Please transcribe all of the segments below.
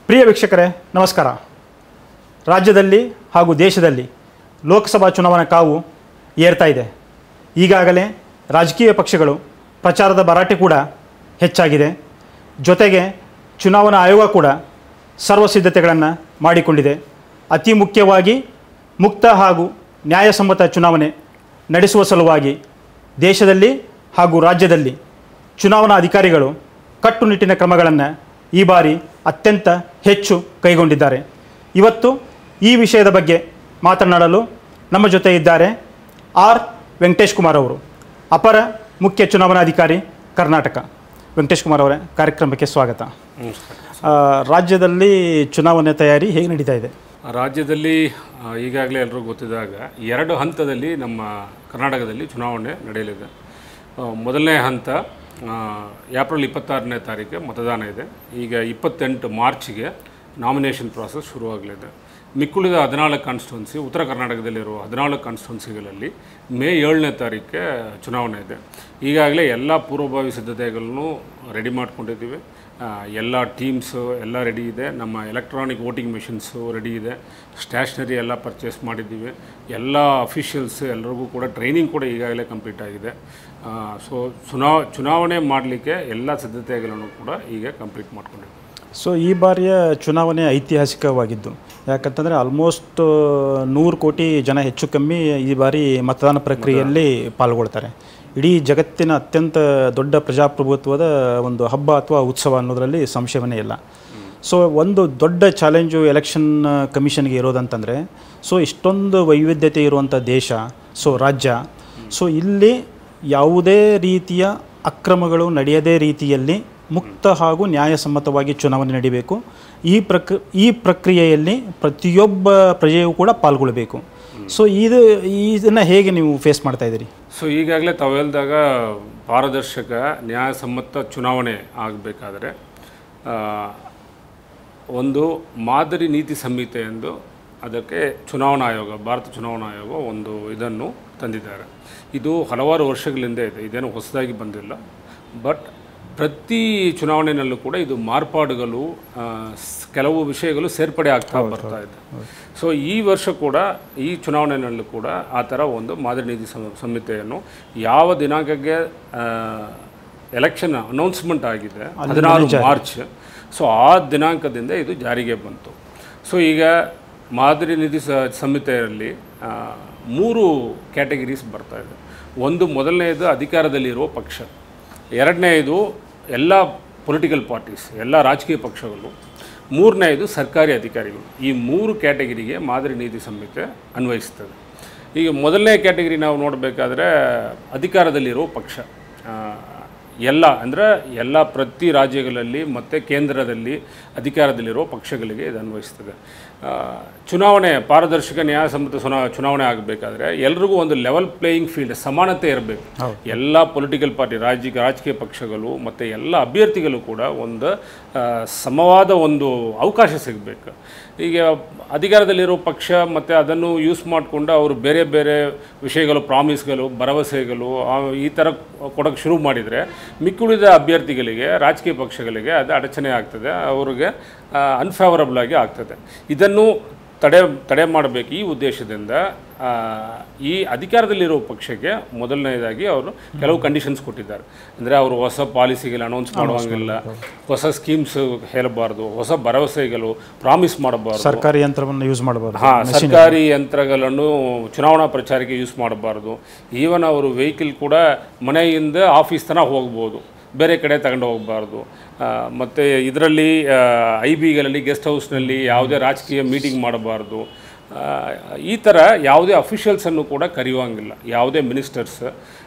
ಪ್ರಿಯ ವೀಕ್ಷಕರೇ ನಮಸ್ಕಾರ ರಾಜ್ಯದಲ್ಲಿ ಹಾಗೂ ದೇಶದಲ್ಲಿ ಲೋಕಸಭಾ ಚುನಾವಣಾ ಕಾವು ಏರ್ತಾ ಇದೆ ಈಗಾಗಲೇ ರಾಜಕೀಯ ಪಕ್ಷಗಳು ಪ್ರಚಾರದ ಭರಾಟೆ ಕೂಡ ಹೆಚ್ಚಾಗಿದೆ ಜೊತೆಗೆ ಚುನಾವಣಾ ಆಯೋಗ ಕೂಡ ಸರ್ವ ಸಿದ್ಧತೆಗಳನ್ನು ಮಾಡಿಕೊಂಡಿದೆ ಅತಿ ಮುಖ್ಯವಾಗಿ ಮುಕ್ತ ಹಾಗೂ ನ್ಯಾಯಸಮ್ಮತ ಚುನಾವಣೆ ನಡೆಸುವ ಸಲುವಾಗಿ ದೇಶದಲ್ಲಿ ಹಾಗೂ ರಾಜ್ಯದಲ್ಲಿ ಚುನಾವಣಾ ಅಧಿಕಾರಿಗಳು ಕಟ್ಟುನಿಟ್ಟಿನ ಕ್ರಮಗಳನ್ನು ಈ ಬಾರಿ ಅತ್ಯಂತ ಹೆಚ್ಚು ಕೈಗೊಂಡಿದ್ದಾರೆ ಇವತ್ತು ಈ ವಿಷಯದ ಬಗ್ಗೆ ಮಾತನಾಡಲು ನಮ್ಮ ಜೊತೆ ಇದ್ದಾರೆ ಆರ್ ವೆಂಕಟೇಶ್ ಕುಮಾರ್ ಅವರು ಅಪರ ಮುಖ್ಯ ಚುನಾವಣಾಧಿಕಾರಿ ಕರ್ನಾಟಕ ವೆಂಕಟೇಶ್ ಕುಮಾರ್ ಅವರೇ ಕಾರ್ಯಕ್ರಮಕ್ಕೆ ಸ್ವಾಗತ ಆ, ರಾಜ್ಯದಲ್ಲಿ ಚುನಾವಣೆ ತಯಾರಿ ಹೇಗೆ ನಡೀತಾ ಇದೆ ರಾಜ್ಯದಲ್ಲಿ ಆ, ಈಗಾಗಲೇ ಎಲ್ಲರಿಗೂ ಗೊತ್ತಿದ್ದಾಗ ಎರಡು ಹಂತದಲ್ಲಿ ನಮ್ಮ ಕರ್ನಾಟಕದಲ್ಲಿ ಚುನಾವಣೆ ನಡೆಯಲಿದೆ ಆ, ಮೊದಲನೇ ಹಂತ ಆ, ಏಪ್ರಿಲ್ ಇಪ್ಪತ್ತಾರನೇ ತಾರೀಕು ಮತದಾನ ಇದೆ ಈಗ ಇಪ್ಪತ್ತೆಂಟು ಮಾರ್ಚ್ಗೆ ನಾಮಿನೇಷನ್ ಪ್ರಾಸೆಸ್ ಶುರುವಾಗಲಿದೆ ಮಿಕ್ಕುಳಿದ ಹದಿನಾಲ್ಕು ಕಾನ್ಸ್ಟಿಟ್ಯೂನ್ಸಿ ಉತ್ತರ ಕರ್ನಾಟಕದಲ್ಲಿರುವ ಹದಿನಾಲ್ಕು ಕಾನ್ಸ್ಟಿಟ್ಯೂನ್ಸಿಗಳಲ್ಲಿ ಮೇ ಏಳನೇ ತಾರೀಕೆ ಚುನಾವಣೆ ಇದೆ ಈಗಾಗಲೇ ಎಲ್ಲ ಪೂರ್ವಭಾವಿ ಸಿದ್ಧತೆಗಳನ್ನು ರೆಡಿ ಮಾಡ್ಕೊಂಡಿದ್ದೀವಿ ಆ, ಎಲ್ಲ ಟೀಮ್ಸು ಎಲ್ಲ ರೆಡಿ ಇದೆ ನಮ್ಮ ಎಲೆಕ್ಟ್ರಾನಿಕ್ ವೋಟಿಂಗ್ ಮೆಷಿನ್ಸು ರೆಡಿ ಇದೆ ಸ್ಟ್ಯಾಷನರಿ ಎಲ್ಲ ಪರ್ಚೇಸ್ ಮಾಡಿದ್ದೀವಿ ಎಲ್ಲ ಅಫಿಷಿಯಲ್ಸ್ ಎಲ್ಲರಿಗೂ ಕೂಡ ಟ್ರೈನಿಂಗ್ ಕೂಡ ಈಗಾಗಲೇ ಕಂಪ್ಲೀಟ್ ಆಗಿದೆ ಸೊ ಚುನಾವ ಚುನಾವಣೆ ಮಾಡಲಿಕ್ಕೆ ಎಲ್ಲ ಸಿದ್ಧತೆಗಳನ್ನು ಕೂಡ ಈಗ ಕಂಪ್ಲೀಟ್ ಮಾಡ್ಕೊಂಡಿದ್ದೀವಿ ಸೊ ಈ ಬಾರಿಯ ಚುನಾವಣೆ ಐತಿಹಾಸಿಕವಾಗಿದ್ದು ಯಾಕಂತಂದರೆ ಆಲ್ಮೋಸ್ಟ್ ನೂರು ಕೋಟಿ ಜನ ಹೆಚ್ಚು ಕಮ್ಮಿ ಈ ಬಾರಿ ಮತದಾನ ಪ್ರಕ್ರಿಯೆಯಲ್ಲಿ ಪಾಲ್ಗೊಳ್ತಾರೆ ಇಡೀ ಜಗತ್ತಿನ ಅತ್ಯಂತ ದೊಡ್ಡ ಪ್ರಜಾಪ್ರಭುತ್ವದ ಒಂದು ಹಬ್ಬ ಅಥವಾ ಉತ್ಸವ ಅನ್ನೋದರಲ್ಲಿ ಸಂಶಯವೇ ಇಲ್ಲ ಸೊ ಒಂದು ದೊಡ್ಡ ಚಾಲೆಂಜು ಎಲೆಕ್ಷನ್ ಕಮಿಷನ್ಗೆ ಇರೋದಂತಂದರೆ ಸೊ ಇಷ್ಟೊಂದು ವೈವಿಧ್ಯತೆ ಇರುವಂಥ ದೇಶ ಸೊ ರಾಜ್ಯ ಸೊ ಇಲ್ಲಿ ಯಾವುದೇ ರೀತಿಯ ಅಕ್ರಮಗಳು ನಡೆಯದೇ ರೀತಿಯಲ್ಲಿ ಮುಕ್ತ ಹಾಗೂ ನ್ಯಾಯಸಮ್ಮತವಾಗಿ ಚುನಾವಣೆ ನಡೀಬೇಕು ಈ ಪ್ರಕ್ ಈ ಪ್ರಕ್ರಿಯೆಯಲ್ಲಿ ಪ್ರತಿಯೊಬ್ಬ ಪ್ರಜೆಯೂ ಕೂಡ ಪಾಲ್ಗೊಳ್ಳಬೇಕು ಸೊ ಇದು ಇದನ್ನು ಹೇಗೆ ನೀವು ಫೇಸ್ ಮಾಡ್ತಾ ಇದ್ದೀರಿ ಸೊ ಈಗಾಗಲೇ ತಾವು ಹೇಳಿದಾಗ ಪಾರದರ್ಶಕ ನ್ಯಾಯಸಮ್ಮತ ಚುನಾವಣೆ ಆಗಬೇಕಾದ್ರೆ ಒಂದು ಮಾದರಿ ನೀತಿ ಸಂಹಿತೆ ಎಂದು ಅದಕ್ಕೆ ಚುನಾವಣಾ ಆಯೋಗ ಭಾರತ ಚುನಾವಣಾ ಆಯೋಗ ಒಂದು ಇದನ್ನು ತಂದಿದ್ದಾರೆ ಇದು ಹಲವಾರು ವರ್ಷಗಳಿಂದ ಇದೆ ಇದೇನು ಹೊಸದಾಗಿ ಬಂದಿಲ್ಲ ಬಟ್ ಪ್ರತಿ ಚುನಾವಣೆಯಲ್ಲೂ ಕೂಡ ಇದು ಮಾರ್ಪಾಡುಗಳು ಆ, ಸ್- ಕೆಲವು ವಿಷಯಗಳು ಸೇರ್ಪಡೆ ಆಗ್ತಾ ಬರ್ತಾ ಇದೆ ಸೊ ಈ ವರ್ಷ ಕೂಡ ಈ ಚುನಾವಣೆಯಲ್ಲೂ ಕೂಡ ಆ ಥರ ಒಂದು ಮಾದರಿ ನೀತಿ ಸಂ- ಸಂಹಿತೆಯನ್ನು ಯಾವ ದಿನಾಂಕಕ್ಕೆ ಎಲೆಕ್ಷನ್ ಅನೌನ್ಸ್ಮೆಂಟ್ ಆಗಿದೆ ಹದಿನಾರು ಮಾರ್ಚ್ ಸೊ ಆ ದಿನಾಂಕದಿಂದ ಇದು ಜಾರಿಗೆ ಬಂತು ಸೊ ಈಗ ಮಾದರಿ ನೀತಿ ಸ- ಸಂಹಿತೆಯಲ್ಲಿ ಆ, ಮೂರು ಕ್ಯಾಟಗರೀಸ್ ಬರ್ತಾ ಇದೆ ಒಂದು ಮೊದಲನೆಯದು ಅಧಿಕಾರದಲ್ಲಿರುವ ಪಕ್ಷ ಎರಡನೇದು ಎಲ್ಲ ಪೊಲಿಟಿಕಲ್ ಪಾರ್ಟೀಸ್ ಎಲ್ಲ ರಾಜಕೀಯ ಪಕ್ಷಗಳು ಮೂರನೇದು ಸರ್ಕಾರಿ ಅಧಿಕಾರಿಗಳು ಈ ಮೂರು ಕ್ಯಾಟಗರಿಗೆ ಮಾದರಿ ನೀತಿ ಸಂಹಿತೆ ಅನ್ವಯಿಸ್ತದೆ ಈಗ ಮೊದಲನೇ ಕ್ಯಾಟಗರಿ ನಾವು ನೋಡಬೇಕಾದ್ರೆ ಅಧಿಕಾರದಲ್ಲಿರೋ ಪಕ್ಷ ಆ, ಎಲ್ಲ ಅಂದರೆ ಎಲ್ಲ ಪ್ರತಿ ರಾಜ್ಯಗಳಲ್ಲಿ ಮತ್ತು ಕೇಂದ್ರದಲ್ಲಿ ಅಧಿಕಾರದಲ್ಲಿರೋ ಪಕ್ಷಗಳಿಗೆ ಇದು ಅನ್ವಯಿಸ್ತದೆ ಆ, ಚುನಾವಣೆ ಪಾರದರ್ಶಕ ನ್ಯಾಯಸಮ್ಮತ ಚುನಾ ಚುನಾವಣೆ ಆಗಬೇಕಾದ್ರೆ ಎಲ್ರಿಗೂ ಒಂದು ಲೆವೆಲ್ ಪ್ಲೇಯಿಂಗ್ ಫೀಲ್ಡ್ ಸಮಾನತೆ ಇರಬೇಕು ಎಲ್ಲ ಪೊಲಿಟಿಕಲ್ ಪಾರ್ಟಿ ರಾಜಕೀಯ ರಾಜಕೀಯ ಪಕ್ಷಗಳು ಮತ್ತು ಎಲ್ಲ ಅಭ್ಯರ್ಥಿಗಳು ಕೂಡ ಒಂದು ಆ, ಸಮವಾದ ಒಂದು ಅವಕಾಶ ಸಿಗಬೇಕು ಈಗ ಅಧಿಕಾರದಲ್ಲಿರೋ ಪಕ್ಷ ಮತ್ತು ಅದನ್ನು ಯೂಸ್ ಮಾಡಿಕೊಂಡು ಅವರು ಬೇರೆ ಬೇರೆ ವಿಷಯಗಳು ಪ್ರಾಮಿಸ್ಗಳು ಭರವಸೆಗಳು ಆ, ಈ ಥರ ಕೊಡೋಕ್ಕೆ ಶುರು ಮಾಡಿದರೆ ಮಿಕ್ಕುಳಿದ ಅಭ್ಯರ್ಥಿಗಳಿಗೆ ರಾಜಕೀಯ ಪಕ್ಷಗಳಿಗೆ ಅದು ಅಡಚಣೆ ಆಗ್ತದೆ ಅವ್ರಿಗೆ ಅನ್ಫೇವರಬಲ್ ಆಗಿ ಆಗ್ತದೆ ಇದನ್ನು ತಡೆ ತಡೆ ಮಾಡಬೇಕು ಈ ಉದ್ದೇಶದಿಂದ ಆ, ಈ ಅಧಿಕಾರದಲ್ಲಿರೋ ಪಕ್ಷಕ್ಕೆ ಮೊದಲನೇದಾಗಿ ಅವರು ಕೆಲವು ಕಂಡೀಷನ್ಸ್ ಕೊಟ್ಟಿದ್ದಾರೆ ಅಂದರೆ ಅವರು ಹೊಸ ಪಾಲಿಸಿಗಳು ಅನೌನ್ಸ್ ಮಾಡುವಂಗಿಲ್ಲ ಹೊಸ ಸ್ಕೀಮ್ಸ್ ಹೇಳಬಾರ್ದು ಹೊಸ ಭರವಸೆಗಳು ಪ್ರಾಮಿಸ್ ಮಾಡಬಾರ್ದು ಸರ್ಕಾರಿ ಯಂತ್ರವನ್ನು ಯೂಸ್ ಮಾಡಬಾರ್ದು ಹಾ ಸರ್ಕಾರಿ ಯಂತ್ರಗಳನ್ನು ಚುನಾವಣಾ ಪ್ರಚಾರಕ್ಕೆ ಯೂಸ್ ಮಾಡಬಾರ್ದು ಈವನ್ ಅವರು ವೆಹಿಕಲ್ ಕೂಡ ಮನೆಯಿಂದ ಆಫೀಸ್ ತನಕ ಹೋಗ್ಬೋದು ಬೇರೆ ಕಡೆ ತಗೊಂಡು ಹೋಗಬಾರ್ದು ಮತ್ತು ಇದರಲ್ಲಿ ಐ ಬಿಗಳಲ್ಲಿ ಗೆಸ್ಟ್ ಹೌಸ್ನಲ್ಲಿ ಯಾವುದೇ ರಾಜಕೀಯ ಮೀಟಿಂಗ್ ಮಾಡಬಾರ್ದು ಆ, ಈ ಥರ ಯಾವುದೇ ಅಫಿಷಿಯಲ್ಸನ್ನು ಕೂಡ ಕರೆಯುವಂಗಿಲ್ಲ ಯಾವುದೇ ಮಿನಿಸ್ಟರ್ಸ್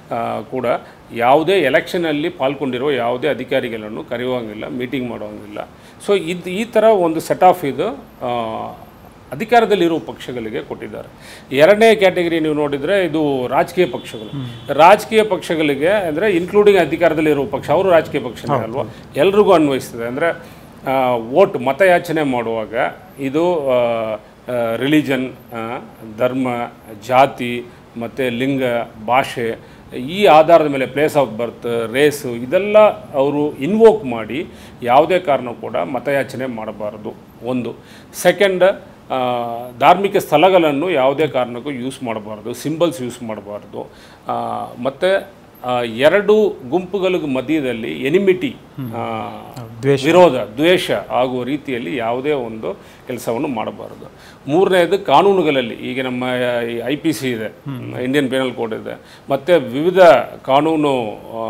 ಕೂಡ ಯಾವುದೇ ಎಲೆಕ್ಷನಲ್ಲಿ ಪಾಲ್ಗೊಂಡಿರೋ ಯಾವುದೇ ಅಧಿಕಾರಿಗಳನ್ನು ಕರೆಯುವಂಗಿಲ್ಲ ಮೀಟಿಂಗ್ ಮಾಡುವಂಗಿಲ್ಲ ಸೊ ಇದು ಈ ಥರ ಒಂದು ಸೆಟ್ ಆಫ್ ಇದು ಆ, ಅಧಿಕಾರದಲ್ಲಿರುವ ಪಕ್ಷಗಳಿಗೆ ಕೊಟ್ಟಿದ್ದಾರೆ ಎರಡನೇ ಕ್ಯಾಟಗರಿ ನೀವು ನೋಡಿದರೆ ಇದು ರಾಜಕೀಯ ಪಕ್ಷಗಳು ರಾಜಕೀಯ ಪಕ್ಷಗಳಿಗೆ ಅಂದರೆ ಇನ್ಕ್ಲೂಡಿಂಗ್ ಅಧಿಕಾರದಲ್ಲಿರುವ ಪಕ್ಷ ಅವರು ರಾಜಕೀಯ ಪಕ್ಷನೇ ಅಲ್ವಾ ಎಲ್ರಿಗೂ ಅನ್ವಯಿಸ್ತದೆ ಅಂದರೆ ವೋಟ್ ಮತಯಾಚನೆ ಮಾಡುವಾಗ ಇದು ರಿಲಿಜನ್ ಧರ್ಮ ಜಾತಿ ಮತ್ತು ಲಿಂಗ ಭಾಷೆ ಈ ಆಧಾರದ ಮೇಲೆ ಪ್ಲೇಸ್ ಆಫ್ ಬರ್ತ್ ರೇಸು ಇದೆಲ್ಲ ಅವರು ಇನ್ವೋಕ್ ಮಾಡಿ ಯಾವುದೇ ಕಾರಣ ಕೂಡ ಮತಯಾಚನೆ ಮಾಡಬಾರದು ಒಂದು ಸೆಕೆಂಡ್ ಧಾರ್ಮಿಕ ಸ್ಥಳಗಳನ್ನು ಯಾವುದೇ ಕಾರಣಕ್ಕೂ ಯೂಸ್ ಮಾಡಬಾರ್ದು ಸಿಂಬಲ್ಸ್ ಯೂಸ್ ಮಾಡಬಾರ್ದು ಮತ್ತು ಎರಡು ಗುಂಪುಗಳ ಮಧ್ಯದಲ್ಲಿ ಎನಿಮಿಟಿ ದ್ವೇಷ. ವಿರೋಧ ದ್ವೇಷ ಆಗುವ ರೀತಿಯಲ್ಲಿ ಯಾವುದೇ ಒಂದು ಕೆಲಸವನ್ನು ಮಾಡಬಾರದು ಮೂರನೇದು ಕಾನೂನುಗಳಲ್ಲಿ ಈಗ ನಮ್ಮ ಐ ಪಿ ಸಿ ಇದೆ ಇಂಡಿಯನ್ ಪೆನಲ್ ಕೋಡ್ ಇದೆ ಮತ್ತು ವಿವಿಧ ಕಾನೂನು ಆ,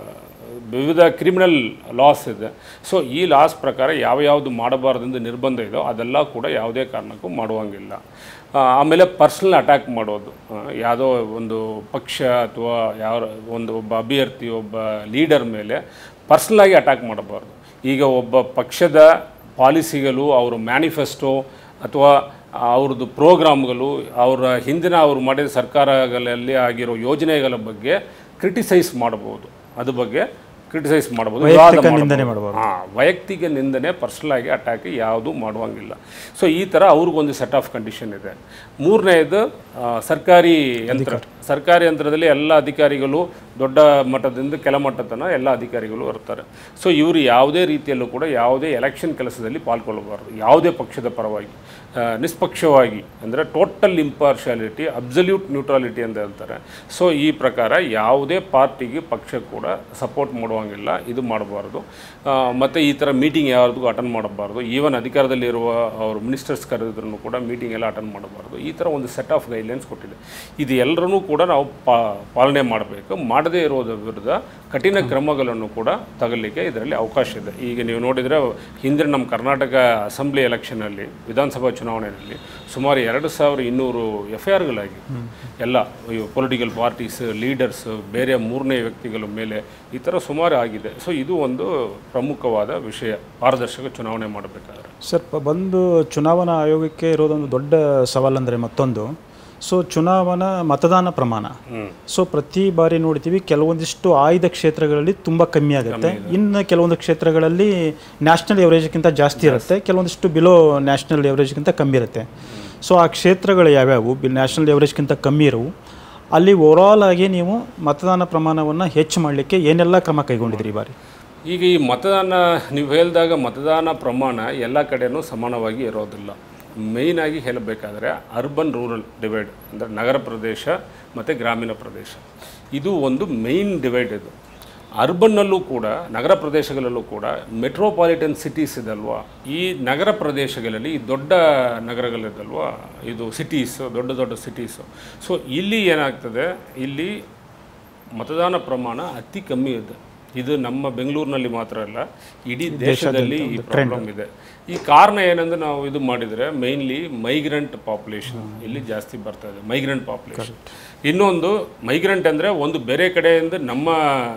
ವಿವಿಧ ಕ್ರಿಮಿನಲ್ ಲಾಸ್ ಇದೆ ಸೊ ಈ ಲಾಸ್ ಪ್ರಕಾರ ಯಾವ ಯಾವುದು ಮಾಡಬಾರ್ದೆಂದು ನಿರ್ಬಂಧ ಇದೋ ಅದೆಲ್ಲ ಕೂಡ ಯಾವುದೇ ಕಾರಣಕ್ಕೂ ಮಾಡುವಂಗಿಲ್ಲ ಆ, ಆಮೇಲೆ ಪರ್ಸ್ನಲ್ ಅಟ್ಯಾಕ್ ಮಾಡೋದು ಆ, ಯಾವುದೋ ಒಂದು ಪಕ್ಷ ಅಥವಾ ಯಾವ ಒಂದು ಒಬ್ಬ ಅಭ್ಯರ್ಥಿ ಒಬ್ಬ ಲೀಡರ್ ಮೇಲೆ ಪರ್ಸ್ನಲಾಗಿ ಅಟ್ಯಾಕ್ ಮಾಡಬಾರ್ದು ಈಗ ಒಬ್ಬ ಪಕ್ಷದ ಪಾಲಿಸಿಗಳು ಅವರ ಮ್ಯಾನಿಫೆಸ್ಟೋ ಅಥವಾ ಅವ್ರದ್ದು ಪ್ರೋಗ್ರಾಮ್ಗಳು ಅವರ ಹಿಂದಿನ ಅವರು ಮಾಡಿದ ಸರ್ಕಾರಗಳಲ್ಲಿ ಆಗಿರೋ ಯೋಜನೆಗಳ ಬಗ್ಗೆ ಕ್ರಿಟಿಸೈಸ್ ಮಾಡಬಹುದು ಅದ್ರ ಬಗ್ಗೆ ಕ್ರಿಟಿಸೈಸ್ ಮಾಡಬಹುದು ವೈಯಕ್ತಿಕ ವಿವಾದ ನಿಂದನೆ ಮಾಡ್ಬೋದು. ಮಾಡಬಾರ್ದು. ಹಾ, ವೈಯಕ್ತಿಕ ನಿಂದನೆ ಪರ್ಸನಲ್ ಆಗಿ ಅಟ್ಯಾಕ್ ಯಾವುದು ಮಾಡುವಂಗಿಲ್ಲ ಸೊ ಈ ಥರ ಅವ್ರಿಗೊಂದು ಸೆಟ್ ಆಫ್ ಕಂಡೀಷನ್ ಇದೆ ಮೂರನೇದು ಆ, ಸರ್ಕಾರಿ ಯಂತ್ರ ಸರ್ಕಾರಿ ಯಂತ್ರದಲ್ಲಿ ಎಲ್ಲ ಅಧಿಕಾರಿಗಳು ದೊಡ್ಡ ಮಟ್ಟದಿಂದ ಕೆಳ ಮಟ್ಟದ ಎಲ್ಲ ಅಧಿಕಾರಿಗಳು ಇರ್ತಾರೆ ಸೊ ಇವರು ಯಾವುದೇ ರೀತಿಯಲ್ಲೂ ಕೂಡ ಯಾವುದೇ ಎಲೆಕ್ಷನ್ ಕೆಲಸದಲ್ಲಿ ಪಾಲ್ಗೊಳ್ಳಬಾರದು ಯಾವುದೇ ಪಕ್ಷದ ಪರವಾಗಿ ಆ, ನಿಷ್ಪಕ್ಷವಾಗಿ ಅಂದರೆ ಟೋಟಲ್ ಇಂಪಾರ್ಶಾಲಿಟಿ ಅಬ್ಸಲ್ಯೂಟ್ ನ್ಯೂಟ್ರಾಲಿಟಿ ಅಂತ ಹೇಳ್ತಾರೆ ಸೊ ಈ ಪ್ರಕಾರ ಯಾವುದೇ ಪಾರ್ಟಿಗೆ ಪಕ್ಷ ಕೂಡ ಸಪೋರ್ಟ್ ಮಾಡುವಂಗಿಲ್ಲ ಇದು ಮಾಡಬಾರ್ದು ಮತ್ತು ಈ ಥರ ಮೀಟಿಂಗ್ ಯಾವ್ದು ಅಟೆಂಡ್ ಮಾಡಬಾರ್ದು ಈವನ್ ಅಧಿಕಾರದಲ್ಲಿರುವ ಅವರು ಮಿನಿಸ್ಟರ್ಸ್ ಕರೆದಿದ್ರು ಕೂಡ ಮೀಟಿಂಗ್ ಎಲ್ಲ ಅಟೆಂಡ್ ಮಾಡಬಾರ್ದು ಈ ಥರ ಒಂದು ಸೆಟ್ ಆಫ್ ಗೈಡ್ಲೈನ್ಸ್ ಕೊಟ್ಟಿದೆ ಇದು ಎಲ್ಲರನ್ನೂ ಕೂಡ ನಾವು ಪಾ ಪಾಲನೆ ಮಾಡಬೇಕು ಮಾಡದೇ ಇರೋದ್ರ ವಿರುದ್ಧ ಕಠಿಣ ಕ್ರಮಗಳನ್ನು ಕೂಡ ತಗಲಿಕ್ಕೆ ಇದರಲ್ಲಿ ಅವಕಾಶ ಇದೆ ಈಗ ನೀವು ನೋಡಿದರೆ ಹಿಂದಿನ ನಮ್ಮ ಕರ್ನಾಟಕ ಅಸೆಂಬ್ಲಿ ಎಲೆಕ್ಷನಲ್ಲಿ ವಿಧಾನಸಭಾ ಚುನಾವಣೆಯಲ್ಲಿ ಸುಮಾರು ಎರಡು ಸಾವಿರ ಇನ್ನೂರು ಎಫ್ ಐ ಆರ್ಗಳಾಗಿ ಎಲ್ಲ ಪೊಲಿಟಿಕಲ್ ಪಾರ್ಟೀಸ್ ಲೀಡರ್ಸ್ ಬೇರೆ ಮೂರನೇ ವ್ಯಕ್ತಿಗಳ ಮೇಲೆ ಈ ಥರ ಸುಮಾರು ಆಗಿದೆ ಸೊ ಇದು ಒಂದು ಪ್ರಮುಖವಾದ ವಿಷಯ ಪಾರದರ್ಶಕ ಚುನಾವಣೆ ಮಾಡಬೇಕಾದ್ರೆ ಸರ್ ಪ- ಬಂದು ಚುನಾವಣಾ ಆಯೋಗಕ್ಕೆ ಇರೋದೊಂದು ದೊಡ್ಡ ಸವಾಲಂದರೆ ಮತ್ತೊಂದು ಸೊ ಚುನಾವಣಾ ಮತದಾನ ಪ್ರಮಾಣ ಸೊ ಪ್ರತಿ ಬಾರಿ ನೋಡ್ತೀವಿ ಕೆಲವೊಂದಿಷ್ಟು ಆಯ್ದ ಕ್ಷೇತ್ರಗಳಲ್ಲಿ ತುಂಬ ಕಮ್ಮಿ ಆಗುತ್ತೆ ಇನ್ನು ಕೆಲವೊಂದು ಕ್ಷೇತ್ರಗಳಲ್ಲಿ ನ್ಯಾಷನಲ್ ಎವರೇಜ್ಗಿಂತ ಜಾಸ್ತಿ ಇರುತ್ತೆ ಕೆಲವೊಂದಿಷ್ಟು ಬಿಲೋ ನ್ಯಾಷನಲ್ ಎವರೇಜ್ಗಿಂತ ಕಮ್ಮಿ ಇರುತ್ತೆ ಸೊ ಆ ಕ್ಷೇತ್ರಗಳು ಯಾವ್ಯಾವು ಬಿ ನ್ಯಾಷನಲ್ ಎವರೇಜ್ಗಿಂತ ಕಮ್ಮಿ ಇರವು ಅಲ್ಲಿ ಓವರಾಲ್ ಆಗಿ ನೀವು ಮತದಾನ ಪ್ರಮಾಣವನ್ನು ಹೆಚ್ಚು ಮಾಡಲಿಕ್ಕೆ ಏನೆಲ್ಲ ಕ್ರಮ ಕೈಗೊಂಡಿದ್ರಿ ಈ ಬಾರಿ ಈಗ ಈ ಮತದಾನ ನೀವು ಹೇಳಿದಾಗ ಮತದಾನ ಪ್ರಮಾಣ ಎಲ್ಲ ಕಡೆನೂ ಸಮಾನವಾಗಿ ಇರೋದಿಲ್ಲ ಮೇಯ್ನಾಗಿ ಹೇಳಬೇಕಾದ್ರೆ ಅರ್ಬನ್ ರೂರಲ್ ಡಿವೈಡ್ ಅಂದರೆ ನಗರ ಪ್ರದೇಶ ಮತ್ತು ಗ್ರಾಮೀಣ ಪ್ರದೇಶ ಇದು ಒಂದು ಮೇಯ್ನ್ ಡಿವೈಡ್ ಇದು ಅರ್ಬನ್ನಲ್ಲೂ ಕೂಡ ನಗರ ಪ್ರದೇಶಗಳಲ್ಲೂ ಕೂಡ ಮೆಟ್ರೋಪಾಲಿಟನ್ ಸಿಟೀಸ್ ಇದಲ್ವಾ ಈ ನಗರ ಪ್ರದೇಶಗಳಲ್ಲಿ ಈ ದೊಡ್ಡ ನಗರಗಳಿದಲ್ವಾ ಇದು ಸಿಟೀಸ್ ದೊಡ್ಡ ದೊಡ್ಡ ಸಿಟೀಸು ಸೊ ಇಲ್ಲಿ ಏನಾಗ್ತದೆ ಇಲ್ಲಿ ಮತದಾನ ಪ್ರಮಾಣ ಅತಿ ಕಮ್ಮಿ ಇದೆ ಇದು ನಮ್ಮ ಬೆಂಗಳೂರಿನಲ್ಲಿ ಮಾತ್ರ ಅಲ್ಲ ಇಡೀ ದೇಶದಲ್ಲಿ ಈ ಪ್ರಾಬ್ಲಮ್ ಇದೆ ಈ ಕಾರಣ ಏನಂದ್ರೆ ನಾವು ಇದು ಮಾಡಿದರೆ ಮೈನ್ಲಿ ಮೈಗ್ರೆಂಟ್ ಪಾಪ್ಯುಲೇಷನ್ ಇಲ್ಲಿ ಜಾಸ್ತಿ ಬರ್ತಾ ಇದೆ ಮೈಗ್ರೆಂಟ್ ಪಾಪ್ಯುಲೇಷನ್ ಇನ್ನೊಂದು ಮೈಗ್ರೆಂಟ್ ಅಂದರೆ ಒಂದು ಬೇರೆ ಕಡೆಯಿಂದ ನಮ್ಮ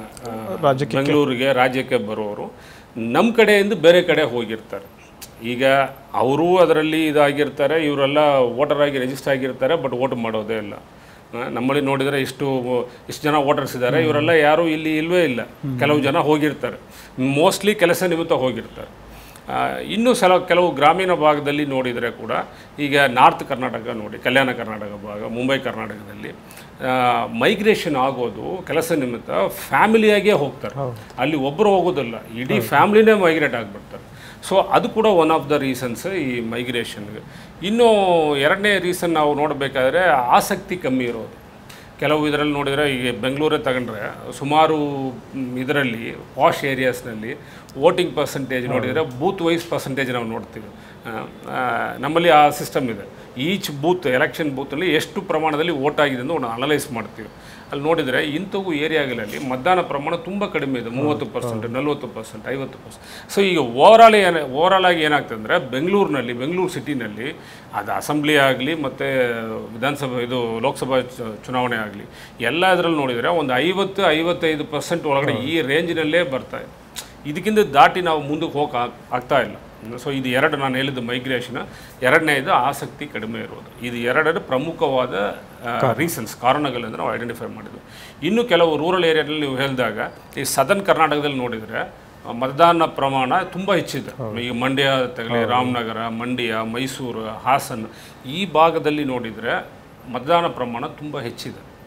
ಆ, ಬೆಂಗಳೂರಿಗೆ ರಾಜ್ಯಕ್ಕೆ ಬರೋರು ನಮ್ಮ ಕಡೆಯಿಂದ ಬೇರೆ ಕಡೆ ಹೋಗಿರ್ತಾರೆ ಈಗ ಅವರು ಅದರಲ್ಲಿ ಇದಾಗಿರ್ತಾರೆ ಇವರೆಲ್ಲ ವೋಟರ್ ಆಗಿ ರಿಜಿಸ್ಟರ್ ಆಗಿರ್ತಾರೆ ಬಟ್ ವೋಟ್ ಮಾಡೋದೇ ಇಲ್ಲ ಆ, ನಮ್ಮಲ್ಲಿ ನೋಡಿದರೆ ಇಷ್ಟು ಇಷ್ಟು ಜನ ವೋಟರ್ಸ್ ಇದ್ದಾರೆ ಇವರೆಲ್ಲ ಯಾರೂ ಇಲ್ಲಿ ಇಲ್ವೇ ಇಲ್ಲ ಕೆಲವು ಜನ ಹೋಗಿರ್ತಾರೆ ಮೋಸ್ಟ್ಲಿ ಕೆಲಸ ನಿಮಿತ್ತ ಹೋಗಿರ್ತಾರೆ ಆ, ಇನ್ನೂ ಸಲ ಕೆಲವು ಗ್ರಾಮೀಣ ಭಾಗದಲ್ಲಿ ನೋಡಿದರೆ ಕೂಡ ಈಗ ನಾರ್ತ್ ಕರ್ನಾಟಕ ನೋಡಿ ಕಲ್ಯಾಣ ಕರ್ನಾಟಕ ಭಾಗ ಮುಂಬೈ ಕರ್ನಾಟಕದಲ್ಲಿ ಮೈಗ್ರೇಷನ್ ಆಗೋದು ಕೆಲಸ ನಿಮಿತ್ತ ಫ್ಯಾಮಿಲಿಯಾಗೇ ಹೋಗ್ತಾರೆ ಅಲ್ಲಿ ಒಬ್ಬರು ಹೋಗೋದಿಲ್ಲ ಇಡೀ ಫ್ಯಾಮಿಲಿನೇ ಮೈಗ್ರೇಟ್ ಆಗಿಬಿಡ್ತಾರೆ ಸೊ ಅದು ಕೂಡ ಒನ್ ಆಫ್ ದ ರೀಸನ್ಸ್ ಈ ಮೈಗ್ರೇಷನ್ಗೆ ಇನ್ನು ಎರಡನೇ ರೀಸನ್ ನಾವು ನೋಡಬೇಕಾದ್ರೆ ಆಸಕ್ತಿ ಕಮ್ಮಿ ಇರೋದು ಕೆಲವು ಇದರಲ್ಲಿ ನೋಡಿದರೆ ಈಗ ಬೆಂಗಳೂರೇ ತಗೊಂಡ್ರೆ ಸುಮಾರು ಇದರಲ್ಲಿ ಪಾಶ್ ಏರಿಯಾಸ್ನಲ್ಲಿ ವೋಟಿಂಗ್ ಪರ್ಸೆಂಟೇಜ್ ನೋಡಿದರೆ ಬೂತ್ ವೈಸ್ ಪರ್ಸೆಂಟೇಜ್ ನಾವು ನೋಡ್ತೀವಿ ಆ, ಆ, ನಮ್ಮಲ್ಲಿ ಆ ಸಿಸ್ಟಮ್ ಇದೆ ಈಚ್ ಬೂತ್ ಎಲೆಕ್ಷನ್ ಬೂತಲ್ಲಿ ಎಷ್ಟು ಪ್ರಮಾಣದಲ್ಲಿ ವೋಟ್ ಆಗಿದೆ ಅಂತ ಒಂದು ಅನಲೈಸ್ ಮಾಡ್ತೀವಿ ಅಲ್ಲಿ ನೋಡಿದರೆ ಇಂಥವು ಏರಿಯಾಗಳಲ್ಲಿ ಮತದಾನ ಪ್ರಮಾಣ ತುಂಬ ಕಡಿಮೆ ಇದೆ ಮೂವತ್ತು ಪರ್ಸೆಂಟ್ ನಲ್ವತ್ತು ಪರ್ಸೆಂಟ್ ಐವತ್ತು ಪರ್ಸೆಂಟ್ ಸೊ ಈಗ ಓವರಾಲ್ ಏನು ಓವರಾಲ್ ಆಗಿ ಏನಾಗ್ತದೆ ಅಂದರೆ ಬೆಂಗಳೂರಿನಲ್ಲಿ ಬೆಂಗಳೂರು ಸಿಟಿನಲ್ಲಿ ಅದು ಅಸೆಂಬ್ಲಿ ಆಗಲಿ ಮತ್ತು ವಿಧಾನಸಭೆ ಇದು ಲೋಕಸಭಾ ಚ- ಚುನಾವಣೆ ಆಗಲಿ ಎಲ್ಲ ಇದರಲ್ಲಿ ನೋಡಿದರೆ ಒಂದು ಐವತ್ತು ಐವತ್ತೈದು ಪರ್ಸೆಂಟ್ ಒಳಗಡೆ ಈ ರೇಂಜಿನಲ್ಲೇ ಬರ್ತಾ ಇದೆ ಇದಕ್ಕಿಂತ ದಾಟಿ ನಾವು ಮುಂದಕ್ಕೆ ಹೋಗಕ್ಕೆ ಆಗ್- ಆಗ್ತಾ ಇಲ್ಲ ಸೊ ಇದು ಎರಡು ನಾನು ಹೇಳಿದ್ದು ಮೈಗ್ರೇಷನ್ ಎರಡನೇದು ಆಸಕ್ತಿ ಕಡಿಮೆ ಇರೋದು ಇದು ಎರಡರ ಪ್ರಮುಖವಾದ ರೀಸನ್ಸ್ ಕಾರಣಗಳಿಂದ ನಾವು ಐಡೆಂಟಿಫೈ ಮಾಡಿದ್ವಿ ಇನ್ನು ಕೆಲವು ರೂರಲ್ ಏರಿಯಾದಲ್ಲಿ ನೀವು ಹೇಳಿದಾಗ ಈ ಸದರ್ನ್ ಕರ್ನಾಟಕದಲ್ಲಿ ನೋಡಿದರೆ ಆ, ಮತದಾನ ಪ್ರಮಾಣ ತುಂಬ ಹೆಚ್ಚಿದೆ ಈಗ ಮಂಡ್ಯ ತಗಲಿ ರಾಮನಗರ ಮಂಡ್ಯ ಮೈಸೂರು ಹಾಸನ ಈ ಭಾಗದಲ್ಲಿ ನೋಡಿದರೆ ಮತದಾನ ಪ್ರಮಾಣ ತುಂಬ ಹೆಚ್ಚಿದೆ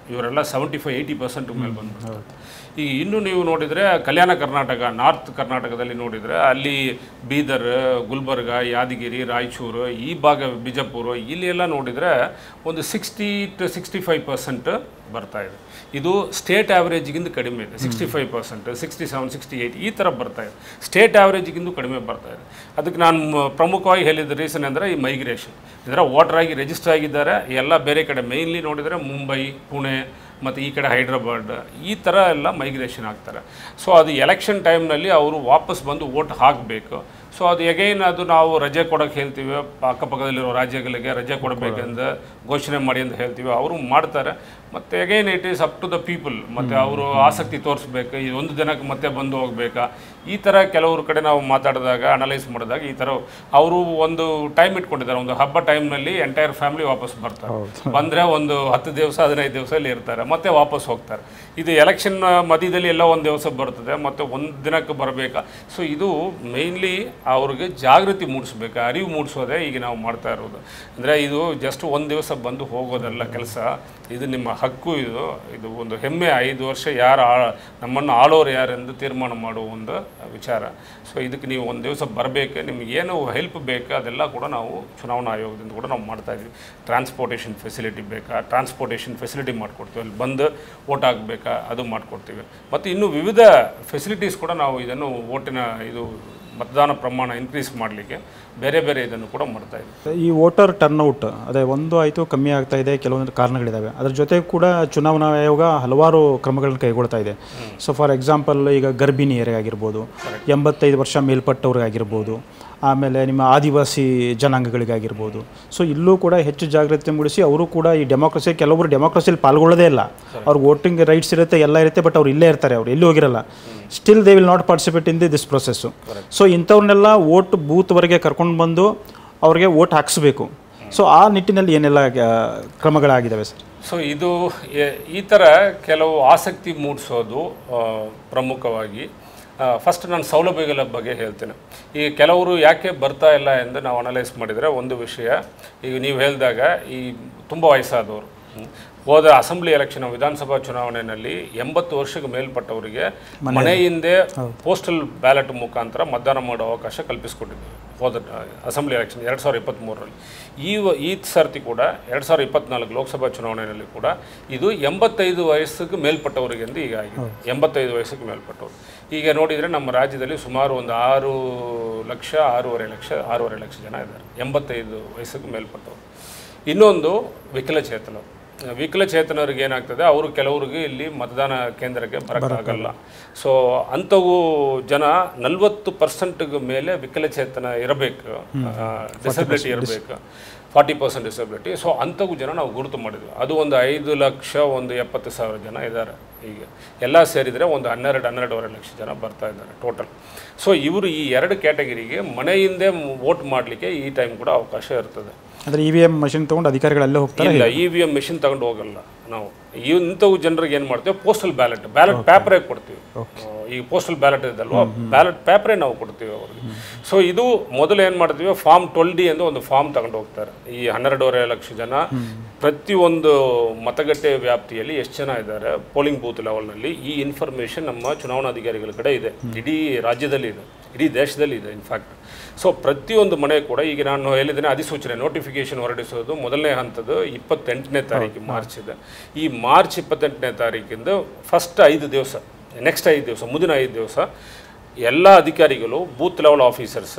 ಇವರೆಲ್ಲ ಸೆವೆಂಟಿ ಫೈವ್ ಏಯ್ಟಿ ಪರ್ಸೆಂಟ್ ಮೇಲೆ ಬಂದ್ಬಿಡ್ತಾರೆ ಈಗ ಇನ್ನು ನೀವು ನೋಡಿದರೆ ಕಲ್ಯಾಣ ಕರ್ನಾಟಕ ನಾರ್ತ್ ಕರ್ನಾಟಕದಲ್ಲಿ ನೋಡಿದರೆ ಅಲ್ಲಿ ಬೀದರ್ ಗುಲ್ಬರ್ಗ ಯಾದಗಿರಿ ರಾಯಚೂರು ಈ ಭಾಗ ಬಿಜಾಪುರ ಇಲ್ಲಿ ಎಲ್ಲ ನೋಡಿದರೆ ಒಂದು sixty to sixty five percent ಬರ್ತಾ ಇದೆ ಇದು ಸ್ಟೇಟ್ ಆ್ಯಾವ್ರೇಜ್ಗಿಂತ ಕಡಿಮೆ ಇದೆ sixty five percent sixty seven sixty eight ಈ ಥರ ಬರ್ತಾ ಇದೆ ಸ್ಟೇಟ್ ಆ್ಯಾವ್ರೇಜ್ಗಿಂತ ಕಡಿಮೆ ಬರ್ತಾ ಇದೆ ಅದಕ್ಕೆ ನಾನು ಮ- ಪ್ರಮುಖವಾಗಿ ಹೇಳಿದ ರೀಸನ್ ಅಂದರೆ ಈ ಮೈಗ್ರೇಷನ್ ಇದರ ವೋಟರ್ ಆಗಿ ರಿಜಿಸ್ಟರ್ ಆಗಿದ್ದಾರೆ ಎಲ್ಲ ಬೇರೆ ಕಡೆ ಮೇಯ್ನ್ಲಿ ನೋಡಿದರೆ ಮುಂಬೈ ಪುಣೆ ಮತ್ತು ಈ ಕಡೆ ಹೈದ್ರಾಬಾದ್ ಈ ಥರ ಎಲ್ಲ ಮೈಗ್ರೇಷನ್ ಆಗ್ತಾರೆ ಸೊ ಅದು ಎಲೆಕ್ಷನ್ ಟೈಮ್ನಲ್ಲಿ ಅವರು ವಾಪಸ್ ಬಂದು ವೋಟ್ ಹಾಕಬೇಕು ಸೊ ಅದು ಎಗೈನ್ ಅದು ನಾವು ರಜೆ ಕೊಡೋಕೆ ಹೇಳ್ತೀವಿ ಅಕ್ಕಪಕ್ಕದಲ್ಲಿರೋ ರಾಜ್ಯಗಳಿಗೆ ರಜೆ ಕೊಡಬೇಕೆಂದು ಘೋಷಣೆ ಮಾಡಿ ಅಂತ ಹೇಳ್ತೀವಿ ಅವರು ಮಾಡ್ತಾರೆ ಮತ್ತು again it is up to the people ಮತ್ತು ಅವರು ಆಸಕ್ತಿ ತೋರಿಸ್ಬೇಕು ಈ ಒಂದು ದಿನಕ್ಕೆ ಮತ್ತೆ ಬಂದು ಹೋಗ್ಬೇಕಾ ಈ ಥರ ಕೆಲವ್ರ ಕಡೆ ನಾವು ಮಾತಾಡಿದಾಗ ಅನಲೈಸ್ ಮಾಡಿದಾಗ ಈ ಥರ ಅವರು ಒಂದು ಟೈಮ್ ಇಟ್ಕೊಂಡಿದ್ದಾರೆ ಒಂದು ಹಬ್ಬ ಟೈಮ್ನಲ್ಲಿ ಎಂಟೈರ್ ಫ್ಯಾಮಿಲಿ ವಾಪಸ್ ಬರ್ತಾರೆ ಬಂದರೆ ಒಂದು ಹತ್ತು ದಿವಸ ಹದಿನೈದು ದಿವಸ ಇಲ್ಲಿ ಇರ್ತಾರೆ ಮತ್ತೆ ವಾಪಸ್ ಹೋಗ್ತಾರೆ ಇದು ಎಲೆಕ್ಷನ್ ಮಧ್ಯದಲ್ಲಿ ಎಲ್ಲ ಒಂದು ದಿವಸ ಬರ್ತದೆ ಮತ್ತು ಒಂದು ದಿನಕ್ಕೆ ಬರಬೇಕಾ ಸೊ ಇದು ಮೇಯ್ನ್ಲಿ ಅವ್ರಿಗೆ ಜಾಗೃತಿ ಮೂಡಿಸ್ಬೇಕು ಅರಿವು ಮೂಡಿಸೋದೇ ಈಗ ನಾವು ಮಾಡ್ತಾ ಇರೋದು ಅಂದರೆ ಇದು ಜಸ್ಟ್ ಒಂದು ದಿವಸ ಬಂದು ಹೋಗೋದಲ್ಲ ಕೆಲಸ ಇದು ನಿಮ್ಮ ಹಕ್ಕು ಇದು ಇದು ಒಂದು ಹೆಮ್ಮೆ ಐದು ವರ್ಷ ಯಾರು ಆ ನಮ್ಮನ್ನು ಆಳೋರು ಯಾರೆಂದು ತೀರ್ಮಾನ ಮಾಡುವ ಒಂದು ವಿಚಾರ ಸೊ ಇದಕ್ಕೆ ನೀವು ಒಂದು ದಿವಸ ಬರಬೇಕು ನಿಮ್ಗೆ ಏನು ಹೆಲ್ಪ್ ಬೇಕು ಅದೆಲ್ಲ ಕೂಡ ನಾವು ಚುನಾವಣಾ ಆಯೋಗದಿಂದ ಕೂಡ ನಾವು ಮಾಡ್ತಾ ಇದ್ವಿ ಟ್ರಾನ್ಸ್ಪೋರ್ಟೇಷನ್ ಫೆಸಿಲಿಟಿ ಬೇಕಾ ಟ್ರಾನ್ಸ್ಪೋರ್ಟೇಷನ್ ಫೆಸಿಲಿಟಿ ಮಾಡಿಕೊಡ್ತೀವಿ ಅಲ್ಲಿ ಬಂದು ಓಟ್ ಹಾಕ್ಬೇಕಾ ಅದು ಮಾಡಿಕೊಡ್ತೀವಿ ಮತ್ತು ಇನ್ನೂ ವಿವಿಧ ಫೆಸಿಲಿಟೀಸ್ ಕೂಡ ನಾವು ಇದನ್ನು ಓಟಿನ ಇದು ಮತದಾನ ಪ್ರಮಾಣ ಇನ್ಕ್ರೀಸ್ ಮಾಡಲಿಕ್ಕೆ ಬೇರೆ ಬೇರೆ ಇದನ್ನು ಕೂಡ ಮಾಡ್ತಾ ಇದ್ವಿ ಈ ವೋಟರ್ ಟರ್ನ್ಔಟ್ ಅದೇ ಒಂದು ಆಯಿತು ಕಮ್ಮಿ ಆಗ್ತಾ ಇದೆ ಕೆಲವೊಂದು ಕಾರಣಗಳಿದ್ದಾವೆ ಅದ್ರ ಜೊತೆ ಕೂಡ ಚುನಾವಣಾ ಆಯೋಗ ಹಲವಾರು ಕ್ರಮಗಳನ್ನು ಕೈಗೊಳ್ತಾ ಇದೆ ಸೊ ಫಾರ್ ಎಕ್ಸಾಂಪಲ್ ಈಗ ಗರ್ಭಿಣಿಯರಿಗಾಗಿರ್ಬೋದು ಎಂಬತ್ತೈದು ವರ್ಷ ಮೇಲ್ಪಟ್ಟವ್ರಿಗಾಗಿರ್ಬೋದು ಆಮೇಲೆ ನಿಮ್ಮ ಆದಿವಾಸಿ ಜನಾಂಗಗಳಿಗಾಗಿರ್ಬೋದು ಸೊ ಇಲ್ಲೂ ಕೂಡ ಹೆಚ್ಚು ಜಾಗೃತಿ ಮೂಡಿಸಿ ಅವರು ಕೂಡ ಈ ಡೆಮೋಕ್ರಸಿ ಕೆಲವರು ಡೆಮೋಕ್ರಸಿಯಲ್ಲಿ ಪಾಲ್ಗೊಳ್ಳೋದೇ ಇಲ್ಲ ಅವ್ರಿಗೆ ವೋಟಿಂಗ್ ರೈಟ್ಸ್ ಇರುತ್ತೆ ಎಲ್ಲ ಇರುತ್ತೆ ಬಟ್ ಅವ್ರು ಇಲ್ಲೇ ಇರ್ತಾರೆ ಅವ್ರು ಎಲ್ಲೂ ಹೋಗಿರಲ್ಲ still they will not participate in the this process so ಇಂಥವ್ರನ್ನೆಲ್ಲ ವೋಟ್ ಬೂತ್ವರೆಗೆ ಕರ್ಕೊಂಡು ಬಂದು ಅವ್ರಿಗೆ ವೋಟ್ ಹಾಕಿಸ್ಬೇಕು ಸೊ ಆ ನಿಟ್ಟಿನಲ್ಲಿ ಏನೆಲ್ಲ ಆ, ಕ್ರಮಗಳಾಗಿದ್ದಾವೆ ಸರ್ ಸೊ ಇದು ಎ- ಈ ಥರ ಕೆಲವು ಆಸಕ್ತಿ ಮೂಡಿಸೋದು ಆ, ಪ್ರಮುಖವಾಗಿ ಫಸ್ಟ್ ನಾನು ಸೌಲಭ್ಯಗಳ ಬಗ್ಗೆ ಹೇಳ್ತೇನೆ ಈ ಕೆಲವರು ಯಾಕೆ ಬರ್ತಾ ಇಲ್ಲ ಎಂದು ನಾವು ಅನಲೈಸ್ ಮಾಡಿದರೆ ಒಂದು ವಿಷಯ ಈಗ ನೀವು ಹೇಳಿದಾಗ ಈ ತುಂಬ ವಯಸ್ಸಾದವರು ಹ್ಮ್. ಹೋದ ಅಸೆಂಬ್ಲಿ ಎಲೆಕ್ಷನ್ ವಿಧಾನಸಭಾ ಚುನಾವಣೆಯಲ್ಲಿ ಎಂಬತ್ತು ವರ್ಷಕ್ಕೆ ಮೇಲ್ಪಟ್ಟವರಿಗೆ ಮನೆಯಿಂದೇ ಪೋಸ್ಟಲ್ ಬ್ಯಾಲೆಟ್ ಮುಖಾಂತರ ಮತದಾನ ಮಾಡೋ ಅವಕಾಶ ಕಲ್ಪಿಸಿಕೊಟ್ಟಿದ್ದೀವಿ ಹೋದ ಅಸೆಂಬ್ಲಿ ಎಲೆಕ್ಷನ್ ಎರಡು ಸಾವಿರದ ಇಪ್ಪತ್ತ್ಮೂರರಲ್ಲಿ ಈ ವ- ಈ ಸರ್ತಿ ಕೂಡ ಎರಡು ಸಾವಿರದ ಇಪ್ಪತ್ನಾಲ್ಕು ಲೋಕಸಭಾ ಚುನಾವಣೆಯಲ್ಲಿ ಕೂಡ ಇದು ಎಂಬತ್ತೈದು ವಯಸ್ಸಿಗೆ ಮೇಲ್ಪಟ್ಟವರಿಗೆಂದು ಈಗ ಆಗಿದೆ ಎಂಬತ್ತೈದು ವಯಸ್ಸಿಗೆ ಮೇಲ್ಪಟ್ಟವರು ಈಗ ನೋಡಿದರೆ ನಮ್ಮ ರಾಜ್ಯದಲ್ಲಿ ಸುಮಾರು ಒಂದು ಆರು ಲಕ್ಷ ಆರೂವರೆ ಲಕ್ಷ ಆರೂವರೆ ಲಕ್ಷ ಜನ ಇದ್ದಾರೆ ಎಂಬತ್ತೈದು ವಯಸ್ಸಿಗೆ ಮೇಲ್ಪಟ್ಟವರು ಇನ್ನೊಂದು ವಿಕಲಚೇತನರು ವಿಕಲಚೇತನರಿಗೆ ಏನಾಗ್ತದೆ ಅವರು ಕೆಲವರಿಗೆ ಇಲ್ಲಿ ಮತದಾನ ಕೇಂದ್ರಕ್ಕೆ ಬರೋಕ್ಕಾಗಲ್ಲ ಸೊ ಅಂಥವು ಜನ ನಲ್ವತ್ತು ಪರ್ಸೆಂಟ್ಗೆ ಮೇಲೆ ವಿಕಲಚೇತನ ಇರಬೇಕು ಡಿಸಬಿಲಿಟಿ ಇರಬೇಕು ಫಾರ್ಟಿ ಪರ್ಸೆಂಟ್ ಡಿಸಬಿಲಿಟಿ ಸೊ ಅಂಥವು ಜನ ನಾವು ಗುರುತು ಮಾಡಿದ್ವಿ ಅದು ಒಂದು ಐದು ಲಕ್ಷ ಒಂದು ಎಪ್ಪತ್ತು ಸಾವಿರ ಜನ ಇದ್ದಾರೆ ಈಗ ಎಲ್ಲ ಸೇರಿದರೆ ಒಂದು ಹನ್ನೆರಡು ಹನ್ನೆರಡೂವರೆ ಲಕ್ಷ ಜನ ಬರ್ತಾ ಇದ್ದಾರೆ ಟೋಟಲ್ ಸೊ ಇವರು ಈ ಎರಡು ಕ್ಯಾಟಗರಿಗೆ ಮನೆಯಿಂದೇ ವೋಟ್ ಮಾಡಲಿಕ್ಕೆ ಈ ಟೈಮ್ ಕೂಡ ಅವಕಾಶ ಇರ್ತದೆ ಅಂದರೆ ಇ ವಿ ಎಮ್ ಮಷಿನ್ ತೊಗೊಂಡು ಅಧಿಕಾರಿಗಳು ಅಲ್ಲೇ ಹೋಗ್ತಾರೆ ಇಲ್ಲ ಇ ವಿ ಎಮ್ ಮೆಷಿನ್ ತಗೊಂಡು ಹೋಗಲ್ಲ ನಾವು ಇಂಥವು ಜನರಿಗೆ ಏನು ಮಾಡ್ತೀವಿ ಪೋಸ್ಟಲ್ ಬ್ಯಾಲೆಟ್ ಬ್ಯಾಲೆಟ್ ಪೇಪರೇ ಕೊಡ್ತೀವಿ ಈ ಪೋಸ್ಟಲ್ ಬ್ಯಾಲೆಟ್ ಇದಲ್ವಾ ಬ್ಯಾಲೆಟ್ ಪೇಪರೇ ನಾವು ಕೊಡ್ತೀವಿ ಅವ್ರಿಗೆ ಸೊ ಇದು ಮೊದಲು ಏನು ಮಾಡ್ತೀವಿ ಫಾರ್ಮ್ ಟ್ವೆಲ್ ಡಿ ಎಂದು ಒಂದು ಫಾರ್ಮ್ ತಗೊಂಡು ಹೋಗ್ತಾರೆ ಈ ಹನ್ನೆರಡೂವರೆ ಲಕ್ಷ ಜನ ಪ್ರತಿಯೊಂದು ಮತಗಟ್ಟೆ ವ್ಯಾಪ್ತಿಯಲ್ಲಿ ಎಷ್ಟು ಜನ ಇದ್ದಾರೆ ಪೋಲಿಂಗ್ ಬೂತ್ ಲೆವೆಲ್ನಲ್ಲಿ ಈ ಇನ್ಫಾರ್ಮೇಷನ್ ನಮ್ಮ ಚುನಾವಣಾಧಿಕಾರಿಗಳ ಕಡೆ ಇದೆ ಇಡೀ ರಾಜ್ಯದಲ್ಲಿ ಇದೆ ಇಡೀ ದೇಶದಲ್ಲಿ ಇದೆ ಇನ್ಫ್ಯಾಕ್ಟ್ ಸೊ ಪ್ರತಿಯೊಂದು ಮನೆ ಕೂಡ ಈಗ ನಾನು ಹೇಳಿದ್ದೇನೆ ಅಧಿಸೂಚನೆ ನೋಟಿಫಿಕೇಶನ್ ಹೊರಡಿಸೋದು ಮೊದಲನೇ ಹಂತದ್ದು ಇಪ್ಪತ್ತೆಂಟನೇ ತಾರೀಕು ಮಾರ್ಚ್ ಇದೆ ಈ ಮಾರ್ಚ್ ಇಪ್ಪತ್ತೆಂಟನೇ ತಾರೀಕಿಂದ ಫಸ್ಟ್ ಐದು ದಿವಸ ನೆಕ್ಸ್ಟ್ ಐದು ದಿವಸ ಮುಂದಿನ ಐದು ದಿವಸ ಎಲ್ಲ ಅಧಿಕಾರಿಗಳು ಬೂತ್ ಲೆವೆಲ್ ಆಫೀಸರ್ಸ್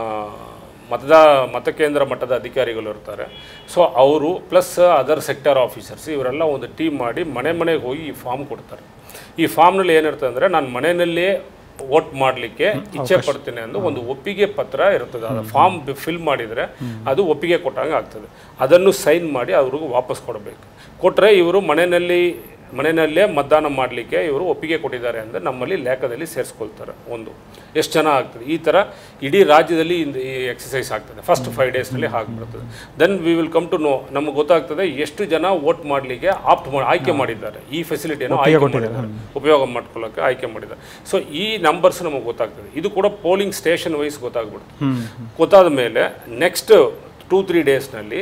ಮತದಾ ಮತಕೇಂದ್ರ ಮಟ್ಟದ ಅಧಿಕಾರಿಗಳು ಇರ್ತಾರೆ ಸೊ ಅವರು ಪ್ಲಸ್ ಅದರ್ ಸೆಕ್ಟರ್ ಆಫೀಸರ್ಸ್ ಇವರೆಲ್ಲ ಒಂದು ಟೀಮ್ ಮಾಡಿ ಮನೆ ಮನೆಗೆ ಹೋಗಿ ಈ ಫಾರ್ಮ್ ಕೊಡ್ತಾರೆ ಈ ಫಾರ್ಮ್ನಲ್ಲಿ ಏನಿರ್ತದೆ ಅಂದರೆ ನಾನು ಮನೆಯಲ್ಲೇ ವೋಟ್ ಮಾಡಲಿಕ್ಕೆ ಇಚ್ಛೆ ಪಡ್ತೇನೆ ಎಂದು ಒಂದು ಒಪ್ಪಿಗೆ ಪತ್ರ ಇರ್ತದೆ ಅದು ಫಾರ್ಮ್ ಫಿಲ್ ಮಾಡಿದರೆ ಅದು ಒಪ್ಪಿಗೆ ಕೊಟ್ಟಂಗೆ ಆಗ್ತದೆ ಅದನ್ನು ಸೈನ್ ಮಾಡಿ ಅವ್ರಿಗೆ ವಾಪಸ್ ಕೊಡಬೇಕು ಕೊಟ್ಟರೆ ಇವರು ಮನೆಯಲ್ಲಿ ಮನೆಯಲ್ಲೇ ಮತದಾನ ಮಾಡಲಿಕ್ಕೆ ಇವರು ಒಪ್ಪಿಗೆ ಕೊಟ್ಟಿದ್ದಾರೆ ಅಂದರೆ ನಮ್ಮಲ್ಲಿ ಲೇಖದಲ್ಲಿ ಸೇರಿಸ್ಕೊಳ್ತಾರೆ ಒಂದು ಎಷ್ಟು ಜನ ಆಗ್ತದೆ ಈ ಥರ ಇಡೀ ರಾಜ್ಯದಲ್ಲಿ ಇಂದ- ಈ ಎಕ್ಸಸೈಸ್ ಆಗ್ತದೆ ಫಸ್ಟ್ ಫೈವ್ ಡೇಸ್ನಲ್ಲಿ ಆಗಿಬಿಡ್ತದೆ then we will come to know ನಮಗೆ ಗೊತ್ತಾಗ್ತದೆ ಎಷ್ಟು ಜನ ವೋಟ್ ಮಾಡಲಿಕ್ಕೆ ಆಪ್ಟ್ ಮಾಡಿ ಆಯ್ಕೆ ಮಾಡಿದ್ದಾರೆ ಈ ಫೆಸಿಲಿಟಿಯನ್ನು ಆಯ್ಕೆ ಮಾಡಿದ್ದಾರೆ ಉಪಯೋಗ ಮಾಡ್ಕೊಳ್ಳೋಕೆ ಆಯ್ಕೆ ಮಾಡಿದ್ದಾರೆ ಸೊ ಈ ನಂಬರ್ಸ್ ನಮಗೆ ಗೊತ್ತಾಗ್ತದೆ ಇದು ಕೂಡ ಪೋಲಿಂಗ್ ಸ್ಟೇಷನ್ ವೈಸ್ ಗೊತ್ತಾಗ್ಬಿಡುತ್ತೆ ಗೊತ್ತಾದ ಮೇಲೆ ನೆಕ್ಸ್ಟ್ ಟೂ ತ್ರೀ ಡೇಸ್ನಲ್ಲಿ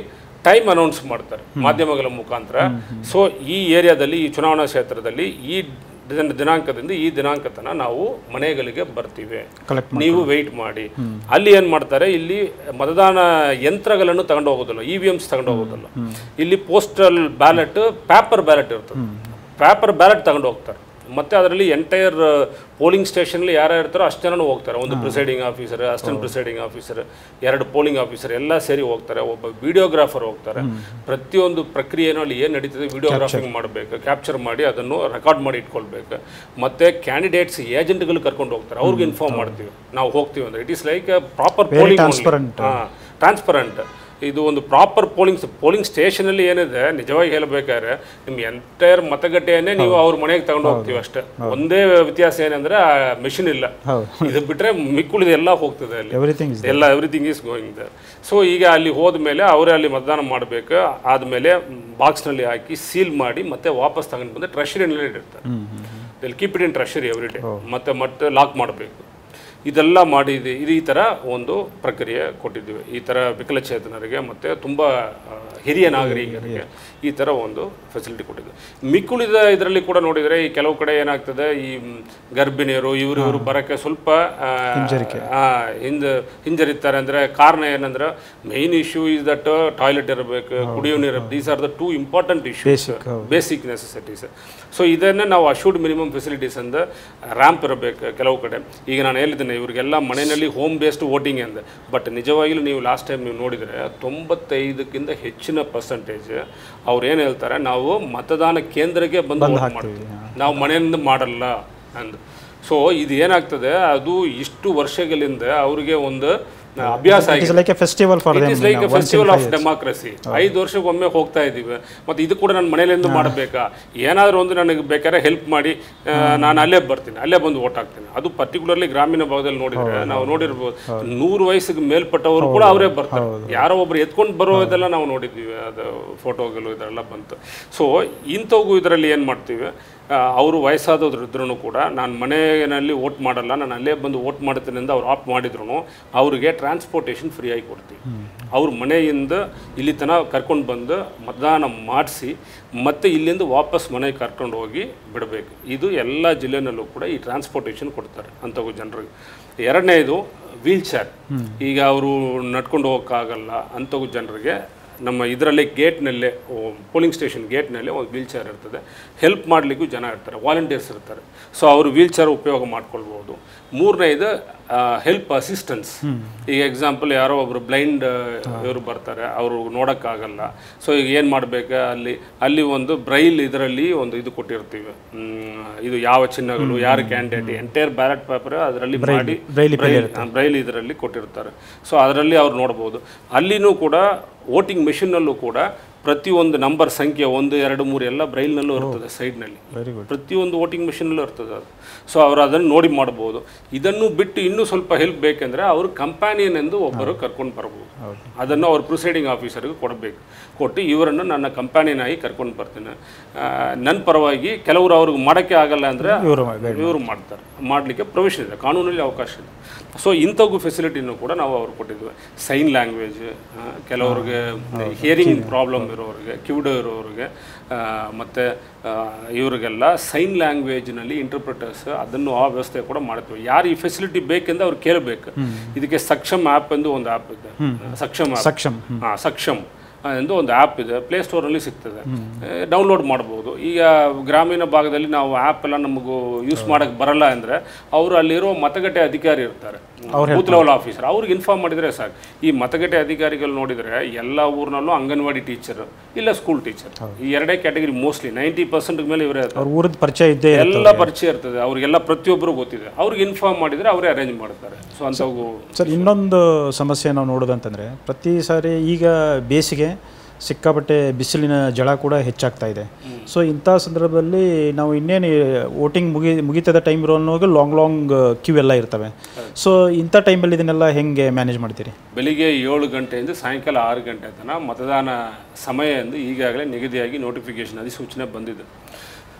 ಟೈಮ್ ಅನೌನ್ಸ್ ಮಾಡ್ತಾರೆ ಮಾಧ್ಯಮಗಳ ಮುಖಾಂತರ ಸೊ ಈ ಏರಿಯಾದಲ್ಲಿ ಈ ಚುನಾವಣಾ ಕ್ಷೇತ್ರದಲ್ಲಿ ಈ ದಿನ- ದಿನಾಂಕದಿಂದ ಈ ದಿನಾಂಕ ತನಕ ನಾವು ಮನೆಗಳಿಗೆ ಬರ್ತೀವಿ ಕಲೆಕ್ಟ್ ನೀವು ವೆಯ್ಟ್ ಮಾಡಿ ಅಲ್ಲಿ ಏನು ಮಾಡ್ತಾರೆ ಇಲ್ಲಿ ಮತದಾನ ಯಂತ್ರಗಳನ್ನು ತಗೊಂಡು ಹೋಗೋದಿಲ್ಲ ಇ ವಿ ಎಮ್ಸ್ ತಗೊಂಡು ಹೋಗೋದಿಲ್ಲ ಇಲ್ಲಿ ಪೋಸ್ಟಲ್ ಬ್ಯಾಲೆಟ್ ಪೇಪರ್ ಬ್ಯಾಲೆಟ್ ಇರ್ತದೆ ಪೇಪರ್ ಬ್ಯಾಲೆಟ್ ತಗೊಂಡು ಹೋಗ್ತಾರೆ ಮತ್ತೆ ಅದರಲ್ಲಿ ಎಂಟೈರ್ ಪೋಲಿಂಗ್ ಸ್ಟೇಷನ್ಲಿ ಯಾರು ಇರ್ತಾರೋ ಅಷ್ಟು ಜನನು ಹೋಗ್ತಾರೆ ಒಂದು presiding officer assistant presiding officer ಎರಡು ಪೋಲಿಂಗ್ ಆಫೀಸರ್ ಎಲ್ಲ ಸೇರಿ ಹೋಗ್ತಾರೆ ಒಬ್ಬ ವಿಡಿಯೋಗ್ರಾಫರ್ ಹೋಗ್ತಾರೆ ಪ್ರತಿಯೊಂದು ಪ್ರಕ್ರಿಯೆನೂ ಅಲ್ಲಿ ಏನು ನಡೀತದೆ ವಿಡಿಯೋಗ್ರಾಫಿಂಗ್ ಮಾಡಬೇಕು ಕ್ಯಾಪ್ಚರ್ ಮಾಡಿ ಅದನ್ನು ರೆಕಾರ್ಡ್ ಮಾಡಿ ಇಟ್ಕೊಳ್ಬೇಕು ಮತ್ತೆ ಕ್ಯಾಂಡಿಡೇಟ್ಸ್ ಏಜೆಂಟ್ಗಳು ಕರ್ಕೊಂಡು ಹೋಗ್ತಾರೆ ಅವ್ರಿಗೆ ಇನ್ಫಾರ್ಮ್ ಮಾಡ್ತೀವಿ ನಾವು ಹೋಗ್ತೀವಿ ಅಂದ್ರೆ it is like proper polling transparent. Transparent ಇದು ಒಂದು ಪ್ರಾಪರ್ ಪೋಲಿಂಗ್ ಪೋಲಿಂಗ್ ಸ್ಟೇಷನಲ್ಲಿ ಏನಿದೆ ನಿಜವಾಗಿ ಹೇಳಬೇಕಾದ್ರೆ ನಿಮ್ಮ ಎಂಟೈರ್ ಮತಗಟ್ಟೆಯನ್ನೇ ನೀವು ಅವ್ರ ಮನೆಗೆ ತಗೊಂಡು ಹೋಗ್ತೀವಿ ಅಷ್ಟೇ ಒಂದೇ ವ್ಯತ್ಯಾಸ ಏನಂದ್ರೆ ಆ ಮೆಷಿನ್ ಇಲ್ಲ ಹೌದು ಇದು ಬಿಟ್ರೆ ಮಿಕ್ಕುಳಿದ ಎಲ್ಲ ಹೋಗ್ತದೆ ಅಲ್ಲಿ ಎವ್ರಿಥಿಂಗ್ ಇಸ್ ಎಲ್ಲ everything is going there so ಈಗ ಅಲ್ಲಿ ಹೋದ ಮೇಲೆ ಅವರೇ ಅಲ್ಲಿ ಮತದಾನ ಮಾಡಬೇಕು ಆದಮೇಲೆ ಬಾಕ್ಸ್ನಲ್ಲಿ ಹಾಕಿ ಸೀಲ್ ಮಾಡಿ ಮತ್ತೆ ವಾಪಸ್ ತಗೊಂಡು ಬಂದು ಟ್ರೆಷರಿನಲ್ಲಿ ಇಟ್ಟಿರ್ತಾರೆ ಇಲ್ಲಿ keep it in treasury every day ಮತ್ತೆ ಮತ್ತೆ ಲಾಕ್ ಮಾಡಬೇಕು ಇದೆಲ್ಲ ಮಾಡಿದ್ದು ಇದು ಈ ಥರ ಒಂದು ಪ್ರಕ್ರಿಯೆ ಕೊಟ್ಟಿದ್ದೀವಿ ಈ ಥರ ವಿಕಲಚೇತನರಿಗೆ ಮತ್ತು ತುಂಬ ಆ, ಹಿರಿಯ ನಾಗರಿಕರಿಗೆ ಈ ಥರ ಒಂದು ಫೆಸಿಲಿಟಿ ಕೊಟ್ಟಿದ್ದೀವಿ ಮಿಕ್ಕುಳಿದ ಇದರಲ್ಲಿ ಕೂಡ ನೋಡಿದರೆ ಈ ಕೆಲವು ಕಡೆ ಏನಾಗ್ತದೆ ಈ ಮ್, ಗರ್ಭಿಣಿಯರು ಇವರು ಇವರು ಬರೋಕ್ಕೆ ಸ್ವಲ್ಪ ಆ, ಆ, ಹಿಂದೆ ಹಿಂಜರಿತಾರೆ ಅಂದರೆ ಕಾರಣ ಏನಂದ್ರೆ main issue is that toilet ಇರಬೇಕು ಕುಡಿಯೋ ನೀರು these are the two important issues basic necessities so ಇದನ್ನೇ ನಾವು ಅಶೂಡ್ ಮಿನಿಮಮ್ ಫೆಸಿಲಿಟೀಸ್ ಅಂದ ರ್ಯಾಂಪ್ ಇರಬೇಕು ಕೆಲವು ಕಡೆ ಈಗ ನಾನು ಹೇಳಿದ್ದೇನೆ ಇವರಿಗೆಲ್ಲ ಮನೆಯಲ್ಲಿ ಹೋಮ್ ಬೇಸ್ಡ್ ವೋಟಿಂಗ್ ಅಂದೆ ಬಟ್ ನಿಜವಾಗಿಲೂ ನೀವು ಲಾಸ್ಟ್ ಟೈಮ್ ನೀವು ನೋಡಿದರೆ ತೊಂಬತ್ತೈದಕ್ಕಿಂತ ಹೆಚ್ಚಿನ ಪರ್ಸೆಂಟೇಜ್ ಅವ್ರು ಏನು ಹೇಳ್ತಾರೆ ನಾವು ಮತದಾನ ಕೇಂದ್ರಕ್ಕೆ ಬಂದು vote ಮಾಡ್ತೀವಿ ನಾವು ಮನೆಯಿಂದ ಮಾಡಲ್ಲ ಅಂದು ಸೊ ಇದು ಏನಾಗ್ತದೆ ಅದು ಇಷ್ಟು ವರ್ಷಗಳಿಂದ ಅವರಿಗೆ ಒಂದು ಅಭ್ಯಾಸ ಆಗಿದೆ is like a festival for it is like a festival of democracy ಐದು ವರ್ಷಕ್ಕೊಮ್ಮೆ ಹೋಗ್ತಾ ಇದ್ದೀವಿ ಮತ್ತೆ ಇದು ಕೂಡ ನಾನು ಮನೆಯಲ್ಲಿಂದ ಮಾಡಬೇಕಾ ಏನಾದರೂ ಒಂದು ನನಗೆ ಬೇಕಾದ್ರೆ ಹೆಲ್ಪ್ ಮಾಡಿ ಆ, ನಾನು ಅಲ್ಲೇ ಬರ್ತೀನಿ ಅಲ್ಲೇ ಬಂದು ಓಟ್ ಹಾಕ್ತೀನಿ ಅದು ಪರ್ಟಿಕ್ಯುಲರ್ಲಿ ಗ್ರಾಮೀಣ ಭಾಗದಲ್ಲಿ ನೋಡಿದ್ರೆ ನಾವು ನೋಡಿರ್ಬೋದು ನೂರು ವಯಸ್ಸಿಗೆ ಮೇಲ್ಪಟ್ಟವರು ಕೂಡ ಅವರೇ ಬರ್ತಾರೆ ಯಾರೋ ಒಬ್ರು ಎತ್ಕೊಂಡು ಬರೋದೆಲ್ಲ ನಾವು ನೋಡಿದ್ದೀವಿ ಅದು ಫೋಟೋಗಳು ಇದೆಲ್ಲ ಬಂತು ಸೊ ಇಂಥವು ಇದರಲ್ಲಿ ಏನು ಮಾಡ್ತೀವಿ ಆ, ಅವರು ವಯಸ್ಸಾದವ್ರು ಇದ್ರೂ ಕೂಡ ನಾನು ಮನೆಯಲ್ಲಿ ವೋಟ್ ಮಾಡಲ್ಲ ನಾನು ಅಲ್ಲೇ ಬಂದು ವೋಟ್ ಮಾಡ್ತೀನಿ ಅಂತ ಅವ್ರು ಆಫ್ ಮಾಡಿದ್ರು ಅವರಿಗೆ ಟ್ರಾನ್ಸ್ಪೋರ್ಟೇಷನ್ ಫ್ರೀ ಆಗಿ ಕೊಡ್ತೀವಿ ಅವ್ರ ಮನೆಯಿಂದ ಇಲ್ಲಿ ತನಕ ಕರ್ಕೊಂಡು ಬಂದು ಮತದಾನ ಮಾಡಿಸಿ ಮತ್ತೆ ಇಲ್ಲಿಂದ ವಾಪಸ್ ಮನೆಗೆ ಕರ್ಕೊಂಡು ಹೋಗಿ ಬಿಡಬೇಕು ಇದು ಎಲ್ಲ ಜಿಲ್ಲೆನಲ್ಲೂ ಕೂಡ ಈ ಟ್ರಾನ್ಸ್ಪೋರ್ಟೇಷನ್ ಕೊಡ್ತಾರೆ ಅಂಥವು ಜನರಿಗೆ ಎರಡನೇದು ವೀಲ್ ಚೇರ್ ಈಗ ಅವರು ನಡ್ಕೊಂಡು ಹೋಗೋಕ್ಕಾಗಲ್ಲ ಅಂಥವು ಜನರಿಗೆ ನಮ್ಮ ಇದರಲ್ಲೇ ಗೇಟ್ನಲ್ಲೇ ಪೋಲಿಂಗ್ ಸ್ಟೇಷನ್ ಗೇಟ್ನಲ್ಲೇ ಒಂದು ವೀಲ್ ಚೇರ್ ಇರ್ತದೆ ಹೆಲ್ಪ್ ಮಾಡಲಿಕ್ಕೂ ಜನ ಇರ್ತಾರೆ ವಾಲಂಟಿಯರ್ಸ್ ಇರ್ತಾರೆ ಸೊ ಅವರು ವೀಲ್ ಚೇರ್ ಉಪಯೋಗ ಮಾಡ್ಕೊಳ್ಬೋದು ಮೂರನೇದು ಹೆಲ್ಪ್ ಅಸಿಸ್ಟೆನ್ಸ್ ಈಗ ಎಕ್ಸಾಂಪಲ್ ಯಾರೋ ಒಬ್ರು ಬ್ಲೈಂಡ್ ಇವರು ಬರ್ತಾರೆ ಅವರು ನೋಡೋಕ್ಕಾಗಲ್ಲ ಸೊ ಈಗ ಏನು ಮಾಡಬೇಕು ಅಲ್ಲಿ ಅಲ್ಲಿ ಒಂದು ಬ್ರೈಲ್ ಇದರಲ್ಲಿ ಒಂದು ಇದು ಕೊಟ್ಟಿರ್ತೀವಿ ಹ್ಮ್, ಇದು ಯಾವ ಚಿಹ್ನಗಳು ಯಾರು ಕ್ಯಾಂಡಿಡೇಟ್ ಎಂಟೈರ್ ಬ್ಯಾಲೆಟ್ ಪೇಪರ್ ಅದರಲ್ಲಿ ಮಾಡಿ ಬ್ರೈಲಿ ಬ್ರೈಲ್ ಇದರಲ್ಲಿ ಕೊಟ್ಟಿರ್ತಾರೆ ಸೊ ಅದರಲ್ಲಿ ಅವ್ರು ನೋಡ್ಬೋದು ಅಲ್ಲಿನೂ ಕೂಡ ವೋಟಿಂಗ್ ಮೆಷಿನ್ನಲ್ಲೂ ಕೂಡ ಪ್ರತಿಯೊಂದು ನಂಬರ್ ಸಂಖ್ಯೆ ಒಂದು ಎರಡು ಮೂರು ಎಲ್ಲ ಬ್ರೈಲ್ನಲ್ಲೂ ಇರ್ತದೆ ಸೈಡ್ನಲ್ಲಿ ವೆರಿ ಗುಡ್ ಪ್ರತಿಯೊಂದು ವೋಟಿಂಗ್ ಮೆಷಿನಲ್ಲೂ ಇರ್ತದೆ ಅದು ಸೊ ಅವರು ಅದನ್ನು ನೋಡಿ ಮಾಡ್ಬೋದು ಇದನ್ನು ಬಿಟ್ಟು ಇನ್ನೂ ಸ್ವಲ್ಪ ಹೆಲ್ಪ್ ಬೇಕೆಂದರೆ ಅವರು ಕಂಪ್ಯಾನಿಯನ್ ಎಂದು ಒಬ್ಬರು ಕರ್ಕೊಂಡು ಬರ್ಬೋದು ಅದನ್ನು ಅವ್ರ ಪ್ರಿಸೈಡಿಂಗ್ ಆಫೀಸರ್ಗೆ ಕೊಡಬೇಕು ಕೊಟ್ಟು ಇವರನ್ನು ನನ್ನ ಕಂಪ್ಯಾನಿಯನ್ ಆಗಿ ಕರ್ಕೊಂಡು ಬರ್ತೀನಿ ನನ್ನ ಪರವಾಗಿ ಕೆಲವರು ಅವ್ರಿಗೆ ಮಾಡೋಕ್ಕೆ ಆಗಲ್ಲ ಅಂದರೆ ಇವರು ಇವರು ಮಾಡ್ತಾರೆ ಮಾಡಲಿಕ್ಕೆ ಪ್ರೊವಿಷನ್ ಇದೆ ಕಾನೂನಲ್ಲಿ ಅವಕಾಶ ಇದೆ ಸೊ ಇಂಥವು ಫೆಸಿಲಿಟಿನೂ ಕೂಡ ನಾವು ಅವ್ರು ಕೊಟ್ಟಿದ್ವಿ ಸೈನ್ ಲ್ಯಾಂಗ್ವೇಜ್ ಕೆಲವ್ರಿಗೆ ಹಿಯರಿಂಗ್ ಪ್ರಾಬ್ಲಮ್ ಇರೋರಿಗೆ ಕಿವಿಡು ಇರೋರಿಗೆ ಆ, ಮತ್ತೆ ಆ, ಇವರಿಗೆಲ್ಲ ಸೈನ್ ಲ್ಯಾಂಗ್ವೇಜ್ನಲ್ಲಿ ಇಂಟರ್ಪ್ರಿಟರ್ಸ್ ಅದನ್ನು ಆ ವ್ಯವಸ್ಥೆ ಕೂಡ ಮಾಡ್ತೀವಿ ಯಾರು ಈ ಫೆಸಿಲಿಟಿ ಬೇಕೆಂದು ಅವ್ರು ಕೇಳಬೇಕು ಇದಕ್ಕೆ ಸಕ್ಷಮ್ ಆ್ಯಪ್ ಎಂದು ಒಂದು ಆ್ಯಪ್ ಇದೆ ಸಕ್ಷಮ್ ಆ್ಯಪ್ ಸಕ್ಷಮ್ ಹಾಂ ಸಕ್ಷಮ್ ಎಂದು ಒಂದು ಆ್ಯಪ್ ಇದೆ ಪ್ಲೇಸ್ಟೋರಲ್ಲಿ ಸಿಗ್ತದೆ ಡೌನ್ಲೋಡ್ ಮಾಡ್ಬೋದು ಈಗ ಗ್ರಾಮೀಣ ಭಾಗದಲ್ಲಿ ನಾವು ಆ್ಯಪ್ ಎಲ್ಲ ನಮಗೂ ಯೂಸ್ ಮಾಡೋಕ್ಕೆ ಬರಲ್ಲ ಅಂದರೆ ಅವರು ಅಲ್ಲಿರೋ ಮತಗಟ್ಟೆ ಅಧಿಕಾರಿ ಇರ್ತಾರೆ ಬೂತ್ ಲೆವೆಲ್ ಆಫೀಸರ್ ಅವ್ರಿಗೆ ಇನ್ಫಾರ್ಮ್ ಮಾಡಿದರೆ ಸಾಕು ಈ ಮತಗಟ್ಟೆ ಅಧಿಕಾರಿಗಳು ನೋಡಿದರೆ ಎಲ್ಲ ಊರಿನಲ್ಲೂ ಅಂಗನವಾಡಿ ಟೀಚರ್ ಇಲ್ಲ ಸ್ಕೂಲ್ ಟೀಚರ್ ಈ ಎರಡೇ ಕ್ಯಾಟಗರಿ ಮೋಸ್ಟ್ಲಿ ನೈಂಟಿ ಪರ್ಸೆಂಟ್ ಮೇಲೆ ಇವರೇ ಇರ್ತಾರೆ ಅವ್ರ ಊರದ ಪರಿಚಯ ಇದ್ದೇ ಇರುತ್ತೆ ಎಲ್ಲ ಪರಿಚಯ ಇರ್ತದೆ ಅವ್ರಿಗೆಲ್ಲ ಪ್ರತಿಯೊಬ್ಬರು ಗೊತ್ತಿದೆ ಅವ್ರಿಗೆ ಇನ್ಫಾರ್ಮ್ ಮಾಡಿದರೆ ಅವರೇ ಅರೇಂಜ್ ಮಾಡ್ತಾರೆ ಸೊ ಅಂಥವು ಸರ್ ಇನ್ನೊಂದು ಸಮಸ್ಯೆ ನಾವು ನೋಡೋದಂತಂದರೆ ಪ್ರತಿ ಸಾರಿ ಈಗ ಬೇಸಿಗೆ ಸಿಕ್ಕಾಪಟ್ಟೆ ಬಿಸಿಲಿನ ಜಳ ಕೂಡ ಹೆಚ್ಚಾಗ್ತಾ ಇದೆ ಸೊ ಇಂಥ ಸಂದರ್ಭದಲ್ಲಿ ನಾವು ಇನ್ನೇನು ವೋಟಿಂಗ್ ಮುಗಿ ಮುಗಿತದ ಟೈಮ್ ಇರೋವಾಗ ಲಾಂಗ್ ಲಾಂಗ್ ಕ್ಯೂ ಎಲ್ಲ ಇರ್ತವೆ ಸೊ ಇಂಥ ಟೈಮಲ್ಲಿ ಇದನ್ನೆಲ್ಲ ಹೆಂಗೆ ಮ್ಯಾನೇಜ್ ಮಾಡ್ತೀರಿ ಬೆಳಿಗ್ಗೆ ಏಳು ಗಂಟೆಯಿಂದ ಸಾಯಂಕಾಲ ಆರು ಗಂಟೆ ತನಕ ಮತದಾನ ಸಮಯ ಎಂದು ಈಗಾಗಲೇ ನಿಗದಿಯಾಗಿ ನೋಟಿಫಿಕೇಶನ್ ಅಧಿಸೂಚನೆ ಬಂದಿದೆ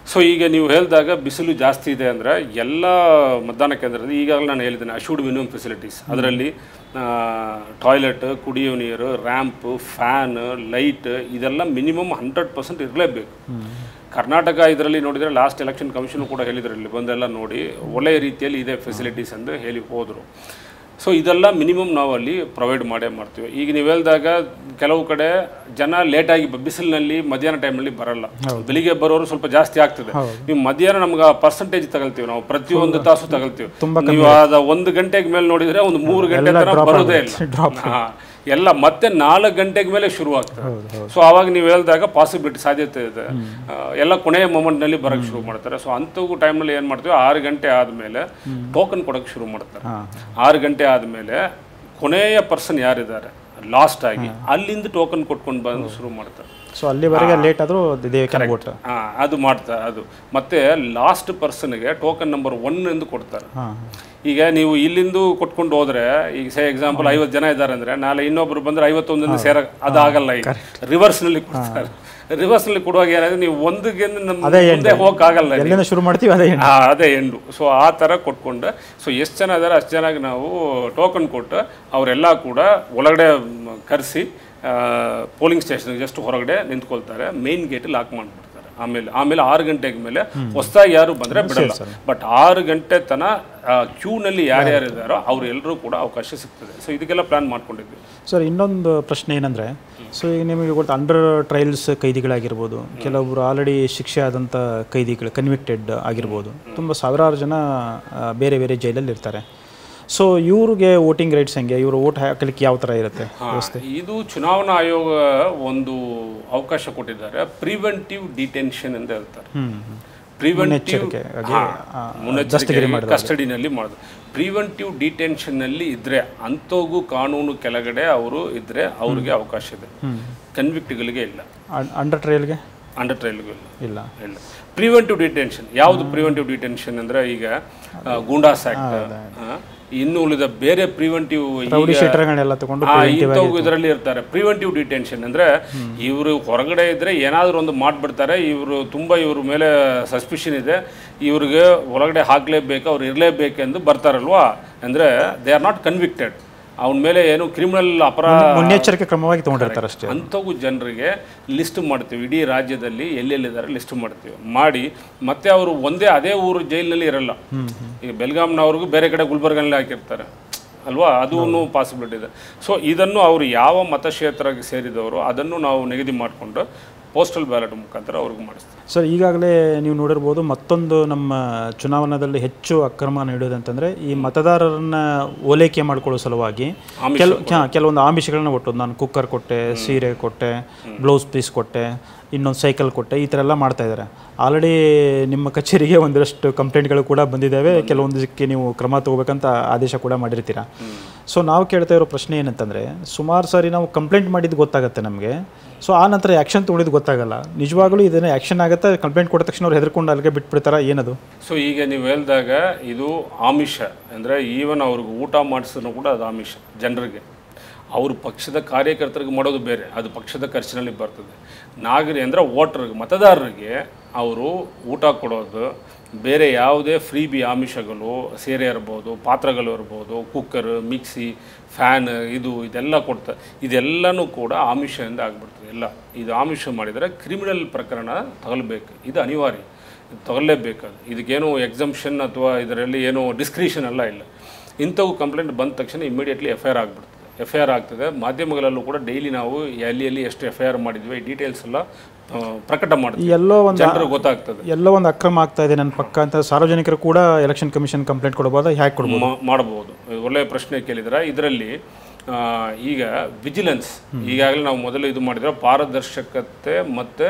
ಸೊ ಈಗ ನೀವು ಹೇಳಿದಾಗ ಬಿಸಿಲು ಜಾಸ್ತಿ ಇದೆ ಅಂದರೆ ಎಲ್ಲ ಮತದಾನ ಕೇಂದ್ರದಲ್ಲಿ ಈಗಾಗಲೇ ನಾನು ಹೇಳಿದ್ದೇನೆ ಅಶೂಡ್ ಮಿನಿಮಮ್ ಫೆಸಿಲಿಟೀಸ್ ಅದರಲ್ಲಿ ಟಾಯ್ಲೆಟ್ ಕುಡಿಯೋ ನೀರು ರ್ಯಾಂಪ್ ಫ್ಯಾನ್ ಲೈಟ್ ಇದೆಲ್ಲ ಮಿನಿಮಮ್ ಹಂಡ್ರೆಡ್ ಪರ್ಸೆಂಟ್ ಇರಲೇಬೇಕು ಕರ್ನಾಟಕ ಇದರಲ್ಲಿ ನೋಡಿದರೆ ಲಾಸ್ಟ್ ಎಲೆಕ್ಷನ್ ಕಮಿಷನ್ ಕೂಡ ಹೇಳಿದ್ರು ಇಲ್ಲಿ ಬಂದೆಲ್ಲ ನೋಡಿ ಒಳ್ಳೆಯ ರೀತಿಯಲ್ಲಿ ಇದೆ ಫೆಸಿಲಿಟೀಸ್ ಎಂದು ಹೇಳಿ ಹೋದರು ಸೊ ಇದೆಲ್ಲ ಮಿನಿಮಮ್ ನಾವು ಅಲ್ಲಿ ಪ್ರೊವೈಡ್ ಮಾಡೇ ಮಾಡ್ತೀವಿ ಈಗ ನೀವು ಹೇಳಿದಾಗ ಕೆಲವು ಕಡೆ ಜನ ಲೇಟಾಗಿ ಬಿಸಿಲಿನಲ್ಲಿ ಮಧ್ಯಾಹ್ನ ಟೈಮ್ನಲ್ಲಿ ಬರಲ್ಲ ಬೆಳಿಗ್ಗೆ ಬರೋರು ಸ್ವಲ್ಪ ಜಾಸ್ತಿ ಆಗ್ತದೆ ನೀವು ಮಧ್ಯಾಹ್ನ ನಮ್ಗೆ ಪರ್ಸೆಂಟೇಜ್ ತಗೊಳ್ತೀವಿ ನಾವು ಪ್ರತಿಯೊಂದು ತಾಸು ತಗೊಳ್ತೀವಿ ನೀವು ಅದ ಒಂದು ಗಂಟೆಗೆ ಮೇಲೆ ನೋಡಿದ್ರೆ ಒಂದು ಮೂರು ಗಂಟೆ ತನಕ ಬರೋದೇ ಇಲ್ಲ ಹಾ. ಎಲ್ಲ ಮತ್ತೆ ನಾಲ್ಕು ಗಂಟೆಗೆ ಮೇಲೆ ಶುರು ಆಗ್ತದೆ ಸೊ ಆವಾಗ ನೀವು ಹೇಳಿದಾಗ ಪಾಸಿಬಿಲಿಟಿ ಸಾಧ್ಯತೆ ಇದೆ ಆ, ಎಲ್ಲ ಕೊನೆಯ ಮೊಮೆಂಟ್ನಲ್ಲಿ ಬರೋಕ್ಕೆ ಶುರು ಮಾಡ್ತಾರೆ ಸೊ ಅಂಥವು ಟೈಮ್ನಲ್ಲಿ ಏನು ಮಾಡ್ತೀವಿ ಆರು ಗಂಟೆ ಆದಮೇಲೆ ಟೋಕನ್ ಕೊಡೋಕ್ಕೆ ಶುರು ಮಾಡ್ತಾರೆ ಆರು ಗಂಟೆ ಆದಮೇಲೆ ಕೊನೆಯ ಪರ್ಸನ್ ಯಾರಿದ್ದಾರೆ ಲಾಸ್ಟ್ ಆಗಿ ಅಲ್ಲಿಂದ ಟೋಕನ್ ಕೊಟ್ಕೊಂಡು ಬಂದು ಶುರು ಮಾಡ್ತಾರೆ ಸೊ ಅಲ್ಲಿವರೆಗೆ ಲೇಟ್ ಆದರೂ ದೇ ಕ್ಯಾನ್ ವೋಟ್ ಹಾ, ಅದು ಮಾಡ್ತಾರೆ ಅದು ಮತ್ತೆ ಲಾಸ್ಟ್ ಪರ್ಸನ್ಗೆ ಟೋಕನ್ ನಂಬರ್ ಒನ್ ಎಂದು ಕೊಡ್ತಾರೆ ಹಾಂ ಈಗ ನೀವು ಇಲ್ಲಿಂದು ಕೊಟ್ಕೊಂಡು ಹೋದ್ರೆ ಈಗ ಸೇ ಎಕ್ಸಾಂಪಲ್ ಐವತ್ತು ಜನ ಇದ್ದಾರೆ ಅಂದ್ರೆ ನಾಳೆ ಇನ್ನೊಬ್ರು ಬಂದ್ರೆ ಐವತ್ತೊಂದರಿಂದ ಸೇರ ಅದಾಗಲ್ಲ ಈಗ ರಿವರ್ಸ್ ನಲ್ಲಿ ಕೊಡ್ತಾರೆ ರಿವರ್ಸ್ ನಲ್ಲಿ ಕೊಡುವಾಗ ಏನಾದ್ರೆ ನೀವು ಒಂದಿಗೆ ನಮ್ಮ ಮುಂದೆ ಹೋಗಕ್ಕಾಗಲ್ಲ ನೀವು. ಎಲ್ಲಿಂದ ಶುರು ಮಾಡ್ತೀವಿ ಅದೇ ಹಾ ಅದೇ ಎಂಡು ಸೊ ಆ ಥರ ಕೊಟ್ಕೊಂಡು ಸೊ ಎಷ್ಟು ಜನ ಇದ್ದಾರೆ ಅಷ್ಟು ಚೆನ್ನಾಗಿ ನಾವು ಟೋಕನ್ ಕೊಟ್ಟು ಅವರೆಲ್ಲ ಕೂಡ ಒಳಗಡೆ ಕರೆಸಿ ಪೋಲಿಂಗ್ ಸ್ಟೇಷನ್ ಜಸ್ಟ್ ಹೊರಗಡೆ ನಿಂತ್ಕೊಳ್ತಾರೆ ಮೇನ್ ಗೇಟ್ ಲಾಕ್ ಮಾಡಿಬಿಡ್ತಾರೆ ಆಮೇಲೆ ಆಮೇಲೆ ಆರು ಗಂಟೆಗೆ ಮೇಲೆ ಹೊಸದಾಗಿ ಯಾರು ಬಂದರೆ ಬಿಡಲ್ಲ ಬಟ್ ಆರು ಗಂಟೆ ತನ ಕ್ಯೂನಲ್ಲಿ ಯಾರ್ಯಾರು ಇದ್ದಾರೋ ಅವ್ರು ಎಲ್ಲರೂ ಕೂಡ ಅವಕಾಶ ಸಿಗ್ತದೆ ಸೊ ಇದಕ್ಕೆಲ್ಲ ಪ್ಲಾನ್ ಮಾಡ್ಕೊಂಡಿದ್ವಿ ಸರ್ ಇನ್ನೊಂದು ಪ್ರಶ್ನೆ ಏನಂದರೆ ಸೊ ಈಗ ನಿಮಗೆ ಗೊತ್ತು ಅಂಡರ್ ಟ್ರಯಲ್ಸ್ ಕೈದಿಗಳಾಗಿರ್ಬೋದು ಕೆಲವೊಬ್ಬರು ಆಲ್ರೆಡಿ ಶಿಕ್ಷೆ ಆದಂಥ ಕೈದಿಗಳು ಕನ್ವಿಕ್ಟೆಡ್ ಆಗಿರ್ಬೋದು ತುಂಬ ಸಾವಿರಾರು ಜನ ಆ, ಬೇರೆ ಬೇರೆ ಜೈಲಲ್ಲಿ ಇರ್ತಾರೆ ಸೊ ಇವ್ರಿಗೆ ವೋಟಿಂಗ್ ರೈಟ್ಸ್ ಹೆಂಗೆ ಇವರು ವೋಟ್ ಹಾಕಲಿಕ್ಕೆ ಯಾವ ಥರ ಇರುತ್ತೆ ಹಾ, ಇದು ಚುನಾವಣಾ ಆಯೋಗ ಒಂದು ಅವಕಾಶ ಕೊಟ್ಟಿದ್ದಾರೆ ಪ್ರಿವೆಂಟಿವ್ ಡಿಟೆನ್ಷನ್ ಅಂತ ಹೇಳ್ತಾರೆ ಪ್ರಿವೆಂಟಿವ್ ಮುನ್ನೆಚ್ಚರಿಕೆ ಕಸ್ಟಡಿನಲ್ಲಿ ಮಾಡೋದು ಪ್ರಿವೆಂಟಿವ್ ಡಿಟೆನ್ಷನ್ನಲ್ಲಿ ಇದ್ರೆ ಅಂಥವ್ಗೂ ಕಾನೂನು ಕೆಳಗಡೆ ಅವರು ಇದ್ರೆ ಅವ್ರಿಗೆ ಅವಕಾಶ ಇದೆ ಕನ್ವಿಕ್ಟ್ಗಳಿಗೆ ಇಲ್ಲ ಅಂಡರ್ ಟ್ರಯಲ್ಗೆ ಅಂಡರ್ ಟ್ರಯಲ್ಗೂ ಇಲ್ಲ ಇಲ್ಲ ಇಲ್ಲ ಪ್ರಿವೆಂಟಿವ್ ಡಿಟೆನ್ಷನ್ ಯಾವುದು ಪ್ರಿವೆಂಟಿವ್ ಡಿಟೆನ್ಷನ್ ಅಂದ್ರೆ ಈಗ ಆ, ಗೂಂಡಾಸ್ ಆಕ್ಟ್ ಇನ್ನು ಉಳಿದ ಬೇರೆ ಪ್ರಿವೆಂಟಿವ್ ರೌಡಿ ಶೀಟರ್ಗಳನ್ನೆಲ್ಲ ತಗೊಂಡು ಇಂಥವು ಇದರಲ್ಲಿ ಇರ್ತಾರೆ ಪ್ರಿವೆಂಟಿವ್ ಡಿಟೆನ್ಷನ್ ಅಂದ್ರೆ ಇವರು ಹೊರಗಡೆ ಇದ್ರೆ ಏನಾದರೂ ಒಂದು ಮಾಡ್ಬಿಡ್ತಾರೆ ಇವರು ತುಂಬಾ ಇವ್ರ ಮೇಲೆ ಸಸ್ಪಿಷನ್ ಇದೆ ಇವ್ರಿಗೆ ಒಳಗಡೆ ಹಾಕ್ಲೇಬೇಕು ಅವ್ರು ಇರಲೇಬೇಕೆಂದು ಬರ್ತಾರಲ್ವಾ ಅಂದ್ರೆ ದೇ ಆರ್ ನಾಟ್ ಕನ್ವಿಕ್ಟೆಡ್ ಅವನ ಮೇಲೆ ಏನು ಕ್ರಿಮಿನಲ್ ಅಪರಾಧ ಮುನ್ನೆಚ್ಚರಿಕೆ ಕ್ರಮವಾಗಿ ತೊಗೊಂಡಿರ್ತಾರೆ ಅಷ್ಟೇ ಅಂಥವು ಜನರಿಗೆ ಲಿಸ್ಟ್ ಮಾಡ್ತೀವಿ ಇಡೀ ರಾಜ್ಯದಲ್ಲಿ ಎಲ್ಲೆಲ್ಲಿದ್ದಾರೆ ಲಿಸ್ಟ್ ಮಾಡ್ತೀವಿ ಮಾಡಿ ಮತ್ತೆ ಅವರು ಒಂದೇ ಅದೇ ಊರು ಜೈಲಿನಲ್ಲಿ ಇರಲ್ಲ ಈಗ ಬೆಲ್ಗಾಮ್ನವ್ರಿಗೂ ಬೇರೆ ಕಡೆ ಗುಲ್ಬರ್ಗನಲ್ಲಿ ಹಾಕಿರ್ತಾರೆ ಅಲ್ವಾ ಅದೂ ಪಾಸಿಬಿಲಿಟಿ ಇದೆ ಸೊ ಇದನ್ನು ಅವರು ಯಾವ ಮತಕ್ಷೇತ್ರಕ್ಕೆ ಸೇರಿದವರು ಅದನ್ನು ನಾವು ನಿಗದಿ ಮಾಡಿಕೊಂಡು ಪೋಸ್ಟಲ್ ಬ್ಯಾಲೆಟ್ ಮುಖಾಂತರ ಅವ್ರಿಗೆ ಮಾಡಿಸ್ತೀವಿ ಸರ್ ಈಗಾಗಲೇ ನೀವು ನೋಡಿರ್ಬೋದು ಮತ್ತೊಂದು ನಮ್ಮ ಚುನಾವಣಾದಲ್ಲಿ ಹೆಚ್ಚು ಅಕ್ರಮ ನಡೆಯೋದಂತಂದರೆ ಈ ಮತದಾರರನ್ನ ಓಲೈಕೆ ಮಾಡ್ಕೊಳ್ಳೋ ಸಲುವಾಗಿ ಕೆಲ ಹಾ, ಕೆಲವೊಂದು ಆಮಿಷಗಳನ್ನ ಕೊಟ್ಟೋದು ನಾನು ಕುಕ್ಕರ್ ಕೊಟ್ಟೆ ಸೀರೆ ಕೊಟ್ಟೆ ಬ್ಲೌಸ್ ಪೀಸ್ ಕೊಟ್ಟೆ ಇನ್ನೊಂದು ಸೈಕಲ್ ಕೊಟ್ಟೆ ಈ ಥರ ಎಲ್ಲ ಮಾಡ್ತಾ ಇದ್ದಾರೆ ಆಲ್ರೆಡಿ ನಿಮ್ಮ ಕಚೇರಿಗೆ ಒಂದಷ್ಟು ಕಂಪ್ಲೇಂಟ್ಗಳು ಕೂಡ ಬಂದಿದ್ದಾವೆ ಕೆಲವೊಂದಕ್ಕೆ ನೀವು ಕ್ರಮ ತಗೋಬೇಕಂತ ಆದೇಶ ಕೂಡ ಮಾಡಿರ್ತೀರ ಸೊ ನಾವು ಕೇಳ್ತಾ ಇರೋ ಪ್ರಶ್ನೆ ಏನಂತಂದರೆ ಸುಮಾರು ಸಾರಿ ನಾವು ಕಂಪ್ಲೇಂಟ್ ಮಾಡಿದ್ದು ಗೊತ್ತಾಗುತ್ತೆ ನಮಗೆ ಸೊ ಆ ನಂತರ ಆ್ಯಕ್ಷನ್ ತೊಗೊಂಡಿದ್ದು ಗೊತ್ತಾಗಲ್ಲ ನಿಜವಾಗ್ಲೂ ಇದನ್ನ ಆ್ಯಕ್ಷನ್ ಆಗುತ್ತೆ ಕಂಪ್ಲೇಂಟ್ ಕೊಟ್ಟ ತಕ್ಷಣ ಅವ್ರು ಹೆದರ್ಕೊಂಡು ಅಲ್ಲಿಗೆ ಬಿಟ್ಬಿಡ್ತಾರಾ ಏನದು ಸೊ ಈಗ ನೀವು ಹೇಳಿದಾಗ ಇದು ಆಮಿಷ ಅಂದರೆ ಈವನ್ ಅವ್ರಿಗೆ ಊಟ ಮಾಡಿಸಿದ್ರು ಕೂಡ ಅದು ಆಮಿಷ ಜನರಿಗೆ ಅವ್ರ ಪಕ್ಷದ ಕಾರ್ಯಕರ್ತರಿಗೆ ಮಾಡೋದು ಬೇರೆ ಅದು ಪಕ್ಷದ ಖರ್ಚಿನಲ್ಲಿ ಬರ್ತದೆ ನಾಗರಿ ಅಂದರೆ ವೋಟರ್ಗೆ ಮತದಾರರಿಗೆ ಅವರು ಊಟ ಕೊಡೋದು ಬೇರೆ ಯಾವುದೇ ಫ್ರೀ ಬಿ ಆಮಿಷಗಳು ಸೀರೆ ಇರ್ಬೋದು ಪಾತ್ರಗಳು ಇರ್ಬೋದು ಕುಕ್ಕರ್ ಮಿಕ್ಸಿ ಫ್ಯಾನ್ ಇದು ಇದೆಲ್ಲ ಕೊಡ್ತಾರೆ ಇದೆಲ್ಲನೂ ಕೂಡ ಆಮಿಷದಿಂದ ಆಗ್ಬಿಡ್ತದೆ ಎಲ್ಲ ಇದು ಆಮಿಷ ಮಾಡಿದರೆ ಕ್ರಿಮಿನಲ್ ಪ್ರಕರಣ ತಗೊಳ್ಬೇಕು ಇದು ಅನಿವಾರ್ಯ ಇದು ತಗೊಳ್ಳೇಬೇಕು ಅದು ಇದಕ್ಕೇನು ಎಕ್ಸಂಪ್ಷನ್ ಅಥವಾ ಇದರಲ್ಲಿ ಏನು ಡಿಸ್ಕ್ರಿಷನ್ ಎಲ್ಲ ಇಲ್ಲ ಇಂಥವು ಕಂಪ್ಲೇಂಟ್ ಬಂದ ತಕ್ಷಣ ಇಮಿಡಿಯೇಟ್ಲಿ ಎಫ್ ಐ ಆರ್ ಆಗಿಬಿಡ್ತದೆ ಎಫ್ ಐ ಆರ್ ಆಗ್ತದೆ ಮಾಧ್ಯಮಗಳಲ್ಲೂ ಕೂಡ ಡೈಲಿ ನಾವು ಎಲ್ಲಿ ಎಲ್ಲಿ ಎಷ್ಟು ಎಫ್ ಐ ಆರ್ ಮಾಡಿದ್ವಿ ಈ ಡೀಟೇಲ್ಸ್ ಎಲ್ಲ ಆ, ಪ್ರಕಟ ಈ ಮಾಡ್ತೀವಿ ಎಲ್ಲೋ ಒಂದು ಜನರಿಗೆ ಗೊತ್ತಾಗ್ತದೆ ಎಲ್ಲೋ ಒಂದು ಅಕ್ರಮ ಆಗ್ತಾ ಇದೆ ನನ್ನ ಪಕ್ಕ ಅಂತ ಸಾರ್ವಜನಿಕರು ಕೂಡ ಎಲೆಕ್ಷನ್ ಕಮಿಷನ್ ಕಂಪ್ಲೇಂಟ್ ಕೊಡ್ಬೋದಾ ಹ್ಯಾಕ್ ಕೊಡ್ಬೋದು ಮಾ- ಮಾಡಬಹುದು ಒಳ್ಳೆಯ ಪ್ರಶ್ನೆ ಕೇಳಿದ್ರೆ ಇದರಲ್ಲಿ ಆ, ಈಗ ವಿಜಿಲೆನ್ಸ್ ಈಗಾಗಲೇ ನಾವು ಮೊದಲು ಇದು ಮಾಡಿದ್ರೆ ಪಾರದರ್ಶಕತೆ ಮತ್ತು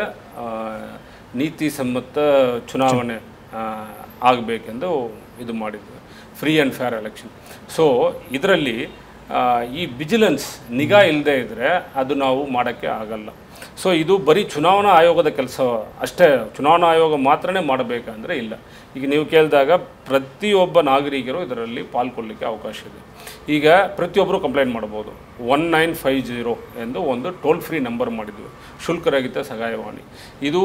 ನೀತಿ ಸಮ್ಮತ ಚುನಾವಣೆ ಆಗಬೇಕೆಂದು ಇದು ಮಾಡಿದ್ವಿ free and fair election so ಇದರಲ್ಲಿ ಈ ವಿಜಿಲೆನ್ಸ್ ನಿಗಾ ಇಲ್ಲದೆ ಇದ್ದರೆ ಅದು ನಾವು ಮಾಡೋಕ್ಕೆ ಆಗಲ್ಲ ಸೊ ಇದು ಬರೀ ಚುನಾವಣಾ ಆಯೋಗದ ಕೆಲಸ ಅಷ್ಟೇ ಚುನಾವಣಾ ಆಯೋಗ ಮಾತ್ರನೇ ಮಾಡಬೇಕಂದ್ರೆ ಇಲ್ಲ ಈಗ ನೀವು ಕೇಳಿದಾಗ ಪ್ರತಿಯೊಬ್ಬ ನಾಗರಿಕರು ಇದರಲ್ಲಿ ಪಾಲ್ಗೊಳ್ಳಿಕ್ಕೆ ಅವಕಾಶ ಇದೆ ಈಗ ಪ್ರತಿಯೊಬ್ಬರು ಕಂಪ್ಲೇಂಟ್ ಮಾಡ್ಬೋದು ಒನ್ ನೈನ್ ಫೈವ್ ಜೀರೋ ಎಂದು ಒಂದು ಟೋಲ್ ಫ್ರೀ ನಂಬರ್ ಮಾಡಿದ್ವಿ ಶುಲ್ಕರಹಿತ ಸಹಾಯವಾಣಿ ಇದು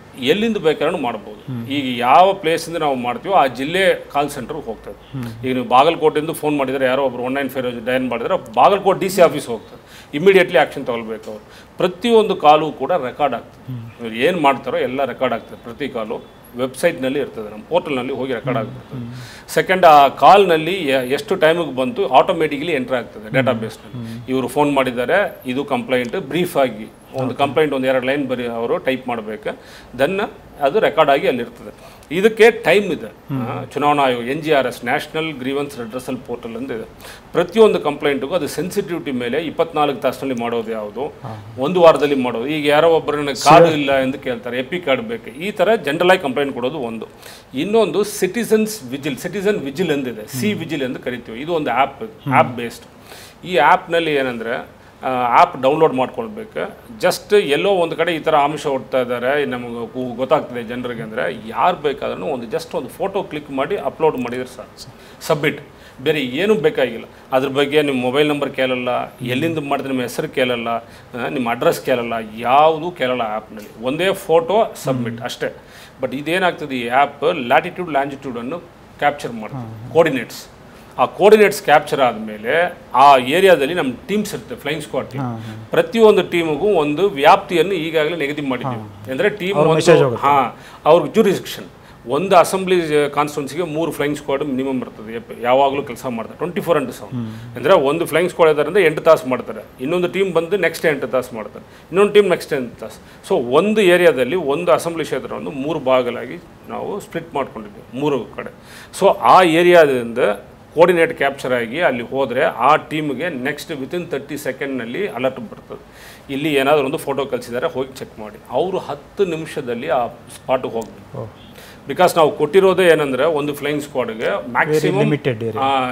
ಎಲ್ಲಿಂದ ಬೇಕಾದ್ರೂ ಮಾಡ್ಬೋದು ಈಗ ಯಾವ ಪ್ಲೇಸಿಂದ ನಾವು ಮಾಡ್ತೀವೋ ಆ ಜಿಲ್ಲೆ ಕಾಲ್ ಸೆಂಟರ್ಗೆ ಹೋಗ್ತದೆ ಈಗ ನೀವು ಬಾಗಲಕೋಟೆಯಿಂದ ಫೋನ್ ಮಾಡಿದರೆ ಯಾರೋ ಒಬ್ರು ಒನ್ ನೈನ್ ಫೈವ್ ಡಯನ್ ಮಾಡಿದ್ರೆ ಬಾಗಲಕೋಟೆ ಡಿ ಸಿ ಆಫೀಸ್ ಹೋಗ್ತದೆ ಇಮಿಡಿಯೇಟ್ಲಿ ಆ್ಯಕ್ಷನ್ ತಗೊಳ್ಬೇಕು ಅವರು ಪ್ರತಿಯೊಂದು ಕಾಲು ಕೂಡ ರೆಕಾರ್ಡ್ ಆಗ್ತದೆ ಇವ್ರು ಏನು ಮಾಡ್ತಾರೋ ಎಲ್ಲ ರೆಕಾರ್ಡ್ ಆಗ್ತದೆ ಪ್ರತಿ ಕಾಲು ವೆಬ್ಸೈಟ್ನಲ್ಲಿ ಇರ್ತದೆ ನಮ್ಮ ಪೋರ್ಟಲ್ನಲ್ಲಿ ಹೋಗಿ ರೆಕಾರ್ಡ್ ಆಗಿರ್ತದೆ ಸೆಕೆಂಡ್ ಆ ಕಾಲ್ನಲ್ಲಿ ಎಷ್ಟು ಟೈಮಿಗೆ ಬಂತು ಆಟೋಮೆಟಿಕ್ಲಿ ಎಂಟರ್ ಆಗ್ತದೆ ಡೇಟಾಬೇಸ್ನಲ್ಲಿ ಇವರು ಫೋನ್ ಮಾಡಿದ್ದಾರೆ ಇದು ಕಂಪ್ಲೇಂಟ್ ಬ್ರೀಫ್ ಆಗಿ ಒಂದು ಕಂಪ್ಲೇಂಟ್ ಒಂದು ಎರಡು ಲೈನ್ ಬರೀ ಅವರು ಟೈಪ್ ಮಾಡಬೇಕು ದೆನ್ ಅದು ರೆಕಾರ್ಡ್ ಆಗಿ ಅಲ್ಲಿರ್ತದೆ ಇದಕ್ಕೆ ಟೈಮ್ ಇದೆ ಆ, ಚುನಾವಣಾ ಆಯೋಗ N G R S national grievance redressal portal ಅಂತ ಇದೆ ಪ್ರತಿಯೊಂದು ಕಂಪ್ಲೇಂಟ್ಗೂ ಅದು ಸೆನ್ಸಿಟಿವಿಟಿ ಮೇಲೆ ಇಪ್ಪತ್ನಾಲ್ಕು ತಾಸಿನಲ್ಲಿ ಮಾಡೋದು ಯಾವುದು ಒಂದು ವಾರದಲ್ಲಿ ಮಾಡೋದು ಈಗ ಯಾರೋ ಒಬ್ಬರು ನನಗೆ ಕಾರ್ಡ್ ಇಲ್ಲ ಎಂದು ಕೇಳ್ತಾರೆ ಎಪಿ ಕಾರ್ಡ್ ಬೇಕು ಈ ಥರ ಜನರಲ್ ಆಗಿ ಕಂಪ್ಲೇಂಟ್ ಕೊಡೋದು ಒಂದು ಇನ್ನೊಂದು ಸಿಟಿಸನ್ಸ್ ವಿಜಿಲ್ ಸಿಟಿಸನ್ ವಿಜಿಲ್ ಎಂದಿದೆ ಸಿ ವಿಜಿಲ್ ಎಂದು ಕರಿತೀವಿ ಇದು ಒಂದು ಆ್ಯಪ್ ಆ್ಯಪ್ ಬೇಸ್ಡ್ ಈ ಆ್ಯಪ್ನಲ್ಲಿ ಏನಂದರೆ ಆ್ಯಪ್ ಡೌನ್ಲೋಡ್ ಮಾಡ್ಕೊಳ್ಬೇಕು ಜಸ್ಟ್ ಎಲ್ಲೋ ಒಂದು ಕಡೆ ಈ ಥರ ಆಮಿಷ ಹೊಡ್ತಾ ಇದ್ದಾರೆ ನಮಗೆ ಗು- ಗೊತ್ತಾಗ್ತದೆ ಜನರಿಗೆ ಅಂದರೆ ಯಾರು ಬೇಕಾದ್ರೂ ಒಂದು ಜಸ್ಟ್ ಒಂದು ಫೋಟೋ ಕ್ಲಿಕ್ ಮಾಡಿ ಅಪ್ಲೋಡ್ ಮಾಡಿದ್ರೆ ಸಾಕು ಸಬ್ಮಿಟ್ ಬೇರೆ ಏನೂ ಬೇಕಾಗಿಲ್ಲ ಅದ್ರ ಬಗ್ಗೆ ನಿಮ್ಮ ಮೊಬೈಲ್ ನಂಬರ್ ಕೇಳಲ್ಲ ಎಲ್ಲಿಂದ ಮಾಡಿದ್ರೆ ನಿಮ್ಮ ಹೆಸರು ಕೇಳಲ್ಲ ಆ, ನಿಮ್ಮ ಅಡ್ರೆಸ್ ಕೇಳಲ್ಲ ಯಾವುದೂ ಕೇಳಲ್ಲ ಆ್ಯಪ್ನಲ್ಲಿ ಒಂದೇ ಫೋಟೋ ಸಬ್ಮಿಟ್ ಅಷ್ಟೇ ಬಟ್ ಇದೇನಾಗ್ತದೆ ಈ ಆ್ಯಪ್ ಲ್ಯಾಟಿಟ್ಯೂಡ್ ಲ್ಯಾಂಜಿಟ್ಯೂಡನ್ನು ಕ್ಯಾಪ್ಚರ್ ಮಾಡ್ತದೆ ಕೋರ್ಡಿನೇಟ್ಸ್ ಆ ಕೋರ್ಡಿನೇಟ್ಸ್ ಕ್ಯಾಪ್ಚರ್ ಆದಮೇಲೆ ಆ ಏರಿಯಾದಲ್ಲಿ ನಮ್ಮ ಟೀಮ್ಸ್ ಇರುತ್ತೆ ಫ್ಲೈಯಿಂಗ್ ಸ್ಕ್ವಾಡ್ ಟೀಮ್ ಪ್ರತಿಯೊಂದು ಟೀಮಿಗೂ ಒಂದು ವ್ಯಾಪ್ತಿಯನ್ನು ಈಗಾಗಲೇ ನಿಗದಿ ಮಾಡಿದ್ದೀವಿ ಅಂದರೆ ಟೀಮ್ ಒಂದು ಹಾಂ ಅವ್ರಿಗೆ ಜೂರಿಸ್ಡಿಕ್ಷನ್ ಒಂದು ಅಸೆಂಬ್ಲಿ ಕಾನ್ಸ್ಟಿಟ್ಯೂನ್ಸಿಗೆ ಮೂರು ಫ್ಲೈಯಿಂಗ್ ಸ್ಕ್ವಾಡ್ ಮಿನಿಮಮ್ ಇರ್ತದೆ ಎಪ್- ಯಾವಾಗಲೂ ಕೆಲಸ ಮಾಡ್ತಾರೆ ಟ್ವೆಂಟಿ ಫೋರ್ ಇಂಟು ಸೆವೆನ್ ಅಂದರೆ ಒಂದು ಫ್ಲೈಯಿಂಗ್ ಸ್ಕ್ವಾಡ್ ಇದ್ದಾರೆ ಎಂಟು ತಾಸು ಮಾಡ್ತಾರೆ ಇನ್ನೊಂದು ಟೀಮ್ ಬಂದು ನೆಕ್ಸ್ಟ್ ಎಂಟು ತಾಸು ಮಾಡ್ತಾರೆ ಇನ್ನೊಂದು ಟೀಮ್ ನೆಕ್ಸ್ಟ್ ಎಂಟು ತಾಸು ಸೊ ಒಂದು ಏರಿಯಾದಲ್ಲಿ ಒಂದು ಅಸೆಂಬ್ಲಿ ಕ್ಷೇತ್ರವನ್ನು ಮೂರು ಭಾಗಲಾಗಿ ನಾವು ಸ್ಪ್ಲಿಟ್ ಮಾಡ್ಕೊಂಡಿದ್ದೀವಿ ಮೂರು ಕಡೆ ಸೊ ಆ ಏರಿಯಾದಿಂದ ಕೋರ್ಡಿನೇಟ್ ಕ್ಯಾಪ್ಚರ್ ಆಗಿ ಅಲ್ಲಿ ಹೋದರೆ ಆ ಟೀಮ್ಗೆ ನೆಕ್ಸ್ಟ್ ವಿತಿನ್ ತರ್ಟಿ ಸೆಕೆಂಡ್ನಲ್ಲಿ ಅಲರ್ಟ್ ಬರ್ತದೆ ಇಲ್ಲಿ ಏನಾದರೂ ಒಂದು ಫೋಟೋ ಕಳಿಸಿದ್ದಾರೆ ಹೋಗಿ ಚೆಕ್ ಮಾಡಿ ಅವರು ಹತ್ತು ನಿಮಿಷದಲ್ಲಿ ಆ ಸ್ಪಾಟಿಗೆ ಹೋಗಬೇಕು ಬಿಕಾಸ್ ನಾವು ಕೊಟ್ಟಿರೋದೇ ಏನಂದ್ರೆ ಒಂದು ಫ್ಲೈಯಿಂಗ್ ಸ್ಕ್ವಾಡ್ಗೆ ಮ್ಯಾಕ್ಸಿಮಮ್ ಲಿಮಿಟೆಡ್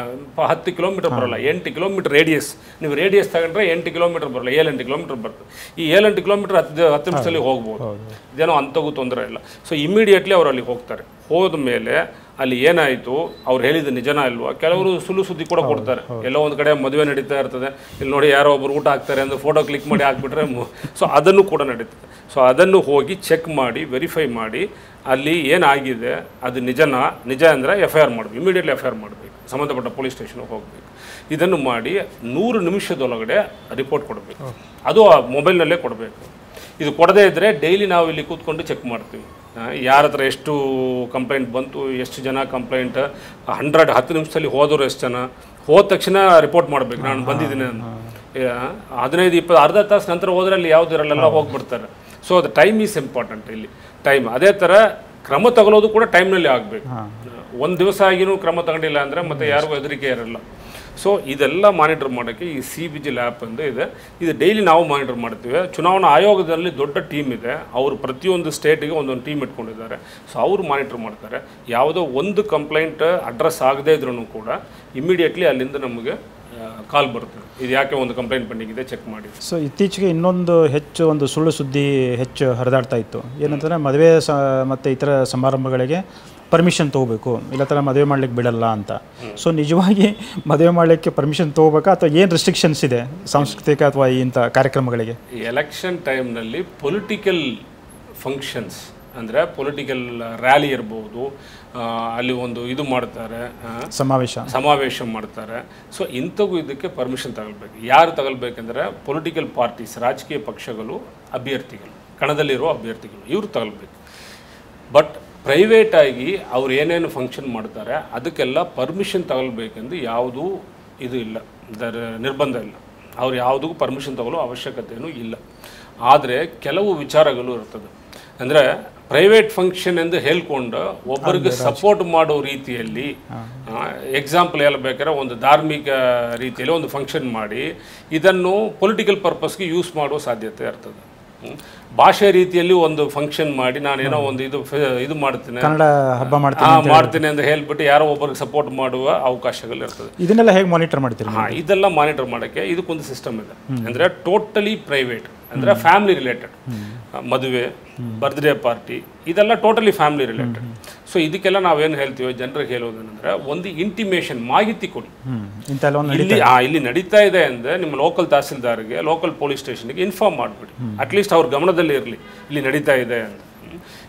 ಹತ್ತು ಕಿಲೋಮೀಟರ್ ಬರಲ್ಲ ಎಂಟು ಕಿಲೋಮೀಟರ್ ರೇಡಿಯಸ್ ನೀವು ರೇಡಿಯಸ್ ತಗೊಂಡ್ರೆ ಎಂಟು ಕಿಲೋಮೀಟರ್ ಬರಲ್ಲ ಏಳೆಂಟು ಕಿಲೋಮೀಟರ್ ಬರ್ತದೆ ಈ ಏಳೆಂಟು ಕಿಲೋಮೀಟರ್ ಹತ್ತು ಹತ್ತು ನಿಮಿಷದಲ್ಲಿ ಹೋಗ್ಬೋದು ಇದೇನೋ ಅಂಥಗೂ ತೊಂದರೆ ಇಲ್ಲ ಸೊ ಇಮಿಡಿಯೇಟ್ಲಿ ಅವ್ರು ಅಲ್ಲಿ ಹೋಗ್ತಾರೆ ಹೋದ ಮೇಲೆ ಅಲ್ಲಿ ಏನಾಯಿತು ಅವ್ರು ಹೇಳಿದ ನಿಜನಾ ಇಲ್ವಾ ಕೆಲವರು ಸುಳ್ಳು ಸುದ್ದಿ ಕೂಡ ಕೊಡ್ತಾರೆ ಎಲ್ಲೋ ಒಂದು ಕಡೆ ಮದುವೆ ನಡೀತಾ ಇರ್ತದೆ ಇಲ್ಲಿ ನೋಡಿ ಯಾರೋ ಒಬ್ರು ಊಟ ಹಾಕ್ತಾರೆ ಅಂದ್ರೆ ಫೋಟೋ ಕ್ಲಿಕ್ ಮಾಡಿ ಹಾಕ್ಬಿಟ್ರೆ ಸೊ ಅದನ್ನು ಕೂಡ ನಡೀತದೆ ಸೊ ಅದನ್ನು ಹೋಗಿ ಚೆಕ್ ಮಾಡಿ ವೆರಿಫೈ ಮಾಡಿ ಅಲ್ಲಿ ಏನಾಗಿದೆ ಅದು ನಿಜನಾ ನಿಜ ಅಂದರೆ ಎಫ್ ಐ ಆರ್ ಮಾಡಬೇಕು ಇಮಿಡಿಯೇಟ್ಲಿ ಎಫ್ ಐ ಆರ್ ಮಾಡಬೇಕು ಸಂಬಂಧಪಟ್ಟ ಪೊಲೀಸ್ ಸ್ಟೇಷನ್ಗೆ ಹೋಗಬೇಕು ಇದನ್ನು ಮಾಡಿ ನೂರು ನಿಮಿಷದೊಳಗಡೆ ರಿಪೋರ್ಟ್ ಕೊಡಬೇಕು ಅದು ಆ ಮೊಬೈಲ್ನಲ್ಲೇ ಕೊಡಬೇಕು ಇದು ಕೊಡದೇ ಇದ್ದರೆ ಡೈಲಿ ನಾವು ಇಲ್ಲಿ ಕೂತ್ಕೊಂಡು ಚೆಕ್ ಮಾಡ್ತೀವಿ ಯಾರ ಹತ್ರ ಎಷ್ಟು ಕಂಪ್ಲೇಂಟ್ ಬಂತು ಎಷ್ಟು ಜನ ಕಂಪ್ಲೇಂಟ್ ಹಂಡ್ರೆಡ್ ಹತ್ತು ನಿಮಿಷದಲ್ಲಿ ಹೋದವರು ಎಷ್ಟು ಜನ ಹೋದ ತಕ್ಷಣ ರಿಪೋರ್ಟ್ ಮಾಡಬೇಕು ನಾನು ಬಂದಿದ್ದೀನಿ ಅಂತ ಯಾ, ಹದಿನೈದು ಇಪ್ಪತ್ತು ಅರ್ಧ ತಾಸು ನಂತರ ಹೋದ್ರೆ ಅಲ್ಲಿ ಯಾವ್ದು ಇರಲ್ಲ ಹೋಗ್ಬಿಡ್ತಾರೆ ಸೊ ಅದು ಟೈಮ್ ಈಸ್ ಇಂಪಾರ್ಟೆಂಟ್ ಇಲ್ಲಿ ಟೈಮ್ ಅದೇ ಥರ ಕ್ರಮ ತಗೊಳ್ಳೋದು ಕೂಡ ಟೈಮ್ನಲ್ಲಿ ಆಗಬೇಕು ಒಂದು ದಿವಸ ಆಗಿನೂ ಕ್ರಮ ತಗೊಂಡಿಲ್ಲ ಅಂದರೆ ಮತ್ತೆ ಯಾರಿಗೂ ಹೆದರಿಕೆ ಇರಲ್ಲ ಸೊ ಇದೆಲ್ಲ ಮಾನಿಟರ್ ಮಾಡೋಕ್ಕೆ ಈ ಸಿ ವಿಜಿಲ್ ಆ್ಯಪ್ ಅಂತ ಇದೆ ಇದು ಡೈಲಿ ನಾವು ಮಾನಿಟರ್ ಮಾಡ್ತೀವಿ ಚುನಾವಣಾ ಆಯೋಗದಲ್ಲಿ ದೊಡ್ಡ ಟೀಮ್ ಇದೆ ಅವರು ಪ್ರತಿಯೊಂದು ಸ್ಟೇಟಿಗೆ ಒಂದೊಂದು ಟೀಮ್ ಇಟ್ಕೊಂಡಿದ್ದಾರೆ ಸೊ ಅವರು ಮಾನಿಟರ್ ಮಾಡ್ತಾರೆ ಯಾವುದೋ ಒಂದು ಕಂಪ್ಲೇಂಟ್ ಅಡ್ರೆಸ್ ಆಗದೇ ಇದ್ರೂ ಕೂಡ ಇಮಿಡಿಯೇಟ್ಲಿ ಅಲ್ಲಿಂದ ನಮಗೆ ಕಾಲ್ ಬರ್ತದೆ ಇದು ಯಾಕೆ ಒಂದು ಕಂಪ್ಲೇಂಟ್ ಪೆಂಡಿಂಗ್ ಇದೆ ಚೆಕ್ ಮಾಡಿ ಸೊ ಇತ್ತೀಚೆಗೆ ಇನ್ನೊಂದು ಹೆಚ್ಚು ಒಂದು ಸುಳ್ಳು ಸುದ್ದಿ ಹೆಚ್ಚು ಹರಿದಾಡ್ತಾ ಇತ್ತು ಏನಂತಂದರೆ ಮದುವೆ ಸ ಮತ್ತು ಇತರ ಸಮಾರಂಭಗಳಿಗೆ ಪರ್ಮಿಷನ್ ತೊಗೋಬೇಕು ಇಲ್ಲ ಥರ ಮದುವೆ ಮಾಡ್ಲಿಕ್ಕೆ ಬಿಡಲ್ಲ ಅಂತ ಸೊ ನಿಜವಾಗಿ ಮದುವೆ ಮಾಡಲಿಕ್ಕೆ ಪರ್ಮಿಷನ್ ತೊಗೋಬೇಕಾ ಅಥವಾ ಏನು ರಿಸ್ಟ್ರಿಕ್ಷನ್ಸ್ ಇದೆ ಸಾಂಸ್ಕೃತಿಕ ಅಥವಾ ಇಂಥ ಕಾರ್ಯಕ್ರಮಗಳಿಗೆ ಎಲೆಕ್ಷನ್ ಟೈಮ್ನಲ್ಲಿ ಪೊಲಿಟಿಕಲ್ ಫಂಕ್ಷನ್ಸ್ ಅಂದರೆ ಪೊಲಿಟಿಕಲ್ ರ್ಯಾಲಿ ಇರ್ಬೋದು ಆ, ಅಲ್ಲಿ ಒಂದು ಇದು ಮಾಡ್ತಾರೆ ಆ, ಸಮಾವೇಶ ಸಮಾವೇಶ ಮಾಡ್ತಾರೆ ಸೊ ಇಂಥವು ಇದಕ್ಕೆ ಪರ್ಮಿಷನ್ ತಗೊಳ್ಬೇಕು ಯಾರು ತಗೊಳ್ಬೇಕಂದ್ರೆ ಪೊಲಿಟಿಕಲ್ ಪಾರ್ಟೀಸ್ ರಾಜಕೀಯ ಪಕ್ಷಗಳು ಅಭ್ಯರ್ಥಿಗಳು ಕಣದಲ್ಲಿರೋ ಅಭ್ಯರ್ಥಿಗಳು ಇವರು ತಗೊಳ್ಬೇಕು ಬಟ್ ಪ್ರೈವೇಟಾಗಿ ಅವ್ರು ಏನೇನು ಫಂಕ್ಷನ್ ಮಾಡ್ತಾರೆ ಅದಕ್ಕೆಲ್ಲ ಪರ್ಮಿಷನ್ ತಗೊಳ್ಬೇಕೆಂದು ಯಾವುದೂ ಇದು ಇಲ್ಲ ಇದರ ನಿರ್ಬಂಧ ಇಲ್ಲ ಅವ್ರು ಯಾವುದಕ್ಕೂ ಪರ್ಮಿಷನ್ ತಗೊಳ್ಳೋ ಅವಶ್ಯಕತೆಯೂ ಇಲ್ಲ ಆದರೆ ಕೆಲವು ವಿಚಾರಗಳು ಇರ್ತದೆ ಅಂದರೆ ಪ್ರೈವೇಟ್ ಫಂಕ್ಷನ್ ಎಂದು ಹೇಳ್ಕೊಂಡು ಒಬ್ಬರಿಗೆ ಸಪೋರ್ಟ್ ಮಾಡೋ ರೀತಿಯಲ್ಲಿ ಎಕ್ಸಾಂಪಲ್ ಹೇಳ್ಬೇಕಾದ್ರೆ ಒಂದು ಧಾರ್ಮಿಕ ರೀತಿಯಲ್ಲಿ ಒಂದು ಫಂಕ್ಷನ್ ಮಾಡಿ ಇದನ್ನು ಪೊಲಿಟಿಕಲ್ ಪರ್ಪಸ್ಗೆ ಯೂಸ್ ಮಾಡುವ ಸಾಧ್ಯತೆ ಇರ್ತದೆ ಹ್ಮ್. ಭಾಷೆ ರೀತಿಯಲ್ಲಿ ಒಂದು ಫಂಕ್ಷನ್ ಮಾಡಿ ನಾನೇನೋ ಒಂದು ಇದು ಫೆ- ಇದು ಮಾಡ್ತೀನಿ ಕನ್ನಡ ಹಬ್ಬ ಮಾಡ್ತೀವಿ ಆ, ಮಾಡ್ತೀನಿ ಅಂತ ಹೇಳ್ಬಿಟ್ಟು ಯಾರೋ ಒಬ್ಬರಿಗೆ ಸಪೋರ್ಟ್ ಮಾಡುವ ಅವಕಾಶಗಳು ಇರ್ತದೆ ಇದನ್ನೆಲ್ಲ ಹೇಗೆ ಮಾನಿಟರ್ ಮಾಡ್ತೀರಿ ಹಾ ಇದೆಲ್ಲ ಮಾನಿಟರ್ ಮಾಡೋಕ್ಕೆ ಇದಕ್ಕೊಂದು ಸಿಸ್ಟಮ್ ಇದೆ ಅಂದ್ರೆ ಟೋಟಲಿ ಪ್ರೈವೇಟ್ ಅಂದ್ರೆ ಫ್ಯಾಮಿಲಿ ರಿಲೇಟೆಡ್ ಮದುವೆ ಬರ್ತ್ಡೇ ಪಾರ್ಟಿ ಇದೆಲ್ಲ ಟೋಟಲಿ ಫ್ಯಾಮಿಲಿ ರಿಲೇಟೆಡ್ ಸೊ ಇದಕ್ಕೆಲ್ಲ ನಾವೇನು ಹೇಳ್ತೀವಿ ಜನರಿಗೆ ಹೇಳೋದೇನೆಂದ್ರೆ ಒಂದು ಇಂಟಿಮೇಷನ್ ಮಾಹಿತಿ ಕೊಡಿ ಹ್ಞೂ ಇಂಥೆಲ್ಲ ಒಂದು ಇಲ್ಲಿ ಆ ಇಲ್ಲಿ ನಡೀತಾ ಇದೆ ಅಂದ್ರೆ ನಿಮ್ಮ ಲೋಕಲ್ ತಹಸೀಲ್ದಾರ್ಗೆ ಲೋಕಲ್ ಪೊಲೀಸ್ ಸ್ಟೇಷನ್ಗೆ ಇನ್ಫಾರ್ಮ್ ಮಾಡಿಬಿಡಿ ಅಟ್ಲೀಸ್ಟ್ ಅವ್ರ ಗಮನದಲ್ಲಿ ಇರಲಿ ಇಲ್ಲಿ ನಡೀತಾ ಇದೆ ಅಂತ ಹ್ಮ್.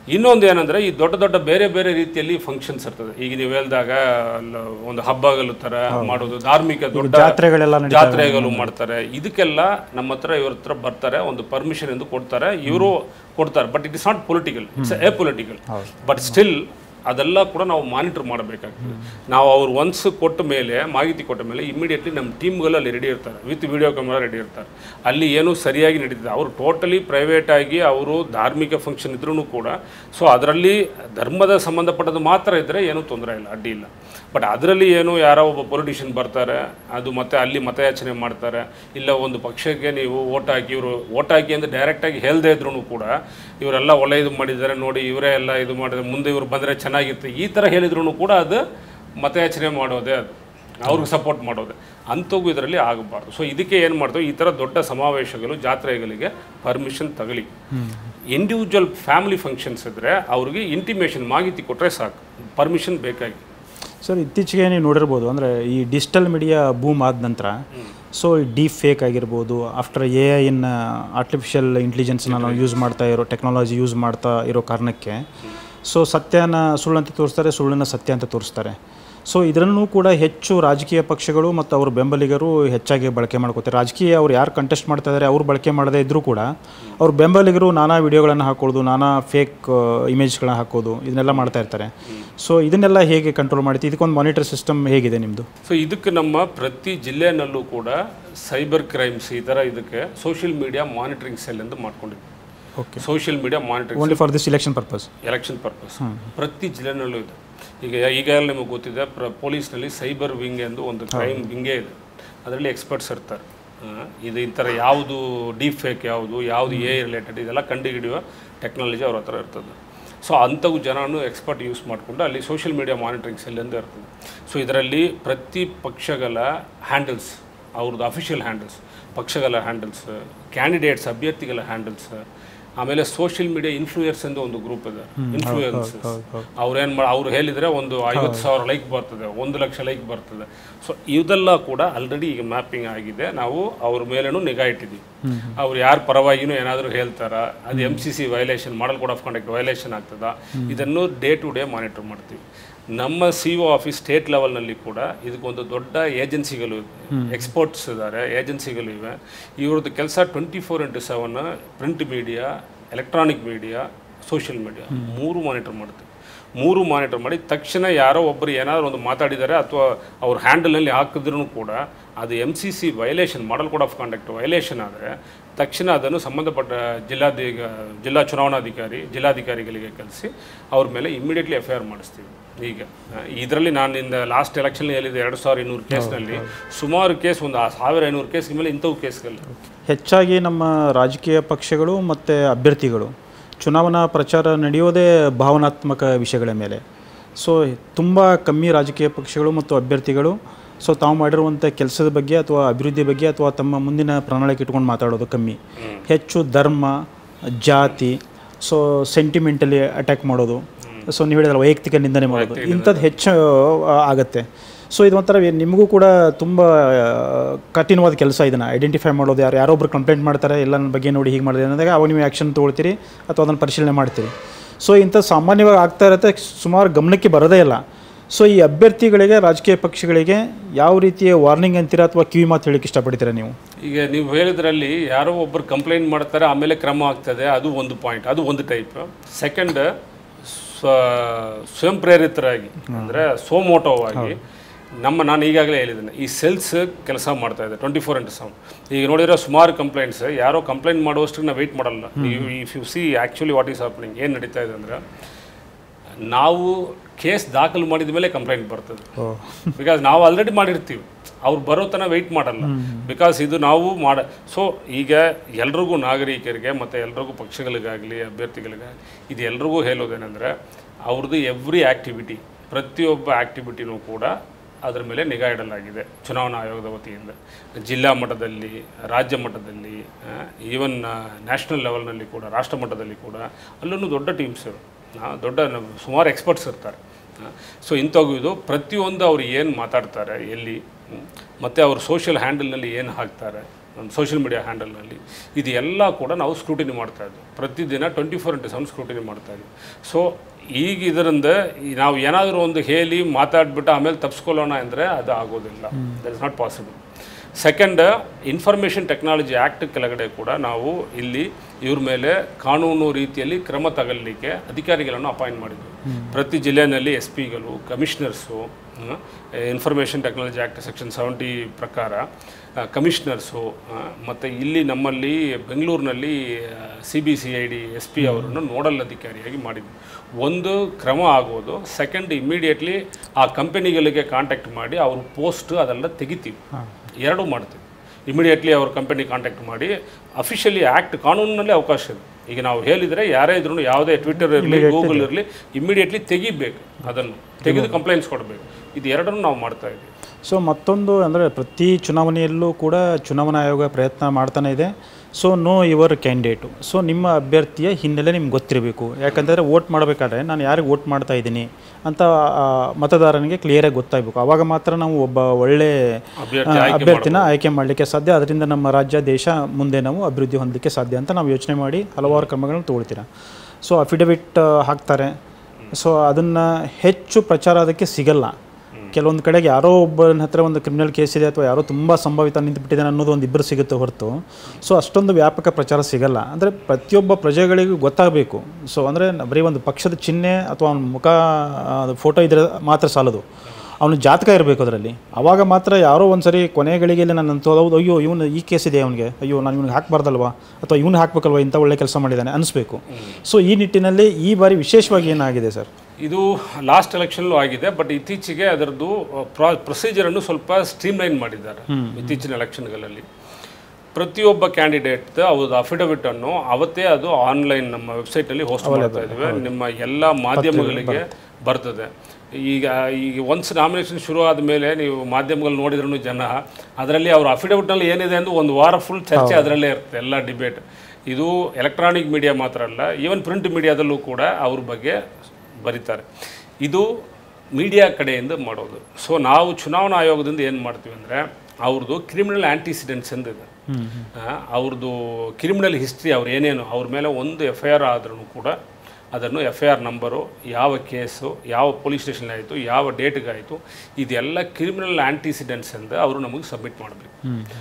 ಇನ್ನೊಂದು ಏನಂದ್ರೆ ಈ ದೊಡ್ಡ ದೊಡ್ಡ ಬೇರೆ ಬೇರೆ ರೀತಿಯಲ್ಲಿ ಫಂಕ್ಷನ್ಸ್ ಇರ್ತದೆ ಈಗ ನೀವು ಹೇಳ್ದಾಗ ಅಲ್ಲ ಒಂದು ಹಬ್ಬಗಳು ತರ ಮಾಡೋದು ಧಾರ್ಮಿಕ ದೊಡ್ಡ ಜಾತ್ರೆಗಳೆಲ್ಲ ನಡೀತಾ ಜಾತ್ರೆಗಳು ಮಾಡ್ತಾರೆ ಇದಕ್ಕೆಲ್ಲ ನಮ್ಮ ಹತ್ರ ಇವ್ರ ಹತ್ರ ಬರ್ತಾರೆ ಒಂದು ಪರ್ಮಿಷನ್ ಎಂದು ಕೊಡ್ತಾರೆ ಇವರು ಕೊಡ್ತಾರೆ but it is not political it's a political but still ಅದೆಲ್ಲ ಕೂಡ ನಾವು ಮಾನಿಟರ್ ಮಾಡಬೇಕಾಗ್ತದೆ ನಾವು ಅವ್ರು ಒನ್ಸ್ ಕೊಟ್ಟ ಮೇಲೆ ಮಾಹಿತಿ ಕೊಟ್ಟ ಮೇಲೆ ಇಮಿಡಿಯೇಟ್ಲಿ ನಮ್ಮ ಟೀಮ್ಗಳು ಅಲ್ಲಿ ರೆಡಿ ಇರ್ತಾರೆ ವಿತ್ ವಿಡಿಯೋ ಕ್ಯಾಮ್ರಾ ರೆಡಿ ಇರ್ತಾರೆ ಅಲ್ಲಿ ಏನು ಸರಿಯಾಗಿ ನಡೀತದೆ ಅವರು ಟೋಟಲಿ ಪ್ರೈವೇಟ್ ಆಗಿ ಅವರು ಧಾರ್ಮಿಕ ಫಂಕ್ಷನ್ ಇದ್ರೂ ಕೂಡ ಸೊ ಅದರಲ್ಲಿ ಧರ್ಮದ ಸಂಬಂಧಪಟ್ಟದ್ದು ಮಾತ್ರ ಇದ್ದರೆ ಏನೂ ತೊಂದರೆ ಇಲ್ಲ ಅಡ್ಡಿ ಇಲ್ಲ ಬಟ್ ಅದರಲ್ಲಿ ಏನು ಯಾರೋ ಒಬ್ಬ ಪೊಲಿಟಿಷಿಯನ್ ಬರ್ತಾರೆ ಅದು ಮತ್ತೆ ಅಲ್ಲಿ ಮತಯಾಚನೆ ಮಾಡ್ತಾರೆ ಇಲ್ಲ ಒಂದು ಪಕ್ಷಕ್ಕೆ ನೀವು ಓಟ್ ಹಾಕಿ ಇವರು ಓಟ್ ಹಾಕಿ ಅಂತ ಡೈರೆಕ್ಟಾಗಿ ಹೇಳ್ದೇ ಇದ್ರೂ ಕೂಡ ಇವರೆಲ್ಲ ಒಳ್ಳೆ ಇದು ಮಾಡಿದ್ದಾರೆ ನೋಡಿ ಇವರೇ ಎಲ್ಲ ಇದು ಮಾಡಿದ್ರೆ ಮುಂದೆ ಇವರು ಬಂದರೆ ಚೆನ್ನಾಗಿರುತ್ತೆ ಈ ಥರ ಹೇಳಿದ್ರು ಕೂಡ ಅದು ಮತಯಾಚನೆ ಮಾಡೋದೇ ಅದು ಅವ್ರಿಗೆ ಸಪೋರ್ಟ್ ಮಾಡೋದೆ ಅಂಥವು ಇದರಲ್ಲಿ ಆಗಬಾರ್ದು ಸೊ ಇದಕ್ಕೆ ಏನು ಮಾಡ್ತೇವೆ ಈ ಥರ ದೊಡ್ಡ ಸಮಾವೇಶಗಳು ಜಾತ್ರೆಗಳಿಗೆ ಪರ್ಮಿಷನ್ ತಗಲಿ ಇಂಡಿವಿಜುವಲ್ ಫ್ಯಾಮಿಲಿ ಫಂಕ್ಷನ್ಸ್ ಇದ್ದರೆ ಅವ್ರಿಗೆ ಇಂಟಿಮೇಷನ್ ಮಾಹಿತಿ ಕೊಟ್ಟರೆ ಸಾಕು ಪರ್ಮಿಷನ್ ಬೇಕಾಗಿ ಸರ್ ಇತ್ತೀಚೆಗೆ ನೀವು ನೋಡಿರ್ಬೋದು ಅಂದರೆ ಈ ಡಿಜಿಟಲ್ ಮೀಡಿಯಾ ಬೂಮ್ ಆದ ನಂತರ ಸೊ ಈ ಡೀಪ್ ಫೇಕ್ ಆಗಿರ್ಬೋದು after A I in artificial ಇಂಟೆಲಿಜೆನ್ಸ್ನ ನಾವು ಯೂಸ್ ಮಾಡ್ತಾ ಇರೋ ಟೆಕ್ನಾಲಜಿ ಯೂಸ್ ಮಾಡ್ತಾ ಇರೋ ಕಾರಣಕ್ಕೆ ಸೊ ಸತ್ಯನ ಸುಳ್ಳು ಅಂತ ತೋರಿಸ್ತಾರೆ ಸುಳ್ಳನ್ನು ಸತ್ಯ ಅಂತ ತೋರಿಸ್ತಾರೆ ಸೊ ಇದರಲ್ಲೂ ಕೂಡ ಹೆಚ್ಚು ರಾಜಕೀಯ ಪಕ್ಷಗಳು ಮತ್ತು ಅವ್ರ ಬೆಂಬಲಿಗರು ಹೆಚ್ಚಾಗಿ ಬಳಕೆ ಮಾಡ್ಕೋತಾರೆ ರಾಜಕೀಯ ಅವ್ರು ಯಾರು ಕಂಟೆಸ್ಟ್ ಮಾಡ್ತಾ ಇದ್ದಾರೆ ಅವ್ರು ಬಳಕೆ ಮಾಡದೇ ಇದ್ದರೂ ಕೂಡ ಅವ್ರ ಬೆಂಬಲಿಗರು ನಾನಾ ವಿಡಿಯೋಗಳನ್ನು ಹಾಕೊಳ್ಳೋದು ನಾನಾ ಫೇಕ್ ಇಮೇಜ್ಗಳನ್ನ ಹಾಕೋದು ಇದನ್ನೆಲ್ಲ ಮಾಡ್ತಾ ಇರ್ತಾರೆ ಸೊ ಇದನ್ನೆಲ್ಲ ಹೇಗೆ ಕಂಟ್ರೋಲ್ ಮಾಡ್ತೀವಿ ಇದಕ್ಕೊಂದು ಮಾನಿಟರ್ ಸಿಸ್ಟಮ್ ಹೇಗಿದೆ ನಿಮ್ಮದು ಸೊ ಇದಕ್ಕೆ ನಮ್ಮ ಪ್ರತಿ ಜಿಲ್ಲೆನಲ್ಲೂ ಕೂಡ ಸೈಬರ್ ಕ್ರೈಮ್ಸ್ ಈ ಥರ ಇದಕ್ಕೆ ಸೋಷಿಯಲ್ ಮೀಡಿಯಾ ಮಾನಿಟರಿಂಗ್ ಸೆಲ್ ಎಂದು ಮಾಡ್ಕೊಂಡಿದ್ವಿ okay social media monitoring only for this election purpose election purpose ಪ್ರತಿ ಜಿಲ್ಲೆನಲ್ಲೂ ಇದೆ ಈಗ ಈಗಾಗಲೇ ನಿಮಗೆ ಗೊತ್ತಿದೆ ಪ್ರ ಪೊಲೀಸ್ನಲ್ಲಿ ಸೈಬರ್ ವಿಂಗ್ ಎಂದು ಒಂದು ಕ್ರೈಮ್ ವಿಂಗೇ ಇದೆ ಅದರಲ್ಲಿ ಎಕ್ಸ್ಪರ್ಟ್ಸ್ ಇರ್ತಾರೆ ಆ, ಇದು ಈ ಥರ ಯಾವುದು ಡೀಪ್ ಫೇಕ್ ಯಾವುದು ಯಾವುದು ಎ ರಿಲೇಟೆಡ್ ಇದೆಲ್ಲ ಕಂಡುಹಿಡಿಯುವ ಟೆಕ್ನಾಲಜಿ ಅವ್ರ ಹತ್ರ ಇರ್ತದೆ ಸೊ ಅಂಥವು ಜನನು ಎಕ್ಸ್ಪರ್ಟ್ ಯೂಸ್ ಮಾಡಿಕೊಂಡು ಅಲ್ಲಿ ಸೋಷಿಯಲ್ ಮೀಡಿಯಾ ಮಾನಿಟರಿಂಗ್ ಸೆಲ್ ಎಂದು ಇರ್ತದೆ ಸೊ ಇದರಲ್ಲಿ ಪ್ರತಿ ಪಕ್ಷಗಳ ಹ್ಯಾಂಡಲ್ಸ್ ಅವ್ರದ್ದು ಅಫಿಷಿಯಲ್ ಹ್ಯಾಂಡಲ್ಸ್ ಪಕ್ಷಗಳ ಹ್ಯಾಂಡಲ್ಸ್ ಕ್ಯಾಂಡಿಡೇಟ್ಸ್ ಅಭ್ಯರ್ಥಿಗಳ ಹ್ಯಾಂಡಲ್ಸ್ ಆಮೇಲೆ ಸೋಷಿಯಲ್ ಮೀಡಿಯಾ ಇನ್ಫ್ಲೂಯರ್ಸ್ ಎಂದು ಒಂದು ಗ್ರೂಪ್ ಇದೆ ಇನ್ಫ್ಲೂಯೆನ್ಸ್ ಅವ್ರೇನು ಮಾಡಿ ಅವ್ರು ಹೇಳಿದರೆ ಒಂದು ಐವತ್ತು ಸಾವಿರ ಲೈಕ್ ಬರ್ತದೆ ಒಂದು ಲಕ್ಷ ಲೈಕ್ ಬರ್ತದೆ ಸೊ ಇದೆಲ್ಲ ಕೂಡ ಆಲ್ರೆಡಿ ಈಗ ಮ್ಯಾಪಿಂಗ್ ಆಗಿದೆ ನಾವು ಅವ್ರ ಮೇಲೇನೂ ನಿಗಾ ಇಟ್ಟಿದ್ದೀವಿ ಅವ್ರು ಯಾರ ಪರವಾಗಿನೂ ಏನಾದರೂ ಹೇಳ್ತಾರ ಅದು M C C violation model code of conduct violation ಆಗ್ತದ ಇದನ್ನು ಡೇ ಟು ಡೇ ಮಾನಿಟರ್ ಮಾಡ್ತೀವಿ ನಮ್ಮ ಸಿ ಒ ಆಫೀಸ್ ಸ್ಟೇಟ್ ಲೆವೆಲ್ನಲ್ಲಿ ಕೂಡ ಇದಕ್ಕೊಂದು ದೊಡ್ಡ ಏಜೆನ್ಸಿಗಳು ಎಕ್ಸ್ಪರ್ಟ್ಸ್ ಇದ್ದಾರೆ ಏಜೆನ್ಸಿಗಳು ಇವೆ ಇವ್ರದ್ದು ಕೆಲಸ twenty four into seven print media electronic media social media ಮೂರು ಮಾನಿಟರ್ ಮಾಡ್ತೀವಿ ಮೂರು ಮಾನಿಟರ್ ಮಾಡಿ ತಕ್ಷಣ ಯಾರೋ ಒಬ್ಬರು ಏನಾದರೂ ಒಂದು ಮಾತಾಡಿದ್ದಾರೆ ಅಥವಾ ಅವ್ರ ಹ್ಯಾಂಡಲಲ್ಲಿ ಹಾಕಿದ್ರೂ ಕೂಡ ಅದು M C C violation model code of conduct violation ಆದರೆ ತಕ್ಷಣ ಅದನ್ನು ಸಂಬಂಧಪಟ್ಟ ಜಿಲ್ಲಾಧಿ ಜಿಲ್ಲಾ ಚುನಾವಣಾಧಿಕಾರಿ ಜಿಲ್ಲಾಧಿಕಾರಿಗಳಿಗೆ ಕಳಿಸಿ ಅವ್ರ ಮೇಲೆ ಇಮಿಡಿಯೇಟ್ಲಿ ಎಫ್ ಐ ಆರ್ ಮಾಡಿಸ್ತೀವಿ ಈಗ ಇದರಲ್ಲಿ ನಾನು ಇಂದ ಲಾಸ್ಟ್ ಎಲೆಕ್ಷನ್ ಹೇಳಿದೆ ಎರಡು ಸಾವಿರ ಇನ್ನೂರು ಕೇಸ್ನಲ್ಲಿ ಸುಮಾರು ಕೇಸ್ ಒಂದು ಸಾವಿರ ಐನೂರು ಕೇಸ್ ಮೇಲೆ ಇಂಥವು ಕೇಸ್ಗಳು ಹೆಚ್ಚಾಗಿ ನಮ್ಮ ರಾಜಕೀಯ ಪಕ್ಷಗಳು ಮತ್ತು ಅಭ್ಯರ್ಥಿಗಳು ಚುನಾವಣಾ ಪ್ರಚಾರ ನಡೆಯೋದೇ ಭಾವನಾತ್ಮಕ ವಿಷಯಗಳ ಮೇಲೆ ಸೊ ತುಂಬ ಕಮ್ಮಿ ರಾಜಕೀಯ ಪಕ್ಷಗಳು ಮತ್ತು ಅಭ್ಯರ್ಥಿಗಳು ಸೊ ತಾವು ಮಾಡಿರುವಂಥ ಕೆಲಸದ ಬಗ್ಗೆ ಅಥವಾ ಅಭಿವೃದ್ಧಿ ಬಗ್ಗೆ ಅಥವಾ ತಮ್ಮ ಮುಂದಿನ ಪ್ರಣಾಳಿಕೆ ಇಟ್ಕೊಂಡು ಮಾತಾಡೋದು ಕಮ್ಮಿ ಹೆಚ್ಚು ಧರ್ಮ ಜಾತಿ ಸೊ ಸೆಂಟಿಮೆಂಟಲಿ ಅಟ್ಯಾಕ್ ಮಾಡೋದು ಸೊ ನೀವು ಹೇಳಿದ್ರೆ ವೈಯಕ್ತಿಕ ನಿಂದನೆ ಮಾಡೋದು ಇಂಥದ್ದು ಹೆಚ್ಚು ಆ, ಆಗತ್ತೆ ಸೊ ಇದು ಒಂಥರ ಏನ್- ನಿಮಗೂ ಕೂಡ ತುಂಬ ಆ, ಕಠಿಣವಾದ ಕೆಲಸ ಇದನ್ನು ಐಡೆಂಟಿಫೈ ಮಾಡೋದು ಯಾರು ಯಾರೊಬ್ರು ಕಂಪ್ಲೇಂಟ್ ಮಾಡ್ತಾರೆ ಎಲ್ಲ ನನ್ನ ಬಗ್ಗೆ ನೋಡಿ ಹೀಗೆ ಮಾಡಿದೆ ಅನ್ನೋದಾಗ ಅವಾಗ ನೀವು ಆ್ಯಕ್ಷನ್ ತೊಗೊಳ್ತೀರಿ ಅಥವಾ ಅದನ್ನು ಪರಿಶೀಲನೆ ಮಾಡ್ತೀರಿ ಸೊ ಇಂಥ ಸಾಮಾನ್ಯವಾಗಿ ಆಗ್ತಾ ಇರುತ್ತೆ ಸುಮಾರು ಗಮನಕ್ಕೆ ಬರೋದೇ ಇಲ್ಲ ಸೊ ಈ ಅಭ್ಯರ್ಥಿಗಳಿಗೆ ರಾಜಕೀಯ ಪಕ್ಷಗಳಿಗೆ ಯಾವ ರೀತಿಯ ವಾರ್ನಿಂಗ್ ಅಂತೀರಾ ಅಥವಾ ಕಿವಿ ಮಾತು ಹೇಳಕ್ಕೆ ಇಷ್ಟಪಡ್ತೀರಾ ನೀವು ಈಗ ನೀವು ಹೇಳಿದ್ರಲ್ಲಿ ಯಾರೋ ಒಬ್ಬರು ಕಂಪ್ಲೇಂಟ್ ಮಾಡ್ತಾರೆ ಆಮೇಲೆ ಕ್ರಮ ಆಗ್ತದೆ ಅದು ಒಂದು ಪಾಯಿಂಟ್ ಅದು ಒಂದು ಟೈಪ್ ಸೆಕೆಂಡ್ ಸ್ವ ಸ್ವಯಂ ಪ್ರೇರಿತರಾಗಿ ಅಂದರೆ ಸೋಮೋಟೋವಾಗಿ ನಮ್ಮ ನಾನು ಈಗಾಗಲೇ ಹೇಳಿದ್ದೇನೆ ಈ ಸೆಲ್ಸ್ ಕೆಲಸ ಮಾಡ್ತಾ ಇದೆ ಟ್ವೆಂಟಿ ಫೋರ್ ಇಂಟು ಸೆವೆನ್ ಈಗ ನೋಡಿದ್ರೆ ಸುಮಾರು ಕಂಪ್ಲೇಂಟ್ಸ್ ಯಾರೋ ಕಂಪ್ಲೇಂಟ್ ಮಾಡುವಷ್ಟು ನಾವು ವೆಯ್ಟ್ ಮಾಡಲ್ಲ if you see actually what is happening ಏನು ನಡೀತಾ ಇದೆ ಅಂದರೆ ನಾವು ಕೇಸ್ ದಾಖಲು ಮಾಡಿದ ಮೇಲೆ ಕಂಪ್ಲೇಂಟ್ ಬರ್ತದೆ ಬಿಕಾಸ್ ನಾವು ಆಲ್ರೆಡಿ ಮಾಡಿರ್ತೀವಿ ಅವ್ರು ಬರೋ ತನಕ ವೆಯ್ಟ್ ಮಾಡಲ್ಲ ಬಿಕಾಸ್ ಇದು ನಾವು ಮಾಡ ಸೊ ಈಗ ಎಲ್ರಿಗೂ ನಾಗರಿಕರಿಗೆ ಮತ್ತು ಎಲ್ರಿಗೂ ಪಕ್ಷಗಳಿಗಾಗಲಿ ಅಭ್ಯರ್ಥಿಗಳಿಗಾಗಲಿ ಇದು ಎಲ್ರಿಗೂ ಹೇಳೋದೇನೆಂದರೆ ಅವ್ರದ್ದು ಎವ್ರಿ ಆ್ಯಕ್ಟಿವಿಟಿ ಪ್ರತಿಯೊಬ್ಬ ಆ್ಯಕ್ಟಿವಿಟಿನೂ ಕೂಡ ಅದರ ಮೇಲೆ ನಿಗಾ ಇಡಲಾಗಿದೆ ಚುನಾವಣಾ ಆಯೋಗದ ವತಿಯಿಂದ ಜಿಲ್ಲಾ ಮಟ್ಟದಲ್ಲಿ ರಾಜ್ಯ ಮಟ್ಟದಲ್ಲಿ ಈವನ್ ನ್ಯಾಷನಲ್ ಲೆವೆಲ್ನಲ್ಲಿ ಕೂಡ ರಾಷ್ಟ್ರ ಮಟ್ಟದಲ್ಲಿ ಕೂಡ ಅಲ್ಲೂ ದೊಡ್ಡ ಟೀಮ್ಸ್ ದೊಡ್ಡ ನ- ಸುಮಾರು ಎಕ್ಸ್ಪರ್ಟ್ಸ್ ಇರ್ತಾರೆ ಸೊ ಇಂಥವು ಇದು ಪ್ರತಿಯೊಂದು ಅವ್ರು ಏನು ಮಾತಾಡ್ತಾರೆ ಎಲ್ಲಿ ಹ್ಮ್, ಮತ್ತು ಅವ್ರ ಸೋಷಿಯಲ್ ಹ್ಯಾಂಡಲ್ನಲ್ಲಿ ಏನು ಹಾಕ್ತಾರೆ ಸೋಷಿಯಲ್ ಮೀಡಿಯಾ ಹ್ಯಾಂಡಲ್ನಲ್ಲಿ ಇದು ಎಲ್ಲ ಕೂಡ ನಾವು ಸ್ಕ್ರೂಟಿನಿ ಮಾಡ್ತಾ ಇದ್ವಿ ಪ್ರತಿದಿನ twenty four into seven scrutiny ಮಾಡ್ತಾ ಇದ್ವಿ ಸೊ ಈಗ ಇದರಿಂದ ಈ ನಾವು ಏನಾದರೂ ಒಂದು ಹೇಳಿ ಮಾತಾಡ್ಬಿಟ್ಟು ಆಮೇಲೆ ತಪ್ಪಿಸ್ಕೊಳ್ಳೋಣ ಅಂದರೆ ಅದು ಆಗೋದಿಲ್ಲ that is not possible second information technology act ಕೆಳಗಡೆ ಕೂಡ ನಾವು ಇಲ್ಲಿ ಇವ್ರ ಮೇಲೆ ಕಾನೂನು ರೀತಿಯಲ್ಲಿ ಕ್ರಮ ತಗೊಳ್ಳಿಕ್ಕೆ ಅಧಿಕಾರಿಗಳನ್ನು ಅಪಾಯಿಂಟ್ ಮಾಡಿದ್ವಿ ಪ್ರತಿ ಜಿಲ್ಲೆಯಲ್ಲಿ ಎಸ್ ಪಿಗಳು commissioners information technology act section seventy ಪ್ರಕಾರ ಕಮಿಷನರ್ಸು ಮತ್ತು ಇಲ್ಲಿ ನಮ್ಮಲ್ಲಿ ಬೆಂಗಳೂರಿನಲ್ಲಿ C B C I D S P ಅವರನ್ನು ನೋಡಲ್ ಅಧಿಕಾರಿಯಾಗಿ ಮಾಡಿದ್ವಿ ಒಂದು ಕ್ರಮ ಆಗೋದು ಸೆಕೆಂಡ್ ಇಮಿಡಿಯೇಟ್ಲಿ ಆ ಕಂಪನಿಗಳಿಗೆ ಕಾಂಟ್ಯಾಕ್ಟ್ ಮಾಡಿ ಅವ್ರ ಪೋಸ್ಟ್ ಅದೆಲ್ಲ ತೆಗಿತೀವಿ ಎರಡೂ ಮಾಡ್ತೀವಿ ಇಮಿಡಿಯೇಟ್ಲಿ ಅವ್ರ ಕಂಪನಿ ಕಾಂಟ್ಯಾಕ್ಟ್ ಮಾಡಿ ಅಫಿಷಿಯಲಿ ಆ್ಯಕ್ಟ್ ಕಾನೂನಿನಲ್ಲಿ ಅವಕಾಶ ಇದೆ ಈಗ ನಾವು ಹೇಳಿದರೆ ಯಾರೇ ಇದ್ರೂ ಯಾವುದೇ ಟ್ವಿಟರ್ ಇರಲಿ ಗೂಗಲ್ ಇರಲಿ ಇಮಿಡಿಯೇಟ್ಲಿ ತೆಗಿಬೇಕು ಅದನ್ನು ತೆಗೆದು ಕಂಪ್ಲೇಂಟ್ಸ್ ಕೊಡಬೇಕು ಇದು ಎರಡನ್ನೂ ನಾವು ಮಾಡ್ತಾ ಇದ್ದೀವಿ ಸೊ ಮತ್ತೊಂದು ಅಂದರೆ ಪ್ರತಿ ಚುನಾವಣೆಯಲ್ಲೂ ಕೂಡ ಚುನಾವಣಾ ಆಯೋಗ ಪ್ರಯತ್ನ ಮಾಡ್ತಾನೆ ಇದೆ so know your candidate so ನಿಮ್ಮ ಅಭ್ಯರ್ಥಿಯ ಹಿನ್ನೆಲೆ ನಿಮ್ಗೆ ಗೊತ್ತಿರಬೇಕು ಯಾಕಂತಂದರೆ ವೋಟ್ ಮಾಡಬೇಕಾದ್ರೆ ನಾನು ಯಾರಿಗೆ ವೋಟ್ ಮಾಡ್ತಾ ಇದ್ದೀನಿ ಅಂತ ಆ, ಮತದಾರನಿಗೆ ಕ್ಲಿಯರಾಗಿ ಗೊತ್ತಾಗಬೇಕು ಆವಾಗ ಮಾತ್ರ ನಾವು ಒಬ್ಬ ಒಳ್ಳೆ ಅಭ್ಯರ್ಥಿ ಆ, ಆಯ್ಕೆ ಅಭ್ಯರ್ಥಿನ ಆಯ್ಕೆ ಮಾಡಲಿಕ್ಕೆ ಸಾಧ್ಯ ಅದರಿಂದ ನಮ್ಮ ರಾಜ್ಯ ದೇಶ ಮುಂದೆ ನಾವು ಅಭಿವೃದ್ಧಿ ಹೊಂದಲಿಕ್ಕೆ ಸಾಧ್ಯ ಅಂತ ನಾವು ಯೋಚನೆ ಮಾಡಿ ಹಲವಾರು ಕ್ರಮಗಳನ್ನು ತಗೊಳ್ತೀರ ಸೊ ಅಫಿಡವಿಟ್ ಹಾಕ್ತಾರೆ ಸೊ ಅದನ್ನು ಹೆಚ್ಚು ಪ್ರಚಾರ ಅದಕ್ಕೆ ಸಿಗಲ್ಲ ಕೆಲವೊಂದು ಕಡೆಗೆ ಯಾರೋ ಒಬ್ಬನ ಹತ್ರ ಒಂದು ಕ್ರಿಮಿನಲ್ ಕೇಸ್ ಇದೆ ಅಥವಾ ಯಾರೋ ತುಂಬ ಸಂಭಾವಿತ ನಿಂತುಬಿಟ್ಟಿದ್ದಾನೆ ಅನ್ನೋದು ಒಂದು ಇಬ್ಬರು ಸಿಗುತ್ತೆ ಹೊರತು ಸೊ ಅಷ್ಟೊಂದು ವ್ಯಾಪಕ ಪ್ರಚಾರ ಸಿಗಲ್ಲ ಅಂದರೆ ಪ್ರತಿಯೊಬ್ಬ ಪ್ರಜೆಗಳಿಗೂ ಗೊತ್ತಾಗಬೇಕು ಸೊ ಅಂದರೆ ಬರೀ ಒಂದು ಪಕ್ಷದ ಚಿಹ್ನೆ ಅಥವಾ ಅವನ ಮುಖ ಫೋಟೋ ಇದ್ರೆ ಮಾತ್ರ ಸಾಲದು ಅವನು ಜಾತಕ ಇರಬೇಕು ಅದರಲ್ಲಿ ಆವಾಗ ಮಾತ್ರ ಯಾರೋ ಒಂದು ಸರಿ ಕೊನೆ ಗಳಿಗೆಯಲ್ಲಿ ನಾನು ಅಂತ ಹೌದು ಅಯ್ಯೋ ಇವನು ಈ ಕೇಸ್ ಇದೆ ಅವನಿಗೆ ಅಯ್ಯೋ ನಾನು ಇವ್ನಿಗೆ ಹಾಕಬಾರ್ದಲ್ವಾ ಅಥವಾ ಇವನು ಹಾಕ್ಬೇಕಲ್ವಾ ಇಂಥ ಒಳ್ಳೆ ಕೆಲಸ ಮಾಡಿದ್ದಾನೆ ಅನಿಸ್ಬೇಕು ಸೊ ಈ ನಿಟ್ಟಿನಲ್ಲಿ ಈ ಬಾರಿ ವಿಶೇಷವಾಗಿ ಏನಾಗಿದೆ ಸರ್ ಇದು ಲಾಸ್ಟ್ ಎಲೆಕ್ಷನ್ಲೂ ಆಗಿದೆ ಬಟ್ ಇತ್ತೀಚೆಗೆ ಅದರದ್ದು ಪ್ರಾ ಪ್ರೊಸೀಜರನ್ನು ಸ್ವಲ್ಪ ಸ್ಟ್ರೀಮ್ಲೈನ್ ಮಾಡಿದ್ದಾರೆ ಇತ್ತೀಚಿನ ಎಲೆಕ್ಷನ್ಗಳಲ್ಲಿ ಪ್ರತಿಯೊಬ್ಬ ಕ್ಯಾಂಡಿಡೇಟ್ ಅವ್ರದ್ದು ಅಫಿಡವಿಟ್ ಅನ್ನು ಅವತ್ತೇ ಅದು ಆನ್ಲೈನ್ ನಮ್ಮ ವೆಬ್ಸೈಟಲ್ಲಿ ಹೋಸ್ಟ್ ಮಾಡ್ತಾ ಇದ್ದೀವಿ ನಿಮ್ಮ ಎಲ್ಲ ಮಾಧ್ಯಮಗಳಿಗೆ ಬರ್ತದೆ ಈಗ ಈಗ ಒನ್ಸ್ ನಾಮಿನೇಷನ್ ಶುರು ಆದ ಮೇಲೆ ನೀವು ಮಾಧ್ಯಮಗಳು ನೋಡಿದ್ರು ಜನ ಅದರಲ್ಲಿ ಅವ್ರ ಅಫಿಡವಿಟ್ನಲ್ಲಿ ಏನಿದೆ ಎಂದು ಒಂದು ವಾರ ಫುಲ್ ಚರ್ಚೆ ಅದರಲ್ಲೇ ಇರುತ್ತೆ ಎಲ್ಲ ಡಿಬೇಟ್ ಇದು ಎಲೆಕ್ಟ್ರಾನಿಕ್ ಮೀಡಿಯಾ ಮಾತ್ರ ಅಲ್ಲ ಈವನ್ ಪ್ರಿಂಟ್ ಮೀಡಿಯಾದಲ್ಲೂ ಕೂಡ ಅವ್ರ ಬಗ್ಗೆ ಬರೀತಾರೆ ಇದು ಮೀಡಿಯಾ ಕಡೆಯಿಂದ ಮಾಡೋದು ಸೊ ನಾವು ಚುನಾವಣಾ ಆಯೋಗದಿಂದ ಏನು ಮಾಡ್ತೀವಿ ಅಂದರೆ ಅವ್ರದ್ದು ಕ್ರಿಮಿನಲ್ ಆ್ಯಂಟಿಸಿಡೆಂಟ್ಸ್ ಎಂದಿದೆ ಆ, ಅವ್ರದ್ದು ಕ್ರಿಮಿನಲ್ ಹಿಸ್ಟ್ರಿ ಅವ್ರು ಏನೇನು ಅವ್ರ ಮೇಲೆ ಒಂದು ಎಫ್ ಐ ಆರ್ ಆದ್ರೂ ಕೂಡ ಅದನ್ನು ಎಫ್ ಐ ಆರ್ ನಂಬರು ಯಾವ ಕೇಸು ಯಾವ ಪೊಲೀಸ್ ಸ್ಟೇಷನ್ ಆಯಿತು ಯಾವ ಡೇಟ್ಗಾಯಿತು ಇದೆಲ್ಲ ಕ್ರಿಮಿನಲ್ ಆ್ಯಂಟಿಸಿಡೆಂಟ್ಸ್ ಎಂದು ಅವರು ನಮಗೆ ಸಬ್ಮಿಟ್ ಮಾಡಬೇಕು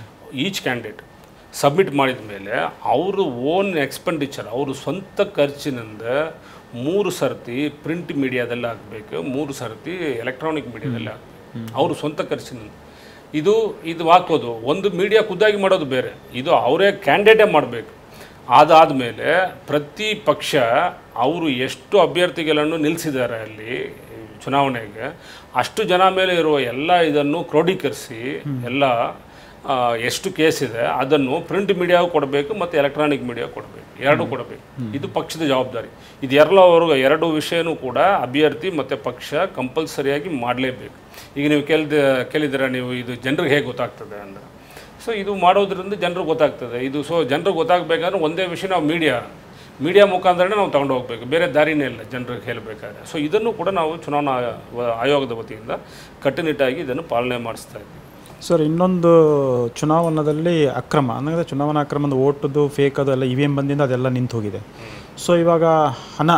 ಈಚ್ ಕ್ಯಾಂಡಿಡೇಟ್ ಸಬ್ಮಿಟ್ ಮಾಡಿದ ಮೇಲೆ ಅವರು ಓನ್ ಎಕ್ಸ್ಪೆಂಡಿಚರ್ ಅವರು ಸ್ವಂತ ಖರ್ಚಿನಿಂದ ಮೂರು ಸರ್ತಿ ಪ್ರಿಂಟ್ ಮೀಡಿಯಾದಲ್ಲಿ ಹಾಕಬೇಕು ಮೂರು ಸರ್ತಿ ಎಲೆಕ್ಟ್ರಾನಿಕ್ ಮೀಡಿಯಾದಲ್ಲಿ ಹಾಕಬೇಕು ಅವರು ಸ್ವಂತ ಖರ್ಚಿನಿಂದ ಇದು ಇದು ಹಾಕೋದು ಒಂದು ಮೀಡಿಯಾ ಖುದ್ದಾಗಿ ಮಾಡೋದು ಬೇರೆ ಇದು ಅವರೇ ಕ್ಯಾಂಡಿಡೇಟೇ ಮಾಡಬೇಕು ಅದಾದಮೇಲೆ ಪ್ರತಿ ಪಕ್ಷ ಅವರು ಎಷ್ಟು ಅಭ್ಯರ್ಥಿಗಳನ್ನು ನಿಲ್ಲಿಸಿದ್ದಾರೆ ಅಲ್ಲಿ ಚುನಾವಣೆಗೆ ಅಷ್ಟು ಜನ ಮೇಲೆ ಇರುವ ಎಲ್ಲ ಇದನ್ನು ಕ್ರೋಢೀಕರಿಸಿ ಎಲ್ಲ ಆ, ಎಷ್ಟು ಕೇಸ್ ಇದೆ ಅದನ್ನು ಪ್ರಿಂಟ್ ಮೀಡಿಯಾಗೂ ಕೊಡಬೇಕು ಮತ್ತು ಎಲೆಕ್ಟ್ರಾನಿಕ್ ಮೀಡಿಯಾ ಕೊಡಬೇಕು ಎರಡೂ ಕೊಡಬೇಕು ಇದು ಪಕ್ಷದ ಜವಾಬ್ದಾರಿ ಇದು ಎಲ್ಲವರೆಗೂ ಎರಡು ವಿಷಯನೂ ಕೂಡ ಅಭ್ಯರ್ಥಿ ಮತ್ತು ಪಕ್ಷ ಕಂಪಲ್ಸರಿಯಾಗಿ ಮಾಡಲೇಬೇಕು ಈಗ ನೀವು ಕೇಳಿದ ಕೇಳಿದ್ರೆ ನೀವು ಇದು ಜನರಿಗೆ ಹೇಗೆ ಗೊತ್ತಾಗ್ತದೆ ಅಂದರೆ ಸೊ ಇದು ಮಾಡೋದ್ರಿಂದ ಜನರಿಗೆ ಗೊತ್ತಾಗ್ತದೆ ಇದು ಸೊ ಜನರಿಗೆ ಗೊತ್ತಾಗಬೇಕಾದ್ರೆ ಒಂದೇ ವಿಷಯ ನಾವು ಮೀಡಿಯಾ ಮೀಡಿಯಾ ಮುಖಾಂತರನೇ ನಾವು ತಗೊಂಡು ಹೋಗ್ಬೇಕು ಬೇರೆ ದಾರಿನೇ ಇಲ್ಲ ಜನರಿಗೆ ಹೇಳಬೇಕಾದ್ರೆ ಸೊ ಇದನ್ನು ಕೂಡ ನಾವು ಚುನಾವಣಾ ಆಯೋ- ಆಯೋಗದ ವತಿಯಿಂದ ಕಟ್ಟುನಿಟ್ಟಾಗಿ ಇದನ್ನು ಪಾಲನೆ ಮಾಡಿಸ್ತಾ ಇದ್ದೀವಿ ಸರ್ ಇನ್ನೊಂದು ಚುನಾವಣಾದಲ್ಲಿ ಅಕ್ರಮ ಅಂದರೆ ಚುನಾವಣಾ ಅಕ್ರಮದ ಓಟದು ಫೇಕ್ ಅದು ಎಲ್ಲ ಇ ವಿ ಎಮ್ ಬಂದಿಂದ ಅದೆಲ್ಲ ನಿಂತು ಹೋಗಿದೆ ಸೊ ಇವಾಗ ಹಣ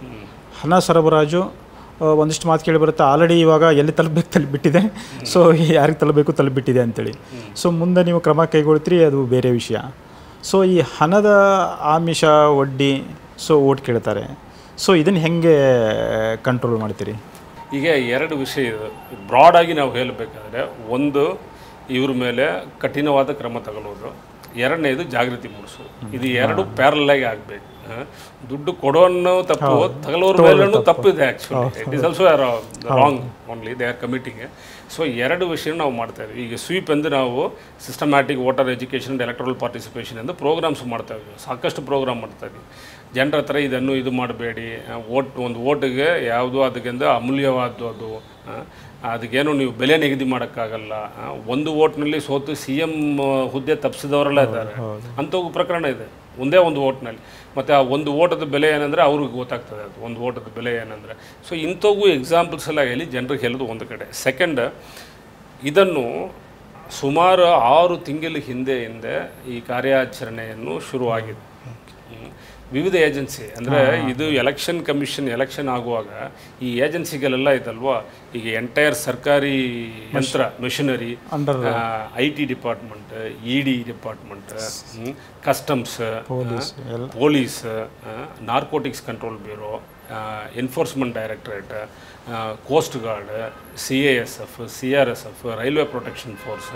ಹಣ ಸರಬರಾಜು ಆ, ಒಂದಿಷ್ಟು ಮಾತು ಕೇಳಿ ಬರುತ್ತೆ ಆಲ್ರೆಡಿ ಇವಾಗ ಎಲ್ಲಿ ತಲುಪಬೇಕು ತಲುಪಿಬಿಟ್ಟಿದೆ ಸೊ ಯಾರಿಗೆ ತಲುಪಬೇಕು ತಲುಪಿಬಿಟ್ಟಿದೆ ಅಂತೇಳಿ ಸೊ ಮುಂದೆ ನೀವು ಕ್ರಮ ಕೈಗೊಳ್ತೀರಿ ಅದು ಬೇರೆ ವಿಷಯ ಸೊ ಈ ಹಣದ ಆಮಿಷ ವಡ್ಡಿ ಸೊ ಓಟ್ ಕೇಳ್ತಾರೆ ಸೊ ಇದನ್ನು ಹೆಂಗೆ ಕಂಟ್ರೋಲ್ ಮಾಡ್ತೀರಿ ಈಗ ಎರಡು ವಿಷಯ ಇದೆ ಬ್ರಾಡಾಗಿ ನಾವು ಹೇಳಬೇಕಾದ್ರೆ ಒಂದು ಇವ್ರ ಮೇಲೆ ಕಠಿಣವಾದ ಕ್ರಮ ತಗೊಳ್ಳೋದು ಎರಡನೇದು ಜಾಗೃತಿ ಮೂಡಿಸೋದು ಇದು ಎರಡು ಪ್ಯಾರಲ್ ಆಗಿ ಆಗಬೇಕು ದುಡ್ಡು ಕೊಡೋನು ತಪ್ಪು ತಗೊಳ್ಳೋರ ಮೇಲೂ ತಪ್ಪಿದೆ actually it is also wrong only they are committing so ಎರಡು ವಿಷಯ ನಾವು ಮಾಡ್ತಾ ಇದ್ವಿ ಈಗ ಸ್ವೀಪ್ ಎಂದು ನಾವು systematic voter education and electoral participation ಎಂದು ಪ್ರೋಗ್ರಾಮ್ಸ್ ಮಾಡ್ತಾ ಇದ್ವಿ ಸಾಕಷ್ಟು ಪ್ರೋಗ್ರಾಮ್ ಮಾಡ್ತಾ ಇದ್ವಿ ಜನರ ಹತ್ರ ಇದನ್ನು ಇದು ಮಾಡಬೇಡಿ ಓಟ್ ಒಂದು ಓಟಿಗೆ ಯಾವುದೋ ಅದಕ್ಕಿಂತ ಅಮೂಲ್ಯವಾದ್ದು ಅದು ಆ, ಅದಕ್ಕೇನು ನೀವು ಬೆಲೆ ನಿಗದಿ ಮಾಡೋಕ್ಕಾಗಲ್ಲ ಆ, ಒಂದು ಓಟ್ನಲ್ಲಿ ಸೋತು ಸಿ ಎಮ್ ಹುದ್ದೆ ತಪ್ಪಿಸಿದವರೆಲ್ಲ ಇದ್ದಾರೆ ಅಂಥವು ಪ್ರಕರಣ ಇದೆ ಒಂದೇ ಒಂದು ಓಟ್ನಲ್ಲಿ ಮತ್ತು ಆ ಒಂದು ಓಟದ ಬೆಲೆ ಏನಂದರೆ ಅವ್ರಿಗೆ ಗೊತ್ತಾಗ್ತದೆ ಅದು ಒಂದು ಓಟದ ಬೆಲೆ ಏನಂದರೆ ಸೊ ಇಂಥವು ಎಕ್ಸಾಂಪಲ್ಸ್ ಎಲ್ಲ ಹೇಳಿ ಜನರಿಗೆ ಹೇಳೋದು ಒಂದು ಕಡೆ ಸೆಕೆಂಡ್ ಇದನ್ನು ಸುಮಾರು ಆರು ತಿಂಗಳ ಹಿಂದೆ ಹಿಂದೆ ಈ ಕಾರ್ಯಾಚರಣೆಯನ್ನು ಶುರುವಾಗಿದೆ ಹ್ಮ್. ವಿವಿಧ ಏಜೆನ್ಸಿ ಅಂದರೆ ಇದು ಎಲೆಕ್ಷನ್ ಕಮಿಷನ್ ಎಲೆಕ್ಷನ್ ಆಗುವಾಗ ಈ ಏಜೆನ್ಸಿಗಳೆಲ್ಲ ಐತಲ್ವಾ ಈಗ ಎಂಟೈರ್ ಸರ್ಕಾರಿ ಯಂತ್ರ machinery under I T department E D department customs police ಎಲ್ಲ police narcotics control bureau enforcement directorate coast guard C A S F C R S F railway protection force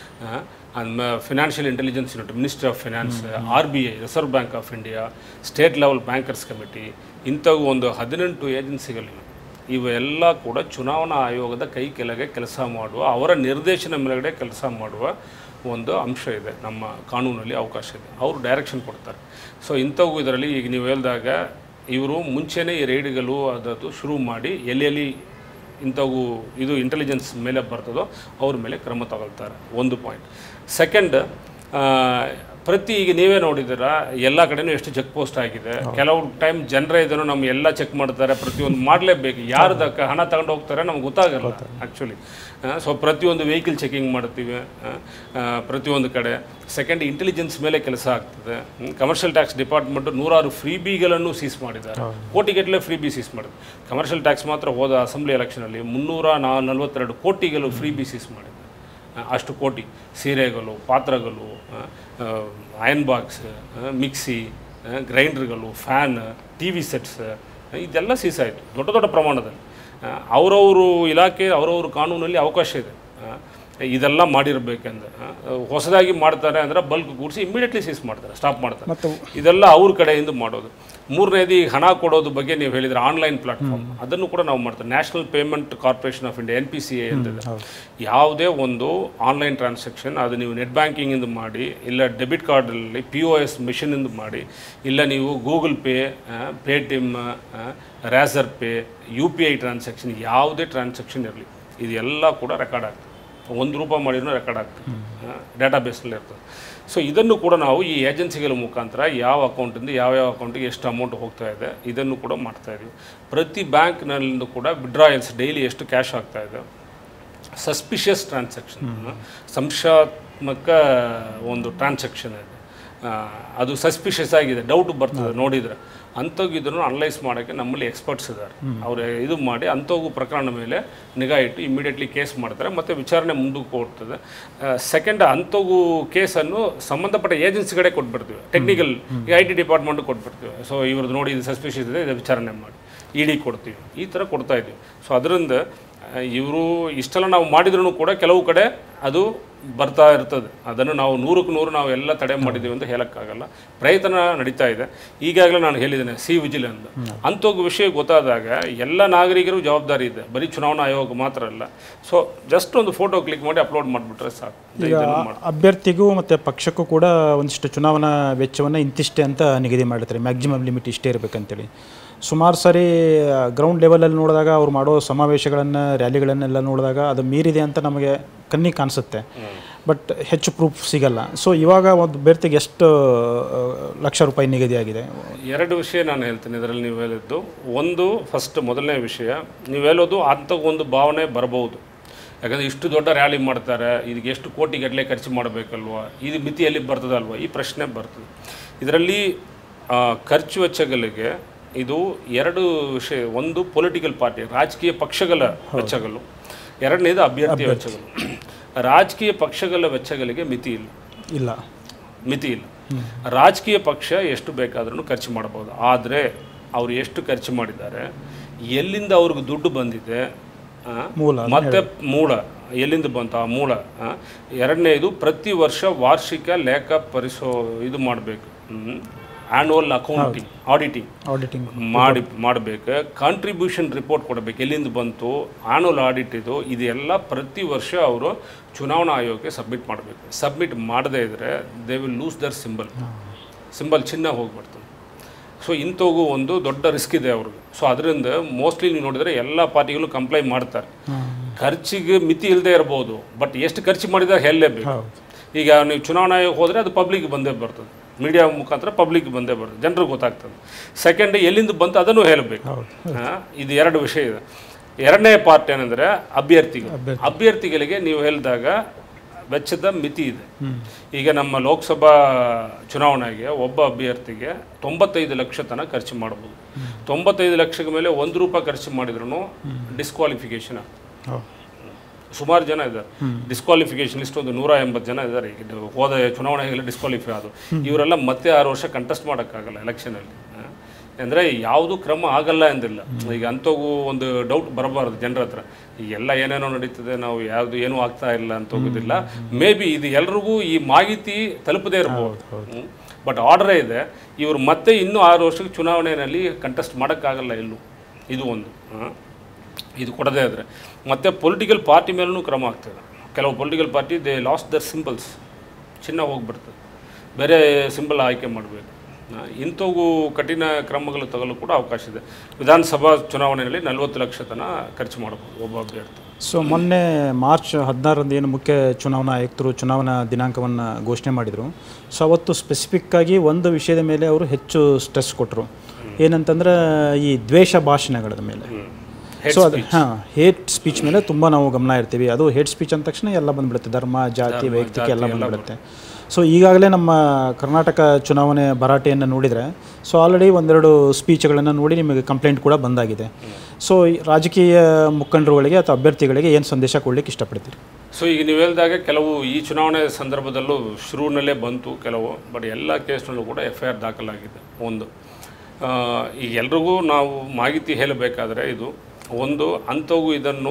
and financial intelligence unit ministry of finance R B I reserve bank of India state level bankers committee ಇಂಥವು ಒಂದು ಹದಿನೆಂಟು ಏಜೆನ್ಸಿಗಳಿವೆ ಇವೆಲ್ಲ ಕೂಡ ಚುನಾವಣಾ ಆಯೋಗದ ಕೈ ಕೆಳಗೆ ಕೆಲಸ ಮಾಡುವ ಅವರ ನಿರ್ದೇಶನ ಮೇಲ್ಗಡೆ ಕೆಲಸ ಮಾಡುವ ಒಂದು ಅಂಶ ಇದೆ ನಮ್ಮ ಕಾನೂನಲ್ಲಿ ಅವಕಾಶ ಇದೆ ಅವರು ಡೈರೆಕ್ಷನ್ ಕೊಡ್ತಾರೆ ಸೊ ಇಂಥವು ಇದರಲ್ಲಿ ಈಗ ನೀವು ಹೇಳಿದಾಗ ಇವರು ಮುಂಚೆನೇ ಈ ರೈಡ್ಗಳು ಅದದ್ದು ಶುರು ಮಾಡಿ ಎಲ್ಲೆಲ್ಲಿ ಇಂಥವು ಇದು ಇಂಟೆಲಿಜೆನ್ಸ್ ಮೇಲೆ ಬರ್ತದೋ ಅವ್ರ ಮೇಲೆ ಕ್ರಮ ತಗೊಳ್ತಾರೆ ಒಂದು ಪಾಯಿಂಟ್ ಸೆಕೆಂಡ್ ಪ್ರತಿ ಈಗ ನೀವೇ ನೋಡಿದ್ದೀರಾ ಎಲ್ಲ ಕಡೆನೂ ಎಷ್ಟು ಚೆಕ್ ಪೋಸ್ಟ್ ಆಗಿದೆ ಕೆಲವು ಟೈಮ್ ಜನರೇ ಇದನ್ನು ನಮ್ಮ ಎಲ್ಲ ಚೆಕ್ ಮಾಡ್ತಾರೆ ಪ್ರತಿಯೊಂದು ಮಾಡಲೇಬೇಕು ಯಾರ್ದಕ್ಕೆ ಹಣ ತಗೊಂಡು ಹೋಗ್ತಾರೆ ನಮ್ಗೆ ಗೊತ್ತಾಗಲ್ಲ ಆ್ಯಕ್ಚುಲಿ ಸೊ ಪ್ರತಿಯೊಂದು ವೆಹಿಕಲ್ ಚೆಕಿಂಗ್ ಮಾಡ್ತೀವಿ ಆ, ಆ, ಪ್ರತಿಯೊಂದು ಕಡೆ ಸೆಕೆಂಡ್ ಇಂಟೆಲಿಜೆನ್ಸ್ ಮೇಲೆ ಕೆಲಸ ಆಗ್ತದೆ ಕಮರ್ಷಿಯಲ್ ಟ್ಯಾಕ್ಸ್ ಡಿಪಾರ್ಟ್ಮೆಂಟ್ ನೂರಾರು ಫ್ರೀ ಬಿಗಳನ್ನು ಸೀಸ್ ಮಾಡಿದ್ದಾರೆ ಕೋಟಿಗಟ್ಟಲೆ ಫ್ರೀ ಬಿ ಸೀಸ್ ಮಾಡಿದ್ರು ಕಮರ್ಷಿಯಲ್ ಟ್ಯಾಕ್ಸ್ ಮಾತ್ರ ಹೋದ ಅಸೆಂಬ್ಲಿ ಎಲೆಕ್ಷನಲ್ಲಿ ಮುನ್ನೂರ ನಾ ನಲವತ್ತೆರಡು ಕೋಟಿಗಳು ಫ್ರೀ ಬಿ ಸೀಸ್ ಮಾಡಿದ್ದಾರೆ ಆ, ಅಷ್ಟು ಕೋಟಿ ಸೀರೆಗಳು ಪಾತ್ರಗಳು ಅಯನ್ ಬಾಕ್ಸ್ ಮಿಕ್ಸಿ ಗ್ರೈಂಡರ್ಗಳು ಫ್ಯಾನ್ ಟಿ ವಿ ಸೆಟ್ಸ್ ಇದೆಲ್ಲ ಸೀಸ್ ಆಯಿತು ದೊಡ್ಡ ದೊಡ್ಡ ಪ್ರಮಾಣದಲ್ಲಿ ಆ, ಅವರವರು ಇಲಾಖೆ ಅವರವ್ರ ಕಾನೂನಲ್ಲಿ ಅವಕಾಶ ಇದೆ ಆ, ಇದೆಲ್ಲ ಮಾಡಿರ್ಬೇಕಂದ್ರೆ ಆ, ಹೊಸದಾಗಿ ಮಾಡ್ತಾರೆ ಅಂದರೆ ಬಲ್ಕ್ ಕೂಡಿಸಿ ಇಮಿಡಿಯೇಟ್ಲಿ ಸೀಸ್ ಮಾಡ್ತಾರೆ ಸ್ಟಾಪ್ ಮಾಡ್ತಾರೆ ಮತ್ತು ಇದೆಲ್ಲ ಅವ್ರ ಕಡೆಯಿಂದ ಮಾಡೋದು ಮೂರನೇದು ಈ ಹಣ ಕೊಡೋದು ಬಗ್ಗೆ ನೀವು ಹೇಳಿದ್ರೆ ಆನ್ಲೈನ್ ಪ್ಲಾಟ್ಫಾರ್ಮ್ ಅದನ್ನು ಕೂಡ ನಾವು ಮಾಡ್ತೇವೆ national payment corporation of India N P C A ಅಂತಿದೆ ಯಾವುದೇ ಒಂದು ಆನ್ಲೈನ್ ಟ್ರಾನ್ಸಾಕ್ಷನ್ ಅದು ನೀವು ನೆಟ್ ಬ್ಯಾಂಕಿಂಗಿಂದ ಮಾಡಿ ಇಲ್ಲ ಡೆಬಿಟ್ ಕಾರ್ಡಲ್ಲಿ ಪಿ ಒ ಎಸ್ ಮಿಷನಿಂದ ಮಾಡಿ ಇಲ್ಲ ನೀವು Google pay Paytm razor pay U P I transaction ಯಾವುದೇ ಟ್ರಾನ್ಸಾಕ್ಷನ್ ಇರಲಿ ಇದೆಲ್ಲ ಕೂಡ ರೆಕಾರ್ಡ್ ಆಗ್ತದೆ ಒಂದು ರೂಪಾಯಿ ಮಾಡಿದ್ರೂ ರೆಕಾರ್ಡ್ ಆಗ್ತದೆ ಡೇಟಾಬೇಸಲ್ಲಿ ಇರ್ತದೆ ಸೊ ಇದನ್ನು ಕೂಡ ನಾವು ಈ ಏಜೆನ್ಸಿಗಳ ಮುಖಾಂತರ ಯಾವ ಅಕೌಂಟಿಂದ ಯಾವ ಯಾವ ಅಕೌಂಟಿಗೆ ಎಷ್ಟು ಅಮೌಂಟ್ ಹೋಗ್ತಾ ಇದೆ ಇದನ್ನು ಕೂಡ ಮಾಡ್ತಾ ಇದೀವಿ ಪ್ರತಿ ಬ್ಯಾಂಕ್ನಲ್ಲಿಂದ ಕೂಡ ವಿಡ್ರಾಯಲ್ಸ್ ಡೈಲಿ ಎಷ್ಟು ಕ್ಯಾಶ್ ಆಗ್ತಾ ಇದೆ ಸಸ್ಪಿಷಿಯಸ್ ಟ್ರಾನ್ಸಾಕ್ಷನ್ ಸಂಶಯಾತ್ಮಕ ಒಂದು ಟ್ರಾನ್ಸಾಕ್ಷನ್ ಇದೆ ಆ, ಅದು ಸಸ್ಪಿಷಿಯಸ್ ಆಗಿದೆ ಡೌಟ್ ಬರ್ತದೆ ನೋಡಿದರೆ ಅಂಥವು ಇದನ್ನು ಅನಲೈಸ್ ಮಾಡೋಕ್ಕೆ ನಮ್ಮಲ್ಲಿ ಎಕ್ಸ್ಪರ್ಟ್ಸ್ ಇದ್ದಾರೆ ಅವರು ಇದು ಮಾಡಿ ಅಂಥವು ಪ್ರಕರಣ ಮೇಲೆ ನಿಗಾ ಇಟ್ಟು ಇಮಿಡಿಯೇಟ್ಲಿ ಕೇಸ್ ಮಾಡ್ತಾರೆ ಮತ್ತು ವಿಚಾರಣೆ ಮುಂದಕ್ಕೆ ಹೋಗ್ತದೆ ಸೆಕೆಂಡ್ ಅಂಥವು ಕೇಸನ್ನು ಸಂಬಂಧಪಟ್ಟ ಏಜೆನ್ಸಿಗಳೇ ಕೊಟ್ಬಿಡ್ತೀವಿ ಟೆಕ್ನಿಕಲ್ ಈಗ ಐ ಟಿ ಡಿಪಾರ್ಟ್ಮೆಂಟ್ ಕೊಟ್ಬಿಡ್ತೀವಿ ಸೊ ಇವ್ರದ್ದು ನೋಡಿ ಇದು ಸಸ್ಪಿಷಿಯಸ್ ಇದೆ ಇದು ವಿಚಾರಣೆ ಮಾಡಿ ಇಡಿ ಕೊಡ್ತೀವಿ ಈ ಥರ ಕೊಡ್ತಾ ಇದ್ದೀವಿ ಸೊ ಅದರಿಂದ ಇವರು ಇಷ್ಟೆಲ್ಲ ನಾವು ಮಾಡಿದ್ರೂ ಕೂಡ ಕೆಲವು ಕಡೆ ಅದು ಬರ್ತಾ ಇರ್ತದೆ ಅದನ್ನು ನಾವು ನೂರಕ್ಕೆ ನೂರು ನಾವು ಎಲ್ಲ ತಡೆ ಮಾಡಿದ್ದೀವಿ ಅಂತ ಹೇಳೋಕ್ಕಾಗಲ್ಲ ಪ್ರಯತ್ನ ನಡೀತಾ ಇದೆ ಈಗಾಗಲೇ ನಾನು ಹೇಳಿದ್ದೇನೆ ಸಿ ವಿಜಿಲ್ ಅಂತ ಅಂಥದ್ದು ವಿಷಯ ಗೊತ್ತಾದಾಗ ಎಲ್ಲ ನಾಗರಿಕರು ಜವಾಬ್ದಾರಿ ಇದೆ ಬರೀ ಚುನಾವಣಾ ಆಯೋಗ ಮಾತ್ರ ಅಲ್ಲ ಸೊ ಜಸ್ಟ್ ಒಂದು ಫೋಟೋ ಕ್ಲಿಕ್ ಮಾಡಿ ಅಪ್ಲೋಡ್ ಮಾಡಿಬಿಟ್ರೆ ಸಾಕು ಈಗ ಇದನ್ನು ಮಾಡ್- ಅಭ್ಯರ್ಥಿಗೂ ಮತ್ತು ಪಕ್ಷಕ್ಕೂ ಕೂಡ ಒಂದಿಷ್ಟು ಚುನಾವಣಾ ವೆಚ್ಚವನ್ನು ಇಂತಿಷ್ಟೇ ಅಂತ ನಿಗದಿ ಮಾಡಿರ್ತಾರೆ ಮ್ಯಾಕ್ಸಿಮಮ್ ಲಿಮಿಟ್ ಇಷ್ಟೇ ಇರಬೇಕಂತೇಳಿ ಸುಮಾರು ಸಾರಿ ಗ್ರೌಂಡ್ ಲೆವೆಲಲ್ಲಿ ನೋಡಿದಾಗ ಅವ್ರು ಮಾಡೋ ಸಮಾವೇಶಗಳನ್ನು ರ್ಯಾಲಿಗಳನ್ನೆಲ್ಲ ನೋಡಿದಾಗ ಅದು ಮೀರಿದೆ ಅಂತ ನಮಗೆ ಕಣ್ಣಿಗೆ ಕಾಣಿಸುತ್ತೆ ಬಟ್ ಹೆಚ್ಚು ಪ್ರೂಫ್ ಸಿಗಲ್ಲ ಸೊ ಇವಾಗ ಒಂದು ಅಭ್ಯರ್ಥಿಗೆ ಎಷ್ಟು ಆ, ಲಕ್ಷ ರೂಪಾಯಿ ನಿಗದಿಯಾಗಿದೆ ಎರಡು ವಿಷಯ ನಾನು ಹೇಳ್ತೀನಿ ಇದರಲ್ಲಿ ನೀವು ಹೇಳಿದ್ದು ಒಂದು ಫಸ್ಟ್ ಮೊದಲನೇ ವಿಷಯ ನೀವು ಹೇಳೋದು ಅಂಥ ಒಂದು ಭಾವನೆ ಬರಬಹುದು ಯಾಕಂದರೆ ಇಷ್ಟು ದೊಡ್ಡ ರ್ಯಾಲಿ ಮಾಡ್ತಾರೆ ಇದಕ್ಕೆ ಎಷ್ಟು ಕೋಟಿ ಗಟ್ಟಲೆ ಖರ್ಚು ಮಾಡಬೇಕಲ್ವಾ ಇದು ಮಿತಿಯಲ್ಲಿ ಬರ್ತದಲ್ವಾ ಈ ಪ್ರಶ್ನೆ ಬರ್ತದೆ ಇದರಲ್ಲಿ ಆ, ಖರ್ಚು ವೆಚ್ಚಗಳಿಗೆ ಇದು ಎರಡು ವಿಷಯ ಒಂದು ಪೊಲಿಟಿಕಲ್ ಪಾರ್ಟಿ ರಾಜಕೀಯ ಪಕ್ಷಗಳ ವೆಚ್ಚಗಳು ಎರಡನೇದು ಅಭ್ಯರ್ಥಿಯ ವೆಚ್ಚಗಳು ರಾಜಕೀಯ ಪಕ್ಷಗಳ ವೆಚ್ಚಗಳಿಗೆ ಮಿತಿ ಇಲ್ಲ ಇಲ್ಲ ಮಿತಿ ಇಲ್ಲ ರಾಜಕೀಯ ಪಕ್ಷ ಎಷ್ಟು ಬೇಕಾದ್ರೂ ಖರ್ಚು ಮಾಡಬಹುದು ಆದರೆ ಅವರು ಎಷ್ಟು ಖರ್ಚು ಮಾಡಿದ್ದಾರೆ ಎಲ್ಲಿಂದ ಅವ್ರಿಗೆ ದುಡ್ಡು ಬಂದಿದೆ ಆ, ಮೂಲ ಮತ್ತೆ ಮೂಲ ಎಲ್ಲಿಂದ ಬಂತು ಆ ಮೂಲ ಆ, ಎರಡನೇದು ಪ್ರತಿ ವರ್ಷ ವಾರ್ಷಿಕ ಲೇಖ ಪರಿಸೋ ಇದು ಮಾಡಬೇಕು ಆ್ಯನ್ಯುವಲ್ ಅಕೌಂಟಿಂಗ್ ಆಡಿಟಿಂಗ್ ಆಡಿಟಿಂಗ್ ಮಾಡಿ ಮಾಡಬೇಕು ಕಾಂಟ್ರಿಬ್ಯೂಷನ್ ರಿಪೋರ್ಟ್ ಕೊಡಬೇಕು ಎಲ್ಲಿಂದ ಬಂತು ಆ್ಯನುವಲ್ ಆಡಿಟ್ ಇದು ಇದೆಲ್ಲ ಪ್ರತಿ ವರ್ಷ ಅವರು ಚುನಾವಣಾ ಆಯೋಗಕ್ಕೆ ಸಬ್ಮಿಟ್ ಮಾಡಬೇಕು ಸಬ್ಮಿಟ್ ಮಾಡದೇ ಇದ್ದರೆ they will lose their symbol symbol ಚಿನ್ನ ಹೋಗ್ಬಿಡ್ತದೆ ಸೊ ಇಂಥವು ಒಂದು ದೊಡ್ಡ ರಿಸ್ಕ್ ಇದೆ ಅವ್ರಿಗೆ ಸೊ ಅದರಿಂದ ಮೋಸ್ಟ್ಲಿ ನೀವು ನೋಡಿದರೆ ಎಲ್ಲ ಪಾರ್ಟಿಗಳು ಕಂಪ್ಲೈ ಮಾಡ್ತಾರೆ ಖರ್ಚಿಗೆ ಮಿತಿ ಇಲ್ಲದೆ ಇರ್ಬೋದು ಬಟ್ ಎಷ್ಟು ಖರ್ಚು ಮಾಡಿದಾಗ ಹೇಳಲೇಬೇಕು ಹೌದು ಈಗ ನೀವು ಚುನಾವಣಾ ಆಯೋಗ ಹೋದರೆ ಅದು ಪಬ್ಲಿಕ್ ಬಂದೇ ಬರ್ತದೆ ಮೀಡಿಯಾ ಮುಖಾಂತರ ಪಬ್ಲಿಕ್ ಬಂದೇ ಬರ್ತದೆ ಜನರಿಗೆ ಗೊತ್ತಾಗ್ತದೆ ಸೆಕೆಂಡ್ ಎಲ್ಲಿಂದ ಬಂತು ಅದನ್ನು ಹೇಳಬೇಕು ಹೌದು ಆ, ಇದು ಎರಡು ವಿಷಯ ಇದೆ ಎರಡನೇ ಪಾರ್ಟ್ ಏನಂದರೆ ಅಭ್ಯರ್ಥಿಗಳು ಅಭ್ಯರ್ಥಿಗಳಿಗೆ ನೀವು ಹೇಳಿದಾಗ ವೆಚ್ಚದ ಮಿತಿ ಇದೆ ಈಗ ನಮ್ಮ ಲೋಕಸಭಾ ಚುನಾವಣೆಗೆ ಒಬ್ಬ ಅಭ್ಯರ್ಥಿಗೆ ತೊಂಬತ್ತೈದು ಲಕ್ಷ ತನಕ ಖರ್ಚು ಮಾಡ್ಬೋದು ತೊಂಬತ್ತೈದು ಲಕ್ಷದ ಮೇಲೆ ಒಂದು ರೂಪಾಯಿ ಖರ್ಚು ಮಾಡಿದ್ರು ಡಿಸ್ಕ್ವಾಲಿಫಿಕೇಶನ್ ಸುಮಾರು ಜನ ಇದ್ದಾರೆ ಡಿಸ್ಕ್ವಾಲಿಫಿಕೇಶನ್ ಲಿಸ್ಟ್ ಒಂದು ನೂರ ಎಂಬತ್ತು ಜನ ಇದ್ದಾರೆ ಈಗ ಇದು ಹೋದ ಚುನಾವಣೆಗೆಲ್ಲ ಡಿಸ್ಕ್ವಾಲಿಫೈ ಆದರು ಇವರೆಲ್ಲ ಮತ್ತೆ ಆರು ವರ್ಷ ಕಂಟೆಸ್ಟ್ ಮಾಡೋಕ್ಕಾಗಲ್ಲ ಎಲೆಕ್ಷನಲ್ಲಿ ಅಂದರೆ ಯಾವುದು ಕ್ರಮ ಆಗಲ್ಲ ಎಂದಿಲ್ಲ ಈಗ ಅಂಥವು ಒಂದು ಡೌಟ್ ಬರಬಾರ್ದು ಜನರ ಹತ್ರ ಈಗ ಎಲ್ಲ ಏನೇನೋ ನಡೀತದೆ ನಾವು ಯಾವುದು ಏನೂ ಆಗ್ತಾ ಇಲ್ಲ ಅಂತ ಹೋಗೋದಿಲ್ಲ ಮೇ ಬಿ ಇದು ಎಲ್ರಿಗೂ ಈ ಮಾಹಿತಿ ತಲುಪದೇ ಇರ್ಬೋದು ಬಟ್ ಆರ್ಡರೇ ಇದೆ ಇವರು ಮತ್ತೆ ಇನ್ನೂ ಆರು ವರ್ಷಕ್ಕೆ ಚುನಾವಣೆಯಲ್ಲಿ ಕಂಟೆಸ್ಟ್ ಮಾಡೋಕ್ಕಾಗಲ್ಲ ಎಲ್ಲೂ ಇದು ಒಂದು ಹಾಂ ಇದು ಕೊಡದೇ ಆದರೆ ಮತ್ತು ಪೊಲಿಟಿಕಲ್ ಪಾರ್ಟಿ ಮೇಲೂ ಕ್ರಮ ಆಗ್ತದೆ ಕೆಲವು political party they lost their symbols ಚಿನ್ನ ಹೋಗ್ಬಿಡ್ತದೆ ಬೇರೆ ಸಿಂಬಲ್ ಆಯ್ಕೆ ಮಾಡಬೇಕು ಇಂಥವು ಕಠಿಣ ಕ್ರಮಗಳು ತಗೊಳ್ಳೂ ಕೂಡ ಅವಕಾಶ ಇದೆ ವಿಧಾನಸಭಾ ಚುನಾವಣೆಯಲ್ಲಿ ನಲವತ್ತು ಲಕ್ಷ ತನಕ ಖರ್ಚು ಮಾಡ್ಬೋದು ಒಬ್ಬ ಅಭ್ಯರ್ಥಿ ಸೊ ಮೊನ್ನೆ ಮಾರ್ಚ್ ಹದಿನಾರರಂದು ಏನು ಮುಖ್ಯ ಚುನಾವಣಾ ಆಯುಕ್ತರು ಚುನಾವಣಾ ದಿನಾಂಕವನ್ನು ಘೋಷಣೆ ಮಾಡಿದರು ಸೊ ಅವತ್ತು ಸ್ಪೆಸಿಫಿಕ್ಕಾಗಿ ಒಂದು ವಿಷಯದ ಮೇಲೆ ಅವರು ಹೆಚ್ಚು ಸ್ಟ್ರೆಸ್ ಕೊಟ್ಟರು ಏನಂತಂದ್ರೆ ಈ ದ್ವೇಷ ಭಾಷಣಗಳ ಮೇಲೆ ಸೊ ಅದು ಹಾಂ ಹೇಟ್ ಸ್ಪೀಚ್ ಮೇಲೆ ತುಂಬ ನಾವು ಗಮನ ಇರ್ತೀವಿ ಅದು ಹೇಟ್ ಸ್ಪೀಚ್ ಅಂದ ತಕ್ಷಣ ಎಲ್ಲ ಬಂದ್ಬಿಡುತ್ತೆ ಧರ್ಮ ಜಾತಿ ವೈಯಕ್ತಿಕ ಎಲ್ಲ ಬಂದ್ಬಿಡುತ್ತೆ ಸೊ ಈಗಾಗಲೇ ನಮ್ಮ ಕರ್ನಾಟಕ ಚುನಾವಣೆ ಭರಾಟೆಯನ್ನು ನೋಡಿದರೆ ಸೊ ಆಲ್ರೆಡಿ ಒಂದೆರಡು ಸ್ಪೀಚ್ಗಳನ್ನು ನೋಡಿ ನಿಮಗೆ ಕಂಪ್ಲೇಂಟ್ ಕೂಡ ಬಂದಾಗಿದೆ ಸೊ ಈ ರಾಜಕೀಯ ಮುಖಂಡರುಗಳಿಗೆ ಅಥವಾ ಅಭ್ಯರ್ಥಿಗಳಿಗೆ ಏನು ಸಂದೇಶ ಕೊಡ್ಲಿಕ್ಕೆ ಇಷ್ಟಪಡ್ತೀರಿ ಸೊ ಈಗ ನೀವು ಹೇಳಿದಾಗೆ ಕೆಲವು ಈ ಚುನಾವಣೆ ಸಂದರ್ಭದಲ್ಲೂ ಶುರುವಿನಲ್ಲೇ ಬಂತು ಕೆಲವು ಬಟ್ ಎಲ್ಲ ಕೇಸ್ನಲ್ಲೂ ಕೂಡ ಎಫ್ ಐ ಆರ್ ದಾಖಲಾಗಿದೆ ಒಂದು ಆ, ಈಗ ಎಲ್ರಿಗೂ ನಾವು ಮಾಹಿತಿ ಹೇಳಬೇಕಾದ್ರೆ ಇದು ಒಂದು ಅಂಥವು ಇದನ್ನು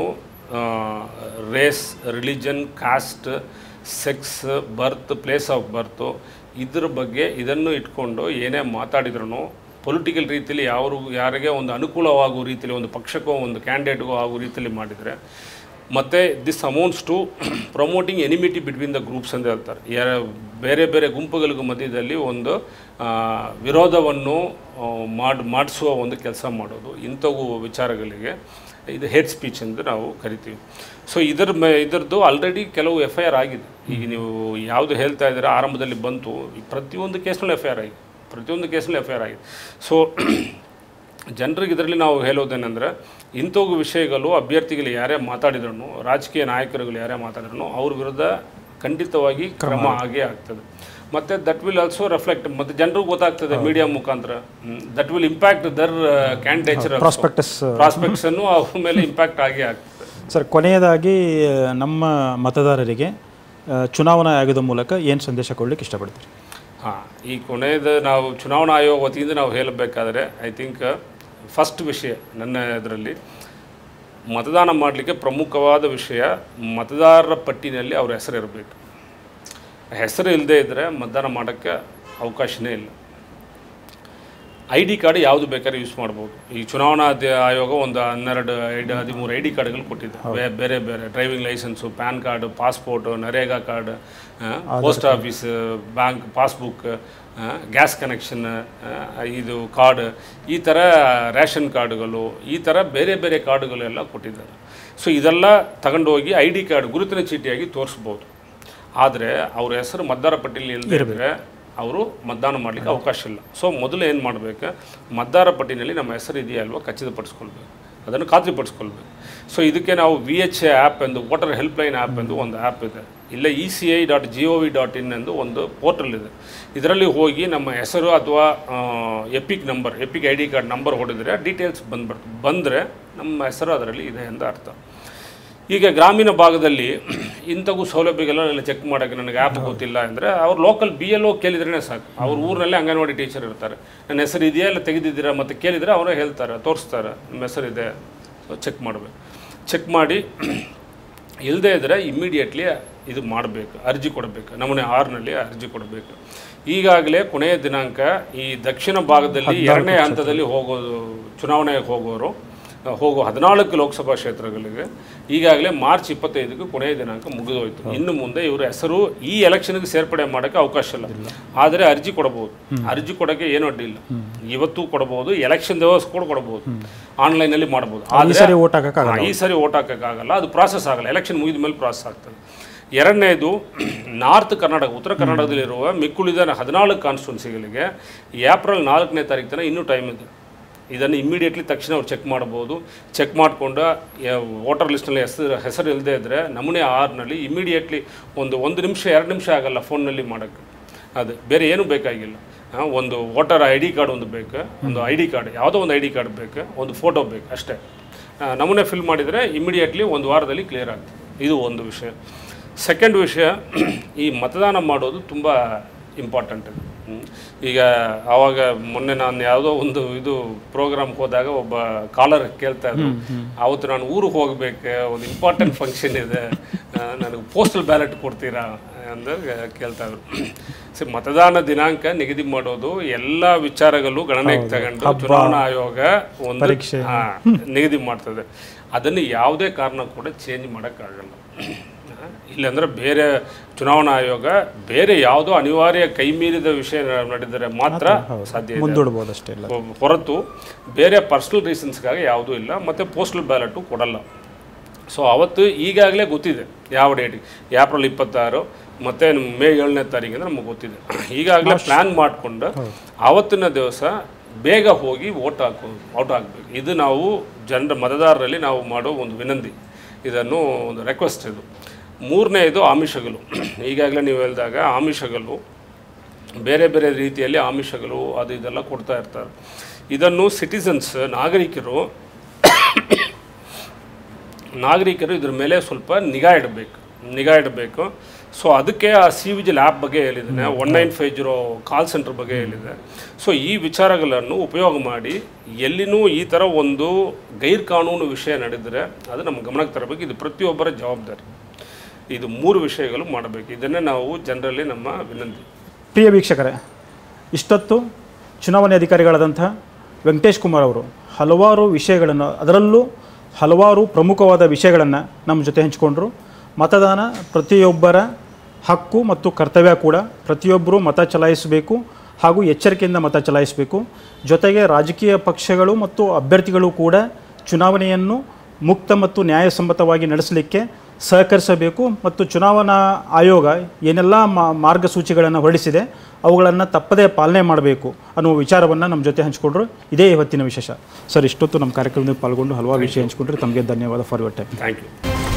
race religion caste sex birth place of birth ಇದ್ರ ಬಗ್ಗೆ ಇದನ್ನು ಇಟ್ಕೊಂಡು ಏನೇ ಮಾತಾಡಿದ್ರು ಪೊಲಿಟಿಕಲ್ ರೀತಿಯಲ್ಲಿ ಯಾರು ಯಾರಿಗೆ ಒಂದು ಅನುಕೂಲವಾಗುವ ರೀತಿಯಲ್ಲಿ ಒಂದು ಪಕ್ಷಕ್ಕೋ ಒಂದು ಕ್ಯಾಂಡಿಡೇಟ್ಗೋ ಆಗುವ ರೀತಿಯಲ್ಲಿ ಮಾಡಿದರೆ ಮತ್ತು this amounts to promoting enmity between the groups ಅಂತ ಹೇಳ್ತಾರೆ ಯಾರ ಬೇರೆ ಬೇರೆ ಗುಂಪುಗಳಿಗೂ ಮಧ್ಯದಲ್ಲಿ ಒಂದು ಆ, ವಿರೋಧವನ್ನು ಆ, ಮಾಡ್ ಮಾಡಿಸುವ ಒಂದು ಕೆಲಸ ಮಾಡೋದು ಇಂಥವು ವಿಚಾರಗಳಿಗೆ ಇದು ಹೇಟ್ ಸ್ಪೀಚ್ ಎಂದು ನಾವು ಕರಿತೀವಿ ಸೊ ಇದರ ಮೇ ಇದರದ್ದು ಆಲ್ರೆಡಿ ಕೆಲವು ಎಫ್ ಐ ಆರ್ ಆಗಿದೆ ಈಗ ನೀವು ಯಾವುದು ಹೇಳ್ತಾ ಇದ್ದೀರಾ ಆರಂಭದಲ್ಲಿ ಬಂತು ಈ ಪ್ರತಿಯೊಂದು ಕೇಸ್ನಲ್ಲೂ ಎಫ್ ಐ ಆರ್ ಆಗಿದೆ ಪ್ರತಿಯೊಂದು ಕೇಸ್ನಲ್ಲೂ ಎಫ್ ಐ ಆರ್ ಆಗಿದೆ ಸೊ ಜನರಿಗೆ ಇದರಲ್ಲಿ ನಾವು ಹೇಳೋದೇನೆಂದರೆ ಇಂಥವು ವಿಷಯಗಳು ಅಭ್ಯರ್ಥಿಗಳು ಯಾರೇ ಮಾತಾಡಿದ್ರು ರಾಜಕೀಯ ನಾಯಕರುಗಳು ಯಾರೇ ಮಾತಾಡಿದ್ರು ಅವ್ರ ವಿರುದ್ಧ ಖಂಡಿತವಾಗಿ ಕ್ರಮ ಆಗೇ ಆಗ್ತದೆ ಮತ್ತು ದಟ್ ವಿಲ್ ಆಲ್ಸೋ ರಿಫ್ಲೆಕ್ಟ್ ಮತ್ತು ಜನರಿಗೆ ಗೊತ್ತಾಗ್ತದೆ ಮೀಡಿಯಾ ಮುಖಾಂತರ that will impact their candidature prospectus ಪ್ರಾಸ್ಪೆಕ್ಟ್ಸನ್ನು ಅವ್ರ ಮೇಲೆ ಇಂಪ್ಯಾಕ್ಟ್ ಆಗೇ ಆಗ್ತದೆ ಸರ್ ಕೊನೆಯದಾಗಿ ನಮ್ಮ ಮತದಾರರಿಗೆ ಆ, ಚುನಾವಣಾ ಆಯೋಗದ ಮೂಲಕ ಏನು ಸಂದೇಶ ಕೊಡ್ಲಿಕ್ಕೆ ಇಷ್ಟಪಡ್ತೀರಿ ಹಾಂ ಈ ಕೊನೆಯದು ನಾವು ಚುನಾವಣಾ ಆಯೋಗ ವತಿಯಿಂದ ನಾವು ಹೇಳಬೇಕಾದ್ರೆ ಐ ಥಿಂಕ್ ಫಸ್ಟ್ ವಿಷಯ ನನ್ನ ಇದರಲ್ಲಿ ಮತದಾನ ಮಾಡಲಿಕ್ಕೆ ಪ್ರಮುಖವಾದ ವಿಷಯ ಮತದಾರರ ಪಟ್ಟಿನಲ್ಲಿ ಅವ್ರ ಹೆಸರು ಇರಬೇಕು ಹೆಸರು ಇಲ್ಲದೇ ಇದ್ದರೆ ಮತದಾನ ಮಾಡೋಕ್ಕೆ ಅವಕಾಶನೇ ಇಲ್ಲ ಐ ಡಿ ಕಾರ್ಡ್ ಯಾವುದು ಬೇಕಾದ್ರೆ ಯೂಸ್ ಮಾಡ್ಬೋದು ಈ ಚುನಾವಣಾ ಅಧ್ಯ- ಆಯೋಗ ಒಂದು ಹನ್ನೆರಡು ಐದು ಹದಿಮೂರು ಐ ಡಿ ಕಾರ್ಡ್ಗಳು ಕೊಟ್ಟಿದೆ ಬೇ- ಬೇರೆ ಬೇರೆ driving licence pan card passport NREGA card post office bank passbook gas connection ಇದು ಕಾರ್ಡ್ ಈ ಥರ ರೇಷನ್ ಕಾರ್ಡುಗಳು ಈ ಥರ ಬೇರೆ ಬೇರೆ ಕಾರ್ಡುಗಳೆಲ್ಲ ಕೊಟ್ಟಿದ್ದಾರೆ ಸೊ ಇದೆಲ್ಲ ತಗೊಂಡೋಗಿ ಐ ಡಿ ಕಾರ್ಡ್ ಗುರುತಿನ ಚೀಟಿಯಾಗಿ ತೋರಿಸ್ಬೋದು ಆದರೆ ಅವ್ರ ಹೆಸರು ಮತದಾರ ಪಟ್ಟಿಯಲ್ಲಿ ಇಲ್ಲದೆ ಅವರು ಮತದಾನ ಮಾಡಲಿಕ್ಕೆ ಅವಕಾಶ ಇಲ್ಲ ಸೊ ಮೊದಲು ಏನು ಮಾಡಬೇಕು ಮತದಾರ ಪಟ್ಟಿನಲ್ಲಿ ನಮ್ಮ ಹೆಸರು ಇದೆಯಾ ಅಲ್ವಾ ಖಚಿತಪಡಿಸ್ಕೊಳ್ಬೇಕು ಅದನ್ನು ಖಾತ್ರಿಪಡಿಸ್ಕೊಳ್ಬೇಕು ಸೊ ಇದಕ್ಕೆ ನಾವು ವಿ ಎಚ್ ಎ ಆ್ಯಪ್ ಎಂದು ವೋಟರ್ ಹೆಲ್ಪ್ಲೈನ್ ಆ್ಯಪ್ ಎಂದು ಒಂದು ಆ್ಯಪ್ ಇದೆ ಇಲ್ಲ E C I dot G O V dot in ಎಂದು ಒಂದು ಪೋರ್ಟಲ್ ಇದೆ ಇದರಲ್ಲಿ ಹೋಗಿ ನಮ್ಮ ಹೆಸರು ಅಥವಾ EPIC number EPIC I D card number ಹೊಡೆದ್ರೆ ಡೀಟೇಲ್ಸ್ ಬಂದ್ಬರ್ತದೆ ಬಂದರೆ ನಮ್ಮ ಹೆಸರು ಅದರಲ್ಲಿ ಇದೆ ಅಂತ ಅರ್ಥ ಈಗ ಗ್ರಾಮೀಣ ಭಾಗದಲ್ಲಿ ಇಂಥವು ಸೌಲಭ್ಯಗಳೆಲ್ಲ ಚೆಕ್ ಮಾಡೋಕ್ಕೆ ನನಗೆ ಆ್ಯಪ್ ಗೊತ್ತಿಲ್ಲ ಅಂದರೆ ಅವ್ರು ಲೋಕಲ್ ಬಿ ಎಲ್ ಒ ಕೇಳಿದ್ರೇ ಸಾಕು ಅವ್ರ ಊರಿನಲ್ಲೇ ಅಂಗನವಾಡಿ ಟೀಚರ್ ಇರ್ತಾರೆ ನನ್ನ ಹೆಸರು ಇದೆಯಾ ಇಲ್ಲ ತೆಗೆದಿದ್ದೀರಾ ಮತ್ತು ಕೇಳಿದರೆ ಅವರೇ ಹೇಳ್ತಾರೆ ತೋರಿಸ್ತಾರೆ ನಿಮ್ಮ ಹೆಸರು ಇದೆ ಚೆಕ್ ಮಾಡಬೇಕು ಚೆಕ್ ಮಾಡಿ ಇಲ್ಲದೇ ಇದ್ದರೆ ಇಮ್ಮಿಡಿಯೇಟ್ಲಿ ಇದು ಮಾಡಬೇಕು ಅರ್ಜಿ ಕೊಡಬೇಕು ನಮೂನೆ ಆರ್ನಲ್ಲಿ ಅರ್ಜಿ ಕೊಡಬೇಕು ಈಗಾಗಲೇ ಕೊನೆಯ ದಿನಾಂಕ ಈ ದಕ್ಷಿಣ ಭಾಗದಲ್ಲಿ ಎರಡನೇ ಹಂತದಲ್ಲಿ ಹೋಗೋದು ಚುನಾವಣೆಗೆ ಹೋಗೋರು ಆ, ಹೋಗೋ ಹದಿನಾಲ್ಕು ಲೋಕಸಭಾ ಕ್ಷೇತ್ರಗಳಿಗೆ ಈಗಾಗಲೇ ಮಾರ್ಚ್ ಇಪ್ಪತ್ತೈದಕ್ಕೆ ಕೊನೆಯ ದಿನಾಂಕ ಮುಗಿದೋಯ್ತು ಇನ್ನು ಮುಂದೆ ಇವರ ಹೆಸರು ಈ ಎಲೆಕ್ಷನ್ಗೆ ಸೇರ್ಪಡೆ ಮಾಡೋಕ್ಕೆ ಅವಕಾಶ ಇಲ್ಲ ಆದರೆ ಅರ್ಜಿ ಕೊಡಬಹುದು ಅರ್ಜಿ ಕೊಡೋಕ್ಕೆ ಏನೂ ಅಡ್ಡಿಲ್ಲ ಇವತ್ತು ಕೊಡಬಹುದು ಎಲೆಕ್ಷನ್ ದಿವಸ ಕೂಡ ಕೊಡಬಹುದು ಆನ್ಲೈನಲ್ಲಿ ಮಾಡಬಹುದು ಈ ಆದರೆ ಸರಿ ಓಟ್ ಹಾಕಕ್ಕಾಗಲ್ಲ ಹಾ, ಈ ಸರಿ ಓಟ್ ಹಾಕೋಕ್ಕಾಗಲ್ಲ ಅದು ಪ್ರಾಸೆಸ್ ಆಗಲ್ಲ ಎಲೆಕ್ಷನ್ ಮುಗಿದ ಮೇಲೆ ಪ್ರಾಸೆಸ್ ಆಗ್ತದೆ ಎರಡನೇದು ನಾರ್ತ್ ಕರ್ನಾಟಕ ಉತ್ತರ ಕರ್ನಾಟಕದಲ್ಲಿರುವ ಮಿಕ್ಕುಳಿದ ಹದಿನಾಲ್ಕು ಕಾನ್ಸ್ಟಿಟ್ಯೂನ್ಸಿಗಳಿಗೆ ಏಪ್ರಿಲ್ ನಾಲ್ಕನೇ ತಾರೀಕು ತನಕ ಇನ್ನೂ ಟೈಮ್ ಇದೆ ಇದನ್ನು ಇಮ್ಮಿಡಿಯೇಟ್ಲಿ ತಕ್ಷಣ ಅವ್ರು ಚೆಕ್ ಮಾಡ್ಬೋದು ಚೆಕ್ ಮಾಡಿಕೊಂಡು ವೋಟರ್ ಲಿಸ್ಟ್ನಲ್ಲಿ ಹೆಸರು ಹೆಸರು ಇಲ್ಲದೆ ಇದ್ದರೆ ನಮೂನೆ ಆರ್ನಲ್ಲಿ ಇಮ್ಮಿಡಿಯೇಟ್ಲಿ ಒಂದು ಒಂದು ನಿಮಿಷ ಎರಡು ನಿಮಿಷ ಆಗಲ್ಲ ಫೋನ್ನಲ್ಲಿ ಮಾಡೋಕ್ಕೆ ಅದು ಬೇರೆ ಏನೂ ಬೇಕಾಗಿಲ್ಲ ಆ, ಒಂದು ವೋಟರ್ ಐ ಡಿ ಕಾರ್ಡ್ ಒಂದು ಬೇಕು ಒಂದು ಐ ಡಿ ಕಾರ್ಡ್ ಯಾವುದೋ ಒಂದು ಐ ಡಿ ಕಾರ್ಡ್ ಬೇಕು ಒಂದು ಫೋಟೋ ಬೇಕು ಅಷ್ಟೇ ಆ, ನಮೂನೆ ಫಿಲ್ ಮಾಡಿದರೆ ಇಮಿಡಿಯೇಟ್ಲಿ ಒಂದು ವಾರದಲ್ಲಿ ಕ್ಲಿಯರ್ ಆಗ್ತದೆ ಇದು ಒಂದು ವಿಷಯ ಸೆಕೆಂಡ್ ವಿಷಯ ಈ ಮತದಾನ ಮಾಡೋದು ತುಂಬ ಇಂಪಾರ್ಟೆಂಟ್ ಇದು ಹ್ಮ್. ಈಗ ಆವಾಗ ಮೊನ್ನೆ ನಾನು ಯಾವುದೋ ಒಂದು ಇದು ಪ್ರೋಗ್ರಾಮ್ಗೆ ಹೋದಾಗ ಒಬ್ಬ ಕಾಲರ್ ಕೇಳ್ತಾ ಇದ್ರು ಅವತ್ತು ನಾನು ಊರಿಗೆ ಹೋಗ್ಬೇಕು ಒಂದು ಇಂಪಾರ್ಟೆಂಟ್ ಫಂಕ್ಷನ್ ಇದೆ ಆ, ನನಗೆ ಪೋಸ್ಟಲ್ ಬ್ಯಾಲೆಟ್ ಕೊಡ್ತೀರಾ ಅಂದ್ರೆ ಕೇಳ್ತಾ ಇದ್ರು ಸೊ ಮತದಾನ ದಿನಾಂಕ ನಿಗದಿ ಮಾಡೋದು ಎಲ್ಲ ವಿಚಾರಗಳು ಗಣನೆಗೆ ತಗೊಂಡು ಚುನಾವಣಾ ಆಯೋಗ ಒಂದು ಪರೀಕ್ಷೆ. ಹಾ, ನಿಗದಿ ಮಾಡ್ತದೆ ಅದನ್ನು ಯಾವುದೇ ಕಾರಣ ಕೂಡ ಚೇಂಜ್ ಮಾಡೋಕ್ಕಾಗಲ್ಲ ಇಲ್ಲಾಂದ್ರೆ ಬೇರೆ ಚುನಾವಣಾ ಆಯೋಗ ಬೇರೆ ಯಾವುದೋ ಅನಿವಾರ್ಯ ಕೈ ಮೀರಿದ ವಿಷಯ ನಡೆದರೆ ಮಾತ್ರ ಸಾಧ್ಯ ಇದೆ ಮುಂದೂಡ್ಬೋದು ಅಷ್ಟೇ ಇಲ್ಲ ಹೊರತು ಬೇರೆ ಪರ್ಸ್ನಲ್ ರೀಸನ್ಸ್ಗಾಗಿ ಯಾವುದೂ ಇಲ್ಲ ಮತ್ತು ಪೋಸ್ಟಲ್ ಬ್ಯಾಲೆಟು ಕೊಡಲ್ಲ ಸೊ ಅವತ್ತು ಈಗಾಗಲೇ ಗೊತ್ತಿದೆ ಯಾವ ಡೇಟಿಗೆ ಏಪ್ರಿಲ್ ಇಪ್ಪತ್ತಾರು ಮತ್ತು ಮೇ ಏಳನೇ ತಾರೀಕಿಂದ ನಮಗೆ ಗೊತ್ತಿದೆ ಈಗಾಗಲೇ ಪ್ಲ್ಯಾನ್ ಮಾಡಿಕೊಂಡು ಆವತ್ತಿನ ದಿವಸ ಬೇಗ ಹೋಗಿ ವೋಟ್ ಹಾಕೋ ಔಟ್ ಹಾಕಬೇಕು ಇದು ನಾವು ಜನರ ಮತದಾರರಲ್ಲಿ ನಾವು ಮಾಡೋ ಒಂದು ವಿನಂತಿ ಇದನ್ನು ಒಂದು ರಿಕ್ವೆಸ್ಟ್ ಇದು ಮೂರನೇದು ಆಮಿಷಗಳು ಈಗಾಗಲೇ ನೀವು ಹೇಳಿದಾಗ ಆಮಿಷಗಳು ಬೇರೆ ಬೇರೆ ರೀತಿಯಲ್ಲಿ ಆಮಿಷಗಳು ಅದು ಇದೆಲ್ಲ ಕೊಡ್ತಾ ಇರ್ತಾರೆ ಇದನ್ನು ಸಿಟಿಸನ್ಸ್ ನಾಗರಿಕರು ನಾಗರಿಕರು ಇದ್ರ ಮೇಲೆ ಸ್ವಲ್ಪ ನಿಗಾ ಇಡಬೇಕು ನಿಗಾ ಇಡಬೇಕು ಸೊ ಅದಕ್ಕೆ ಆ ಸಿ ವಿಜಿಲ್ ಆ್ಯಪ್ ಬಗ್ಗೆ ಹೇಳಿದ್ದೇನೆ one nine five zero call centre ಬಗ್ಗೆ ಹೇಳಿದೆ ಸೊ ಈ ವಿಚಾರಗಳನ್ನು ಉಪಯೋಗ ಮಾಡಿ ಎಲ್ಲಿನೂ ಈ ಥರ ಒಂದು ಗೈರ್ ಕಾನೂನು ವಿಷಯ ನಡೆದರೆ ಅದು ನಮ್ಮ ಗಮನಕ್ಕೆ ತರಬೇಕು ಇದು ಪ್ರತಿಯೊಬ್ಬರ ಜವಾಬ್ದಾರಿ ಇದು ಮೂರು ವಿಷಯಗಳು ಮಾಡಬೇಕು ಇದನ್ನೇ ನಾವು ಜನರಲ್ಲಿ ನಮ್ಮ ವಿನಂತಿ ಪ್ರಿಯ ವೀಕ್ಷಕರೇ ಇಷ್ಟೊತ್ತು ಚುನಾವಣೆ ಅಧಿಕಾರಿಗಳಾದಂಥ ವೆಂಕಟೇಶ್ ಕುಮಾರ್ ಅವರು ಹಲವಾರು ವಿಷಯಗಳನ್ನು ಅದರಲ್ಲೂ ಹಲವಾರು ಪ್ರಮುಖವಾದ ವಿಷಯಗಳನ್ನು ನಮ್ಮ ಜೊತೆ ಹಂಚಿಕೊಂಡ್ರು ಮತದಾನ ಪ್ರತಿಯೊಬ್ಬರ ಹಕ್ಕು ಮತ್ತು ಕರ್ತವ್ಯ ಕೂಡ ಪ್ರತಿಯೊಬ್ಬರು ಮತ ಚಲಾಯಿಸಬೇಕು ಹಾಗೂ ಎಚ್ಚರಿಕೆಯಿಂದ ಮತ ಚಲಾಯಿಸಬೇಕು ಜೊತೆಗೆ ರಾಜಕೀಯ ಪಕ್ಷಗಳು ಮತ್ತು ಅಭ್ಯರ್ಥಿಗಳು ಕೂಡ ಚುನಾವಣೆಯನ್ನು ಮುಕ್ತ ಮತ್ತು ನ್ಯಾಯಸಮ್ಮತವಾಗಿ ನಡೆಸಲಿಕ್ಕೆ ಸಹಕರಿಸಬೇಕು ಮತ್ತು ಚುನಾವಣಾ ಆಯೋಗ ಏನೆಲ್ಲ ಮಾ ಮಾರ್ಗಸೂಚಿಗಳನ್ನು ಹೊರಡಿಸಿದೆ ಅವುಗಳನ್ನು ತಪ್ಪದೇ ಪಾಲನೆ ಮಾಡಬೇಕು ಅನ್ನುವ ವಿಚಾರವನ್ನು ನಮ್ಮ ಜೊತೆ ಹಂಚಿಕೊಂಡ್ರು ಇದೇ ಇವತ್ತಿನ ವಿಶೇಷ ಸರ್ ಇಷ್ಟೊತ್ತು ನಮ್ಮ ಕಾರ್ಯಕ್ರಮದಲ್ಲಿ ಪಾಲ್ಗೊಂಡು ಹಲವಾರು ವಿಷಯ ಹಂಚಿಕೊಂಡ್ರೆ ತಮಗೆ ಧನ್ಯವಾದ for your time thank you